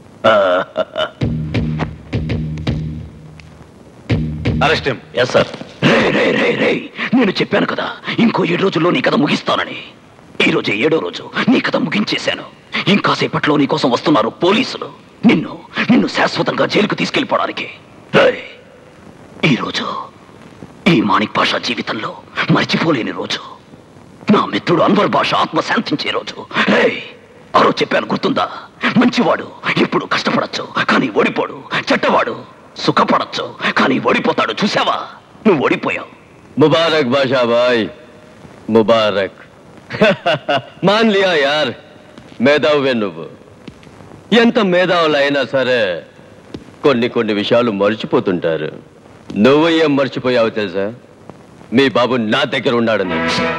అరెస్ట్
ఎస్ సార్ రే రే రే రే నేను చెప్పాను కదా ఇంకో ఏడు రోజుల్లో నీ కథ ముగిస్తానని ఈ రోజు ఏడో రోజు నీ కథ ముగించేశాను ఇంకాసేపట్లో నీ కోసం వస్తున్నారు పోలీసులు నిన్ను నిన్ను శాశ్వతంగా జైలుకు తీసుకెళ్ళిపోవడానికి రేయ్, ఈ రోజు ఈ మాణిక్ భాష జీవితంలో మర్చిపోలేని రోజు నా మిత్రుడు అన్వర్ భాష ఆత్మ శాంతించే రోజు రే ఆ రోజు చెప్పాను గుర్తుందా మంచివాడు ఇప్పుడు కష్టపడచ్చు కానీ ఓడిపోడు చెడ్డవాడు సుఖపడచ్చు కానీ ఓడిపోతాడు చూసావా నువ్వు ఓడిపోయావు
मुबारक बादशाह भाई मुबारक मान लिया यार మేధావువే నువ్వు ఎంత మేధావులైనా సరే కొన్ని కొన్ని విషయాలు మర్చిపోతుంటారు నువ్వు ఏం మర్చిపోయావు తెలుసా మీ బాబు నా దగ్గర ఉన్నాడని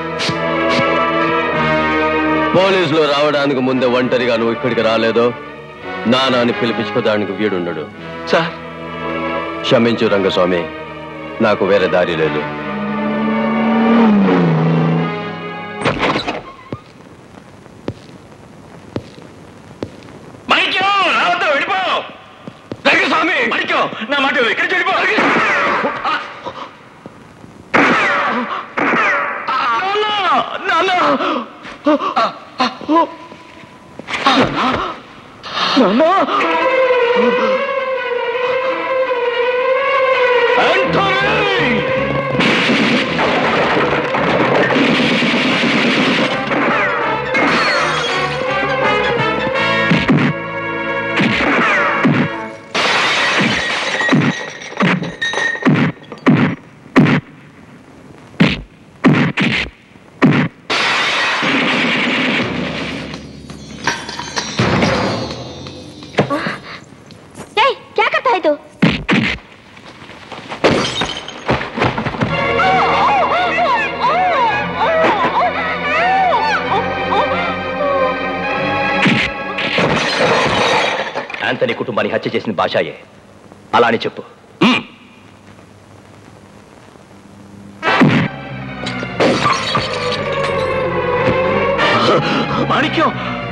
పోలీసులు రావడానికి ముందే ఒంటరిగా నువ్వు ఇక్కడికి రాలేదో నానాని పిలిపించుకోదానికి వీడుండడు
సార్
క్షమించు రంగస్వామి నాకు వేరే దారి లేదు
మణిక్యం రావద్దు వెళ్ళిపో రంగస్వామి మణిక్యం నా మాట విను, ఇక్కడి నుంచి వెళ్ళిపో
నాన్న నాన్న
ఏయ్
యాంతనీ కుటుంబాన్ని హత్య చేసిన భాషాయే అలా అని చెప్పు మ్మ్.
మాణిక్యం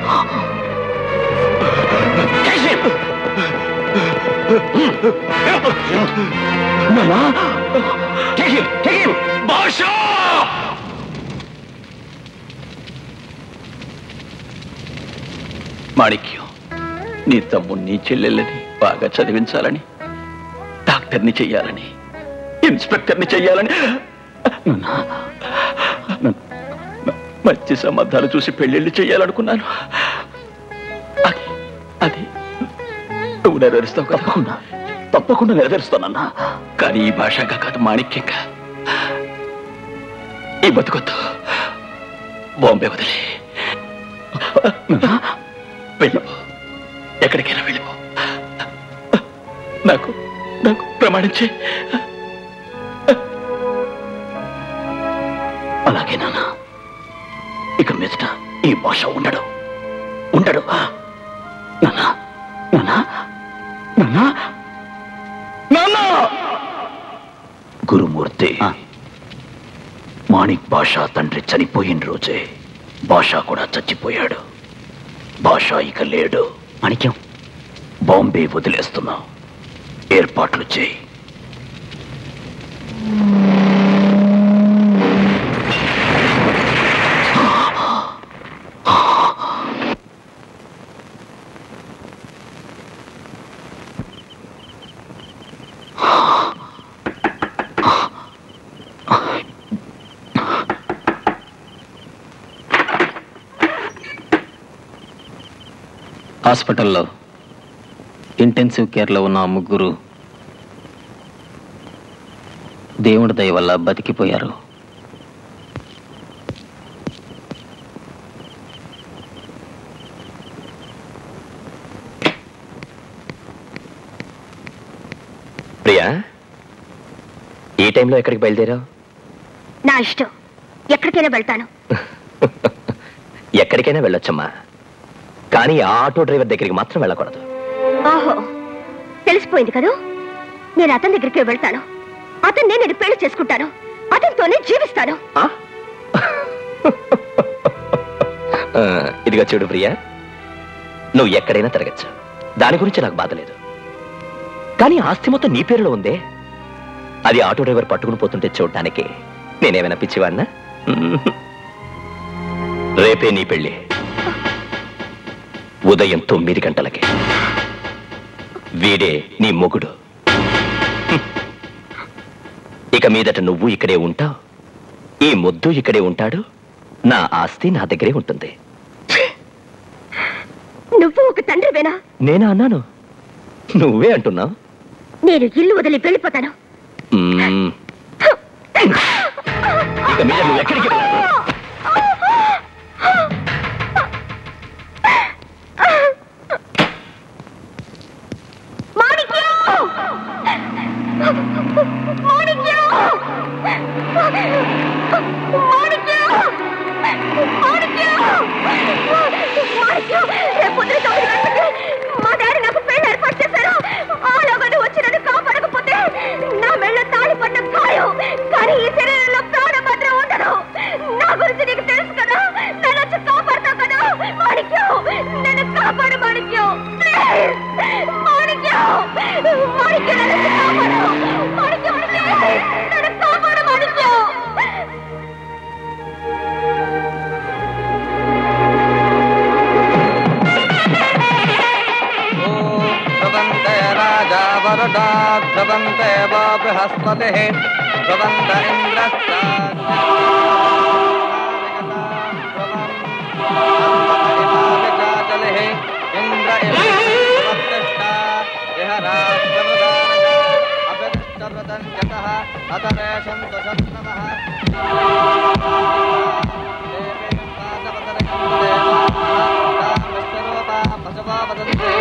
భాషా
మాణిక్యం నీ తమ్ముణ్ణి చెల్లెళ్ళని బాగా చదివించాలని డాక్టర్ని చెయ్యాలని ఇన్స్పెక్టర్ని చెయ్యాలని నాన్నా, న- న- మంచి సంబంధాలు చూసి పెళ్ళిళ్ళు చెయ్యాలనుకున్నాను అది అది నువ్వు నెరవేరుస్తావు తప్పకుండా తప్పకుండా నెరవేరుస్తానన్నా కానీ ఈ భాషగా కాదు మాణిక్యంగా ఈ బతుకొద్దు బాంబే వదిలే వెళ్ళిపో ఎక్కడికైనా వెళ్ళిపో నాకు నాకు ప్రమాణించి అలాగే నాన్న ఇక మీదట ఈ భాష ఉండడు ఉండడు నాన్న నాన్న నాన్న నాన్న గురుమూర్తి మాణిక్ భాష తండ్రి చనిపోయిన రోజే భాష కూడా చచ్చిపోయాడు భాష ఇక లేడు మాణిక్యం బాంబే వదిలేస్తున్నావు ఏర్పాట్లు చేయి
హాస్పిటల్లో ఇంటెన్సివ్ కేర్లో ఉన్న ఆ ముగ్గురు దేవుడి దయ వల్ల బతికిపోయారు
ప్రియా ఈ టైంలో ఎక్కడికి బయలుదేరావు
నా ఇష్టం ఎక్కడికైనా వెళ్తాను
ఎక్కడికైనా వెళ్ళొచ్చమ్మా కానీ ఆ ఆటో డ్రైవర్ దగ్గరికి మాత్రం వెళ్ళకూడదు
ఓహో తెలిసిపోయింది కదూ నేను అతని దగ్గరికి వెళ్తాను అతన్ని నేను పెళ్లి చేసుకుంటాను అతనితోనే జీవిస్తాను
ఆ, ఇదిగో చూడు ప్రియా నువ్వు ఎక్కడైనా తిరగచ్చు దాని గురించి నాకు బాధ లేదు కానీ ఆస్తి మొత్తం నీ పేరులో ఉందే అది ఆటో డ్రైవర్ పట్టుకుని పోతుంటే చూడటానికి నేనేమైనా పిచ్చివాడినా రేపే నీ పెళ్ళి ఉదయం తొమ్మిది గంటలకి వీడే నీ మొగుడు ఇక మీదట నువ్వు ఇక్కడే ఉంటావు ఈ ముద్దు ఇక్కడే ఉంటాడు నా ఆస్తి నా దగ్గరే ఉంటుంది
నువ్వు ఒక తండ్రివేనా
నేనా అన్నాను నువ్వే అంటున్నావు
నేను ఇల్లు వదిలి వెళ్ళిపోతాను
మ్మ్. ఇక మీద నువ్వు ఎక్కడికి వెళ్ళావు
మా డాడీ నాకు పెళ్లి ఏర్పాటు చేశారు ఆలోగానే వచ్చి నన్ను కాపాడకపోతే నా మెళ్ళ తాళి పడ్డ ఖాయం కానీ ఈ శరీరంలో ప్రాణం మాత్రం ఉండదు నా గురించి నీకు తెలుసు కదా నన్ను వచ్చి కాపాడతావు కదా మాణిక్యం నన్ను కాపాడు మాణిక్యం ప్లీజ్ మాణిక్యం మాణిక్యం నన్ను వచ్చి కాపాడు మాణిక్యం ప్లీజ్ నన్ను కాపాడు మాణిక్యం
ध्रुवन्ते राजा वरुडा ध्रुवन्ते वो बृहस्पतिः ध्रुवन्त इन्द्रश्चाजलिः इन्द्र इवतिष्ठा इह राष्ट्रवृदानः अभिष्टव्रतं यतः अतरेषन्तु शत्नवः पशवा वदन्ति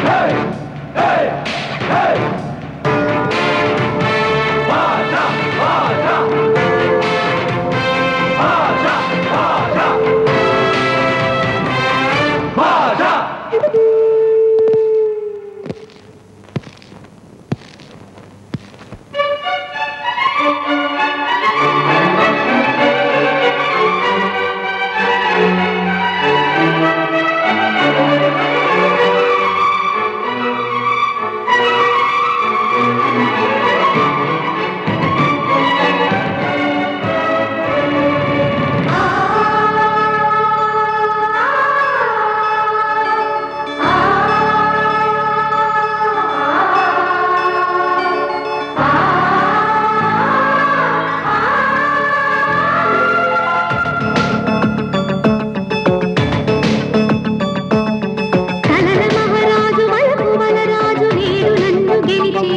కలల మహారాజు వలపు వలరాజు నేడు నన్ను గెలిచే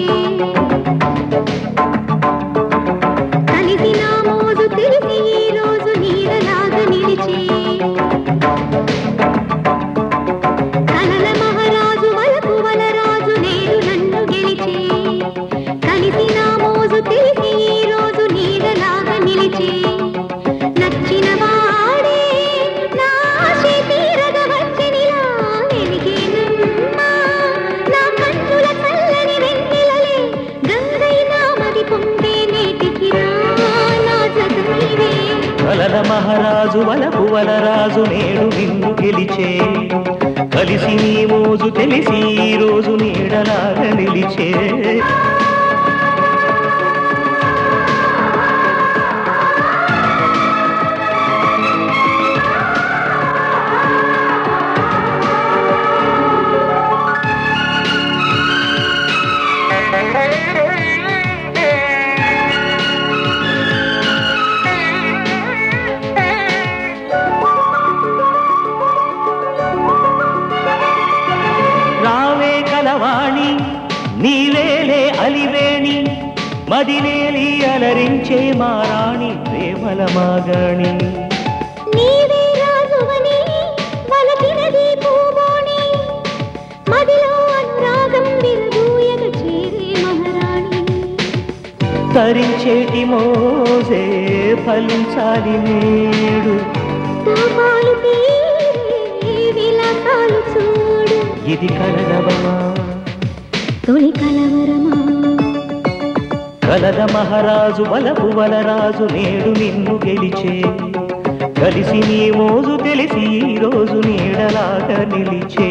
కలిసి నా మోజు తెలిసి ఈ రోజు నీడలాగా నిలిచే కలల మహారాజు వలపు వలరాజు నేడు నన్ను గెలిచే కలిసి నా మోజు తెలిసి ఈ రోజు నీడలాగా నిలిచే నచ్చిన వాడే నా ఆశ తీరగా వచ్చెనిలా వెలిగేనమ్మా నా కన్నుల చల్లని వెన్నెలలే గంగైనా మది పొంగే నేటికి రా నా జత నీవే
కలల మహారాజు వలపు వలరాజు నేడు నిన్ను గెలిచే కలిసి నీ మోజు తెలిసి ఈ రోజు నీడలాగా నిలిచే రావే కలవాణి నీవేలే అలివేణి మదినేలి అలరించే మారాణి ప్రేమల మాగాణి
నీవే రాజువని వలకినది పూబోని మదిలో అనురాగం విరబూయగ చేరే మహారాణి
తరించేటి మోజే ఫలించాలి నేడు
తాపాలు తీరే విలాసాలు చూడు
ఇది కలరవమా
తొలి కలవరమా
కలద మహారాజు వలపు వలరాజు నేడు నిన్ను గెలిచే కలిసి నీ మోజు తెలిసి ఈ రోజు నీడలాగా నిలిచే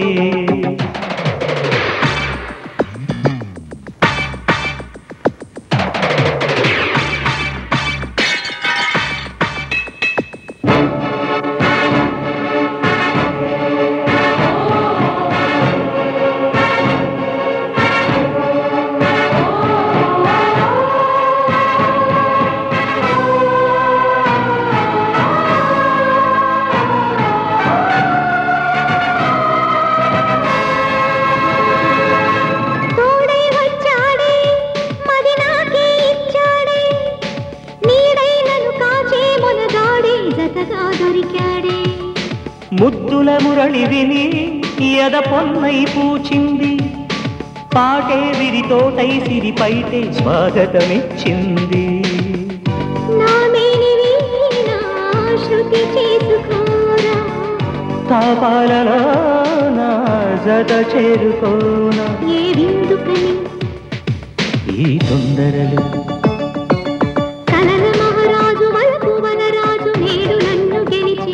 తోడై వచ్చాడే మది నాకే ఇచ్చాడే నీడై నన్ను కాచే మొనగాడే జతగా దొరికాడే
ముద్దుల మురళి విని ఎద పొన్నై పూచింది పాటే విరితోటై సిరిపైతే స్వాగతమిచ్చింది
నా మేనివి నా శృతి చేసుకోరా
తాపాలలో నా జత చేరుకోనా
ఏ విందుకని
ఈ తొందరలు
కలల మహారాజు వలపు వనరాజు నేడు నన్ను గెలిచే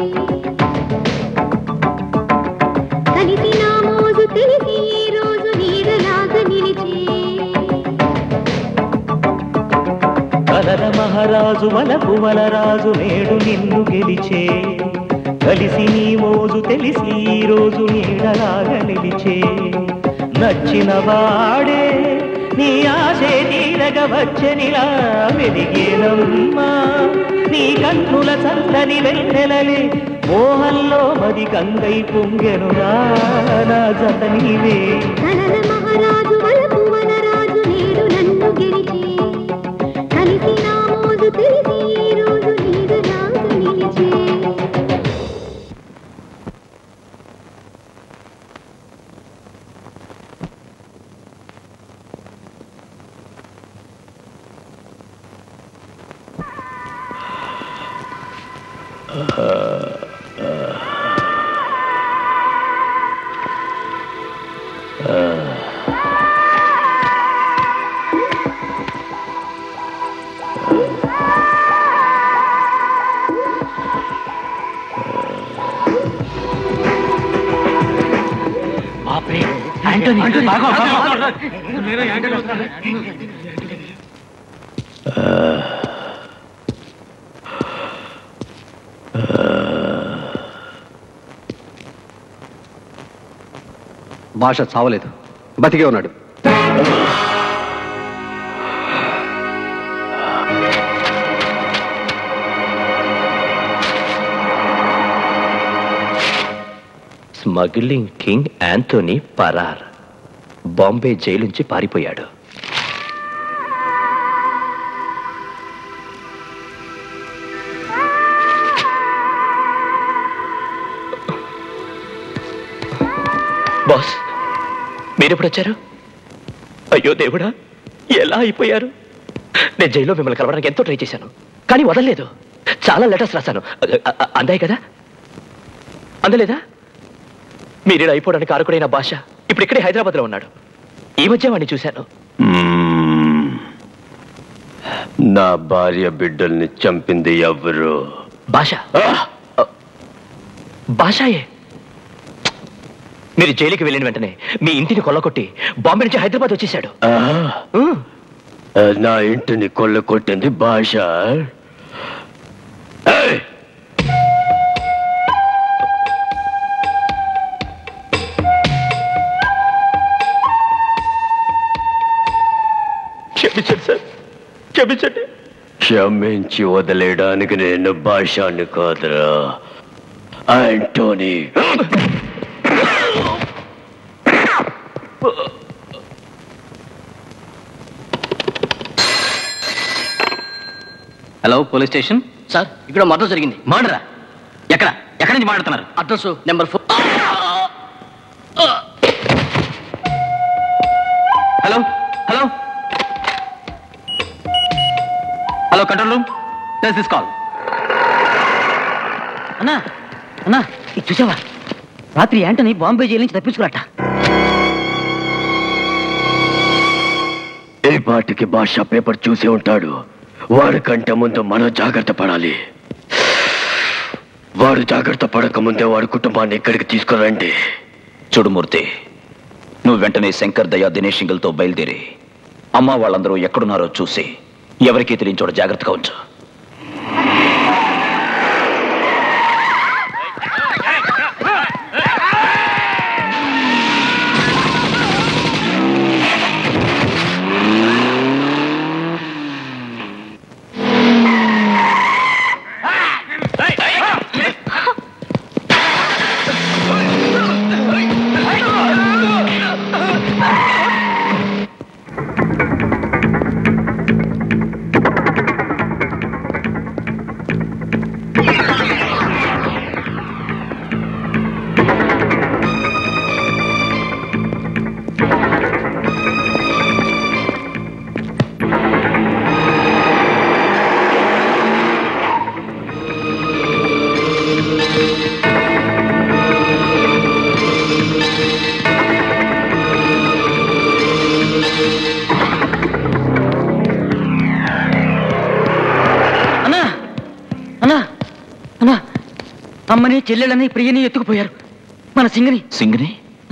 కలిసి నా మోజు తెలిసి ఈ రోజు నీడలాగా నిలిచే
కలల మహారాజు వలపు వలరాజు నేడు నిన్ను గెలిచే కలిసి నీ మోజు తెలిసి ఈ రోజు నీడలాగా నిలిచే నచ్చిన వాడే నీ ఆశే తీరగ వచ్చనిలా వెలిగేనమ్మా నీ కన్నుల చల్లని వెన్నెలలే మోహంలో మది గంగై పొంగెనురా నా జత నీవే
కలల మహారాజు వలపు వనరాజు నేడు నన్ను గెలిచే కలిసి నా మోజు తెలిసి ఈ రోజు నీడలాగా నిలిచే
భాష చావలేదు బతికే ఉన్నాడు
స్మగ్లింగ్ కింగ్ యాంథోనీ పరార్ బాంబే జైలు నుంచి పారిపోయాడు బాస్ మీరెప్పుడు వచ్చారు అయ్యో దేవుడా ఎలా అయిపోయారు నేను జైల్లో మిమ్మల్ని కలవడానికి ఎంతో ట్రై చేశాను కానీ వదలలేదు చాలా లెటర్స్ రాశాను అ- అ- అందాయి కదా అందలేదా మీరేలా అయిపోవడానికి కారకుడైన భాష ఇప్పుడు ఇక్కడే హైదరాబాద్లో ఉన్నాడు ఈ మధ్య వాడిని చూశాను
మ్మ్. నా భార్య బిడ్డల్ని చంపింది ఎవరు
భాష భాషయే మీరు జైలుకి వెళ్ళిన వెంటనే మీ ఇంటిని కొల్లగొట్టి బాంబే నుంచి హైదరాబాద్ వచ్చేసాడు
ఆ, ఆ, నా ఇంటిని కొల్ల కొట్టింది భాష ఏయ్!
క్షమించండి సార్ క్షమించండి
క్షమించి వదిలేయడానికి నేను భాషాన్ని కాదురా Antony
hello police station sir ఇక్కడ మర్డర్ జరిగింది మర్డరా ఎక్కడ ఎక్కడి నుంచి మాట్లాడుతున్నారు address number four hello hello hello control room trace this call
అన్నా అన్నా ఇది చూసావా రాత్రి యాంటనీ బాంబే జైలు నుంచి తప్పించుకున్నట్ట
ఏ పాటికి భాష పేపర్ చూసి ఉంటాడు వాడికంటే ముందు మనం జాగ్రత్త పడాలి వాడు జాగ్రత్త పడక ముందే వాడి కుటుంబాన్ని ఇక్కడికి తీసుకురండి
చూడుమూర్తి నువ్వు వెంటనే శంకర్ దయా దినేష్ సింగిల్తో బయలుదేరి అమ్మ వాళ్ళందరూ ఎక్కడున్నారో చూసి ఎవరికీ తెలియని చోట జాగ్రత్తగా ఉంచు
అన్నా అన్నా అన్నా అమ్మని చెల్లెలని ప్రియని ఎత్తుకుపోయారు మన సింగని
సింగిని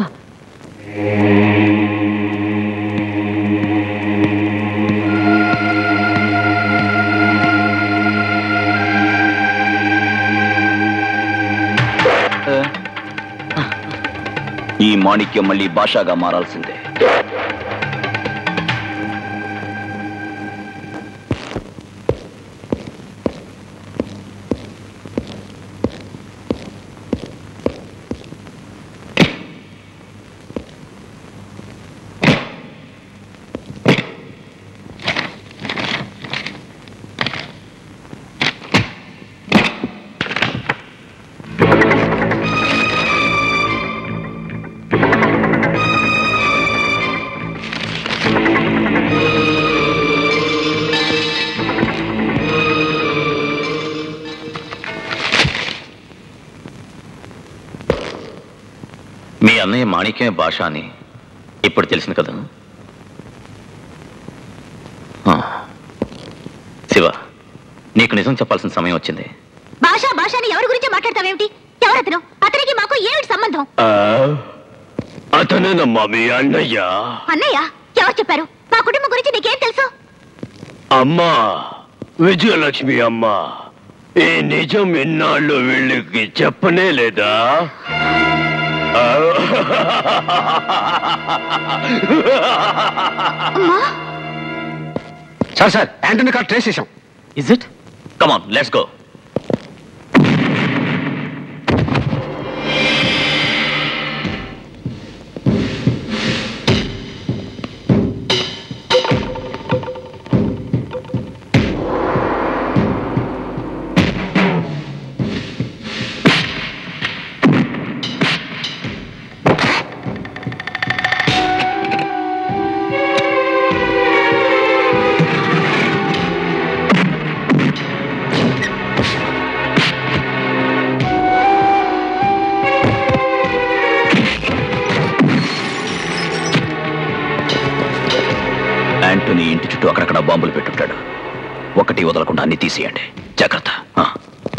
ఈ మాణిక్యం మళ్ళీ భాషగా మారాల్సిందే అన్నయ్య మాణిక్యమే భాష అని ఇప్పుడు తెలిసింది కదా ఆ. శివ నీకు నిజం చెప్పాల్సిన సమయం వచ్చింది
భాష భాష అని ఎవరి గురించి మాట్లాడతావేమిటి ఎవరతను అతనికి మాకు ఏమిటి సంబంధం
ఆ, అతనేనమ్మా మీ అన్నయ్య
అన్నయ్య ఎవరు చెప్పారు మా కుటుంబం గురించి నీకేం తెలుసు
అమ్మా విజయలక్ష్మి అమ్మ ఈ నిజం ఎన్నాళ్ళు వీళ్ళకి చెప్పనే లేదా ఆ,
sir sir Antony car trace చేశాం
is it come on let's go Antony ఇంటి చుట్టూ అక్కడక్కడ బాంబులు పెట్టుంటాడు ఒకటి వదలకుండా అన్ని తీసేయండి జాగ్రత్త ఆ.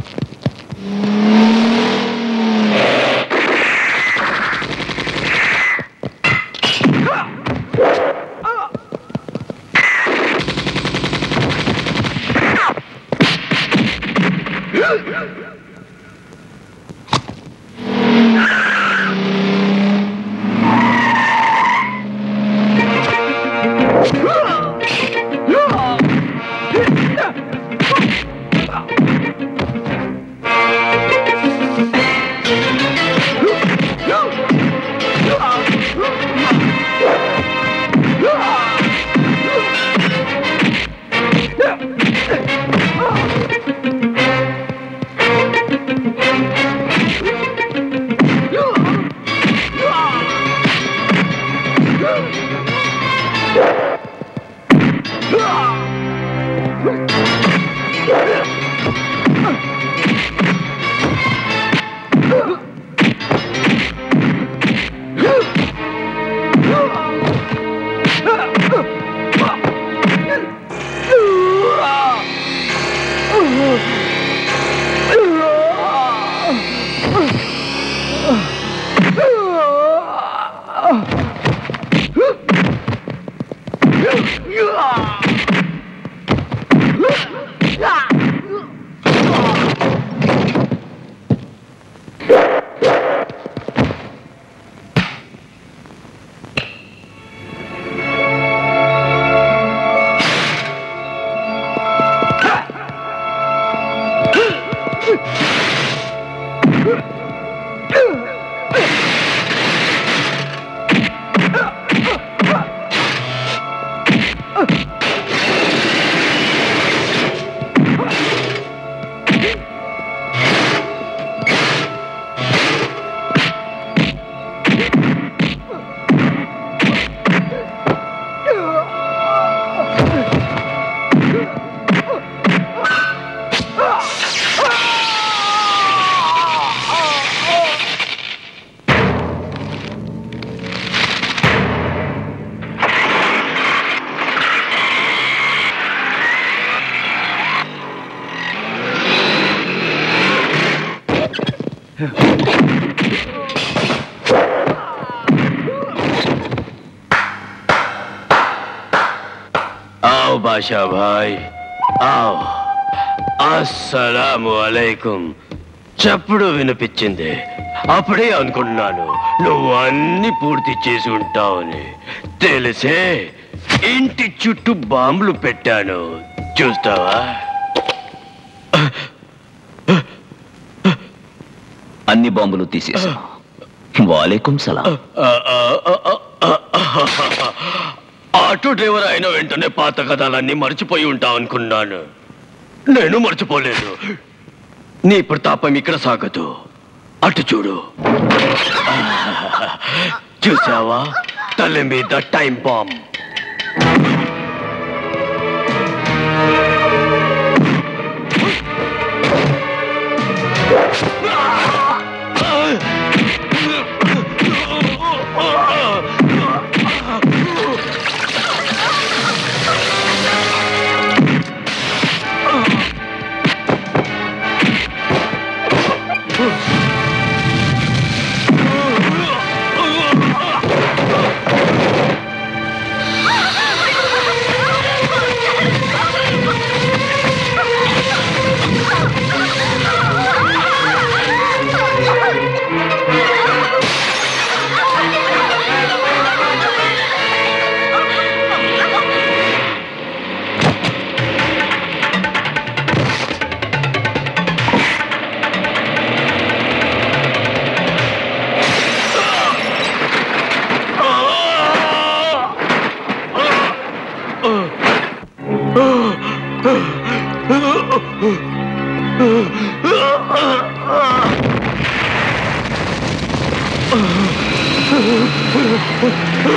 आओ बादशाह भाई आओ అస్సలాము అలైకుం చప్పుడు వినిపించింది అప్పుడే అనుకున్నాను నువ్వు అన్ని పూర్తి చేసి ఉంటావని తెలిసే ఇంటి చుట్టూ బాంబులు పెట్టాను చూస్తావా
అన్ని బాంబులు తీసేసా వాలేకుం సలాం
ఆ, ఆ, ఆ, ఆ, ఆ, ఆటో డ్రైవర్ అయిన వెంటనే పాత కథలన్నీ మర్చిపోయి ఉంటావు అనుకున్నాను నేను మర్చిపోలేదు నీ ప్రతాపం ఇక్కడ సాగదు అటు చూడు చూసావా తల్లి మీద టైం బాంబ్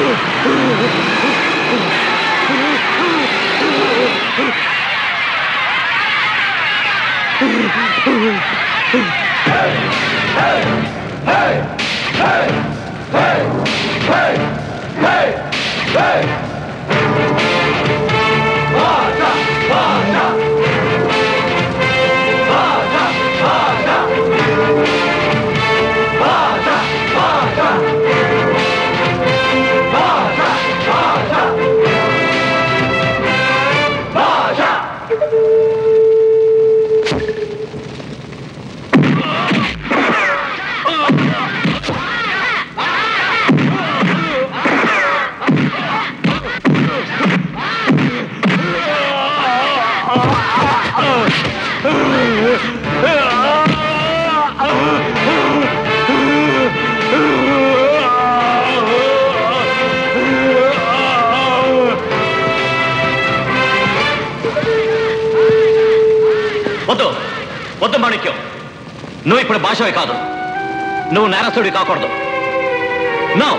వద్దు వద్దు మాణిక్యం నువ్వు ఇప్పుడు భాషవి కాదు నువ్వు నేరస్తుడి కాకూడదు నో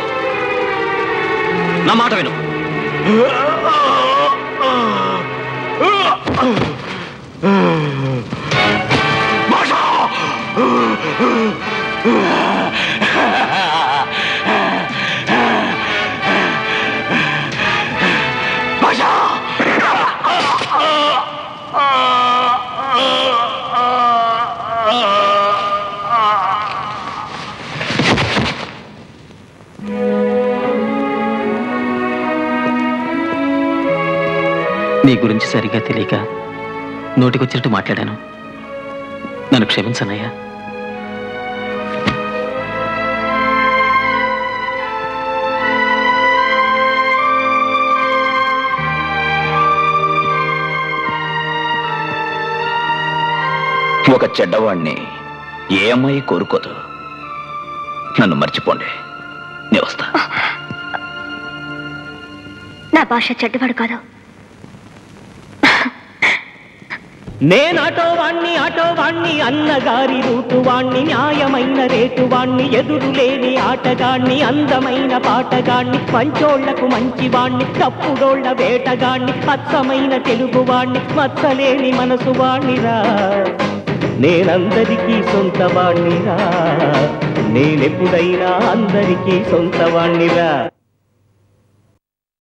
నా మాట విను
నీ గురించి సరిగ్గా తెలియక నోటికొచ్చినట్టు మాట్లాడాను నన్ను క్షమించనయ్యా
ఒక చెడ్డవాణ్ణి ఏ అమ్మాయి కోరుకోదు నన్ను మర్చిపోండి నేను వస్తా
నా భాష చెడ్డవాడు కాదు
నేనాటో వాణ్ణి ఆటో వాణ్ణి అన్నగారి రూటు వాణ్ణి న్యాయమైన రేటు వాణ్ణి ఎదురు లేని ఆటగాణ్ణి అందమైన పాటగాణ్ణి మంచోళ్లకు మంచి వాణ్ణి తప్పుడోళ్ల వేటగాణ్ణి అచ్చమైన తెలుగు వాణ్ణి మచ్చలేని మనసు వాణ్ణిరా నేనందరికీ సొంత వాణ్ణిరా నేనెప్పుడైనా అందరికీ సొంత వాణ్ణిరా